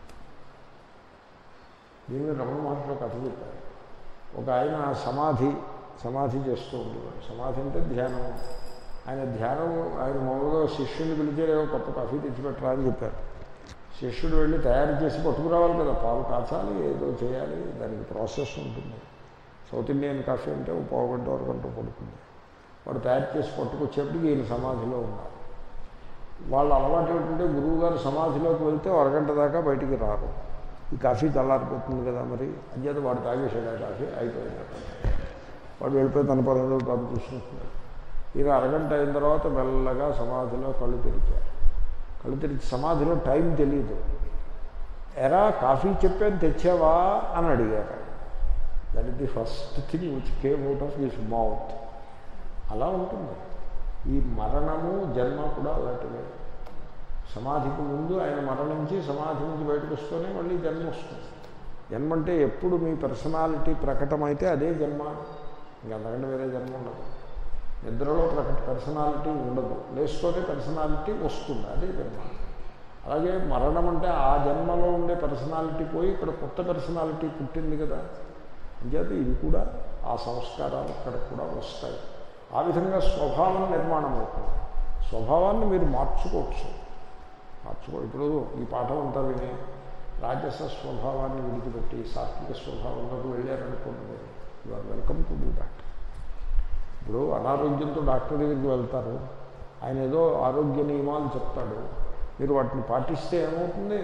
దీన్ని రమణ మహర్షిలో కథ చెప్పారు ఒక ఆయన సమాధి సమాధి చేస్తూ ఉండేవాడు సమాధి అంటే ధ్యానం ఆయన ధ్యానం ఆయన మామూలుగా శిష్యుని పిలిచే ఏవో కొత్త కాఫీ తెచ్చిపెట్టరా అని చెప్పారు శిష్యుడు వెళ్ళి తయారు చేసి పట్టుకురావాలి కదా పాలు కాచాలి ఏదో చేయాలి దానికి ప్రాసెస్ ఉంటుంది సౌత్ ఇండియన్ కాఫీ అంటే ఒక పావు గంట వరకు అంటూ పడుతుంది వాడు తయారు చేసి పట్టుకొచ్చేప్పటికి ఈయన సమాధిలో ఉన్నారు వాళ్ళ అలవాటు ఏంటంటే గురువుగారు సమాధిలోకి వెళ్తే ఒక అరగంట దాకా బయటికి రారు ఈ కాఫీ చల్లారిపోతుంది కదా మరి అంచేత వాడు తాగేసాడు ఆ కాఫీ అయిపోయింది వాడు వెళ్ళిపోయి తన పనులు తను చూసుకుంటున్నాడు ఈయన అరగంట అయిన తర్వాత మెల్లగా సమాధిలో కళ్ళు తెరిచారు కళ్ళు తెరిచి సమాధిలో టైం తెలియదు ఎరా కాఫీ చెప్పాను తెచ్చావా అని అడిగారు that is the first thing which came out of his mouth అలా ఉంటుంది ఈ మరణము జన్మ కూడా అలాంటివే సమాధికి ముందు ఆయన మరణించి సమాధి నుంచి బయటకు వస్తూనే మళ్ళీ జన్మ వస్తుంది జన్మ అంటే ఎప్పుడు మీ పర్సనాలిటీ ప్రకటమైతే అదే జన్మ ఇంకా అంతకంటే వేరే జన్మ ఉండదు నిద్రలో ప్రకట పర్సనాలిటీ ఉండదు లేస్తూనే పర్సనాలిటీ వస్తుంది అదే జన్మ అలాగే మరణం అంటే ఆ జన్మలో ఉండే పర్సనాలిటీ పోయి ఇక్కడ కొత్త పర్సనాలిటీ పుట్టింది కదా అంచేత ఇది కూడా ఆ సంస్కారాలు ఇక్కడ కూడా వస్తాయి ఆ విధంగా స్వభావం నిర్మాణం అవుతుంది స్వభావాన్ని మీరు మార్చుకోవచ్చు మార్చుకో ఇప్పుడు ఈ పాఠం అంతా విని రాజస స్వభావాన్ని విడిచిపెట్టి సాత్విక స్వభావంలోకి వెళ్ళారనుకోండి మీరు you are welcome to do that ఇప్పుడు అనారోగ్యంతో డాక్టర్ దగ్గరికి వెళ్తారు ఆయన ఏదో ఆరోగ్య నియమాలు చెప్తాడు మీరు వాటిని పాటిస్తే ఏమవుతుంది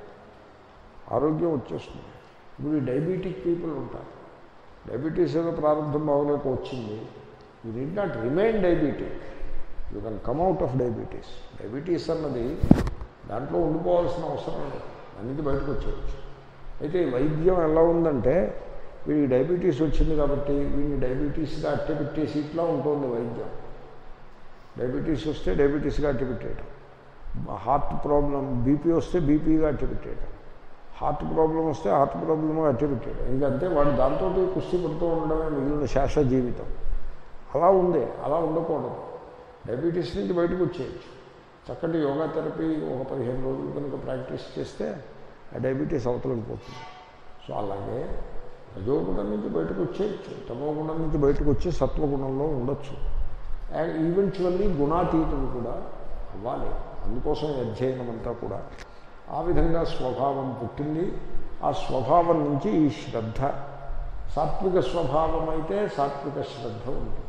ఆరోగ్యం వచ్చేస్తుంది ఇప్పుడు ఈ డయాబెటిక్ పీపుల్ ఉంటారు డయాబెటీస్ ఏదో ప్రారంభం బాగోలేక వచ్చింది you need not remain diabetic you can come out of diabetes diabetes అన్నది దాంట్లో ఉండిపోవాల్సిన అవసరం లేదు అన్నిటి బయటకు వచ్చేయచ్చు అయితే ఈ వైద్యం ఎలా ఉందంటే వీడికి డయాబెటీస్ వచ్చింది కాబట్టి వీడిని డయాబెటీస్గా అట్టపెట్టేసి ఇట్లా ఉంటుంది వైద్యం డయాబెటీస్ వస్తే డయాబెటీస్గా అట్టపెట్టేయటం హార్ట్ ప్రాబ్లం బీపీ వస్తే బీపీగా అట్టపెట్టేయటం హార్ట్ ప్రాబ్లం వస్తే హార్ట్ ప్రాబ్లమ్ అట్టపెట్టేయడం ఇంకంతే వాడు దాంతో కుస్తీ పడుతూ ఉండడమే మిగిలిన శాశ్వ జీవితం అలా ఉంది అలా ఉండకూడదు డయాబెటీస్ నుంచి బయటకు వచ్చేయచ్చు చక్కటి యోగా థెరపీ ఒక పదిహేను రోజులు కనుక ప్రాక్టీస్ చేస్తే ఆ డయాబెటీస్ అవతలకి పోతుంది సో అలాగే రజోగుణం నుంచి బయటకు వచ్చేయచ్చు తమోగుణం నుంచి బయటకు వచ్చి సత్వగుణంలో ఉండొచ్చు అండ్ ఈవెన్చువల్లీ గుణాతీతులు కూడా అవ్వాలి అందుకోసం ఈ అధ్యయనం అంతా కూడా ఆ విధంగా స్వభావం పుట్టింది ఆ స్వభావం నుంచి ఈ శ్రద్ధ సాత్విక స్వభావం అయితే సాత్విక శ్రద్ధ ఉంటుంది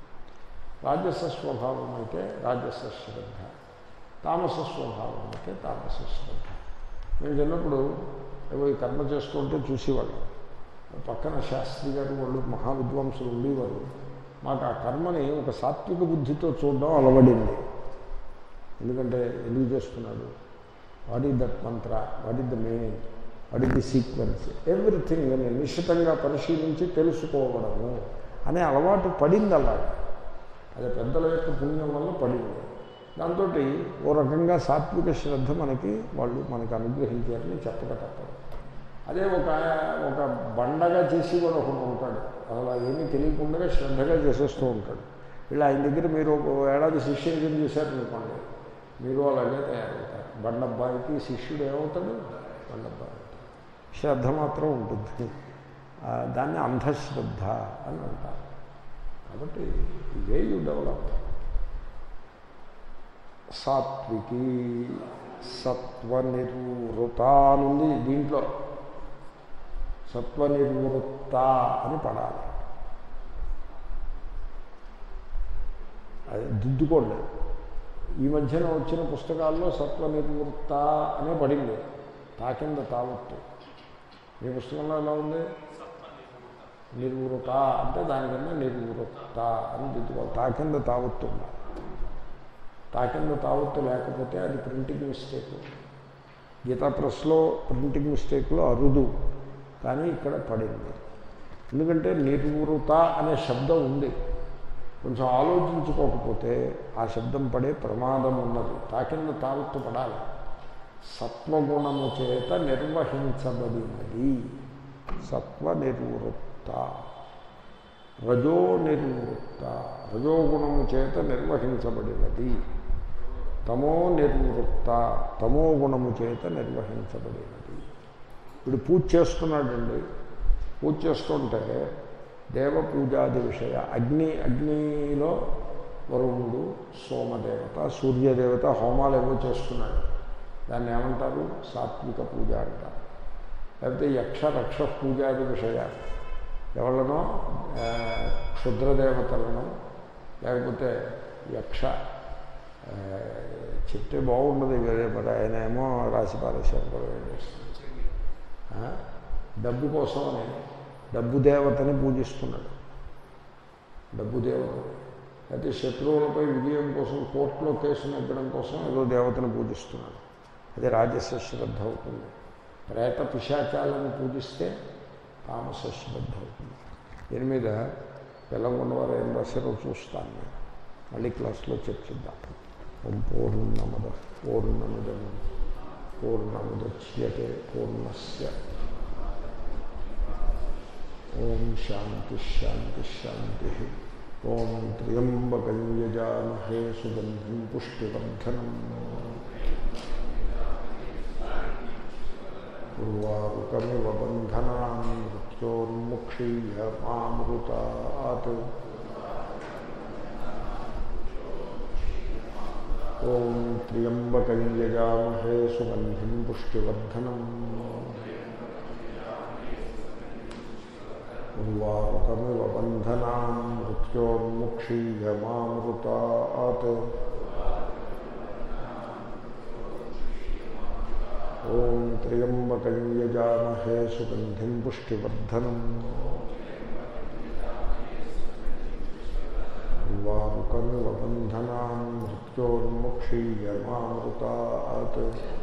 రాజస స్వభావం అయితే రాజస శ్రద్ధ తామస స్వభావం అయితే తామస శ్రద్ధ మేము చిన్నప్పుడు ఏవో ఈ కర్మ చేస్తుంటే చూసేవాళ్ళం పక్కన శాస్త్రి గారు వాళ్ళు మహావిద్వాంసులు ఉండేవారు మాకు ఆ కర్మని ఒక సాత్విక బుద్ధితో చూడడం అలవడింది ఎందుకంటే ఎందుకు చేస్తున్నాడు what is that mantra what is the meaning what is the sequence everything నేను నిశ్చితంగా పరిశీలించి తెలుసుకోవడము అనే అలవాటు పడింది అలాగే అది పెద్దల యొక్క పుణ్యం వల్ల పడింది దాంతో ఓ రకంగా సాత్విక శ్రద్ధ మనకి వాళ్ళు మనకు అనుగ్రహించారని చెప్పక తప్పదు అదే ఒక ఒక బండగా చేసి కూడా ఒకడు ఉంటాడు అలా ఏమీ తెలియకుండా శ్రద్ధగా చేసేస్తూ ఉంటాడు వీళ్ళు ఆయన దగ్గర మీరు ఒక ఏడాది శిష్యుని చేశారనుకోండి మీరు అలాగే తయారవుతారు బండబ్బాయికి శిష్యుడు ఏమవుతాడు బండబ్బాయి అవుతాడు శ్రద్ధ మాత్రం ఉంటుంది ఆ, దాన్ని అంధశ్రద్ధ అని అంటారు కాబట్టి ఇవే యూ డెవలప్ సాత్వికి సత్వ నివృత అనుంది దీంట్లో సత్వనిర్వృత్త అని పడాలి అది దిద్దుకోండి ఈ మధ్యన వచ్చిన పుస్తకాల్లో సత్వనిర్వృత్త అనే పడింది తా కింద తావత్తు మీ పుస్తకంలో ఎలా ఉంది నిర్వృత అంటే దానికన్నా నిర్వృత్త అని దిద్దుకోవాలి తా కింద తావత్తు ఉండాలి తా కింద తావత్తు లేకపోతే అది ప్రింటింగ్ మిస్టేక్ గీతా ప్రెస్లో ప్రింటింగ్ మిస్టేక్లో అరుదు కానీ ఇక్కడ పడింది ఎందుకంటే నిర్వృత అనే శబ్దం ఉంది కొంచెం ఆలోచించుకోకపోతే ఆ శబ్దం పడే ప్రమాదం ఉన్నది తా కింద తావత్తు పడాలి సత్వగుణము చేత నిర్వహించబడినది సత్వ నిర్వృత్త రజో నిర్వృత్త రజోగుణము చేత నిర్వహించబడినది తమో నిర్వృత్త తమో గుణము చేత నిర్వహించబడినది ఇప్పుడు పూజ చేస్తున్నాడండి పూజ చేస్తుంటే దేవ పూజాది విషయ అగ్ని అగ్నిలో వరుణుడు సోమదేవత సూర్యదేవత హోమాలు ఏవో చేస్తున్నాడు దాన్ని ఏమంటారు సాత్విక పూజ అంటారు లేకపోతే యక్ష రక్ష పూజాది విషయాలు ఎవరినో ఆ, క్షుద్రదేవతలను లేకపోతే యక్ష ఆ, చెప్తే బాగుండదు వేరే మరి ఆయన ఏమో రాసి పారేశారు కూడా ఏం చేస్తాం. ఆ? డబ్బు కోసమని డబ్బు దేవతని పూజిస్తున్నాడు డబ్బు దేవత అయితే శత్రువులపై విజయం కోసం కోర్టులో కేసు నెగ్గడం కోసం ఏదో దేవతను పూజిస్తున్నాడు అది రాజస శ్రద్ధ అవుతుంది ప్రేత పిశాచాలను పూజిస్తే తామస శ్రద్ధ అవుతుంది దీని మీద తెలంగాణ వారు ఏం రాశారో చూస్తాను నేను మళ్ళీ క్లాస్లో చర్చిద్దాం ఓం పూర్ణమద పూర్ణముదం పూర్ణముద్యతే పూర్ణస్య ఓం శాంతి శాంతి శాంతి ఓం త్ర్యంబకం యజామహే సుగంధం పుష్టివర్ధనం ఉర్వారుకమివ బంధనాన్ మృత్యోర్ముక్షీయ మామృతాత్ ఓం త్ర్యంబకం యజామహే సుగంధిం పుష్టివర్ధనం ఉర్వారుకమివ బంధనాన్ మృత్యోర్ముక్షీయ మామృతాత్ ఓం త్ర్యంబకం యజామహే సుగంధిం పుష్టివర్ధనం వారుకమివ బంధనాన్ మృత్యోర్ముక్షీయ మామృతాత్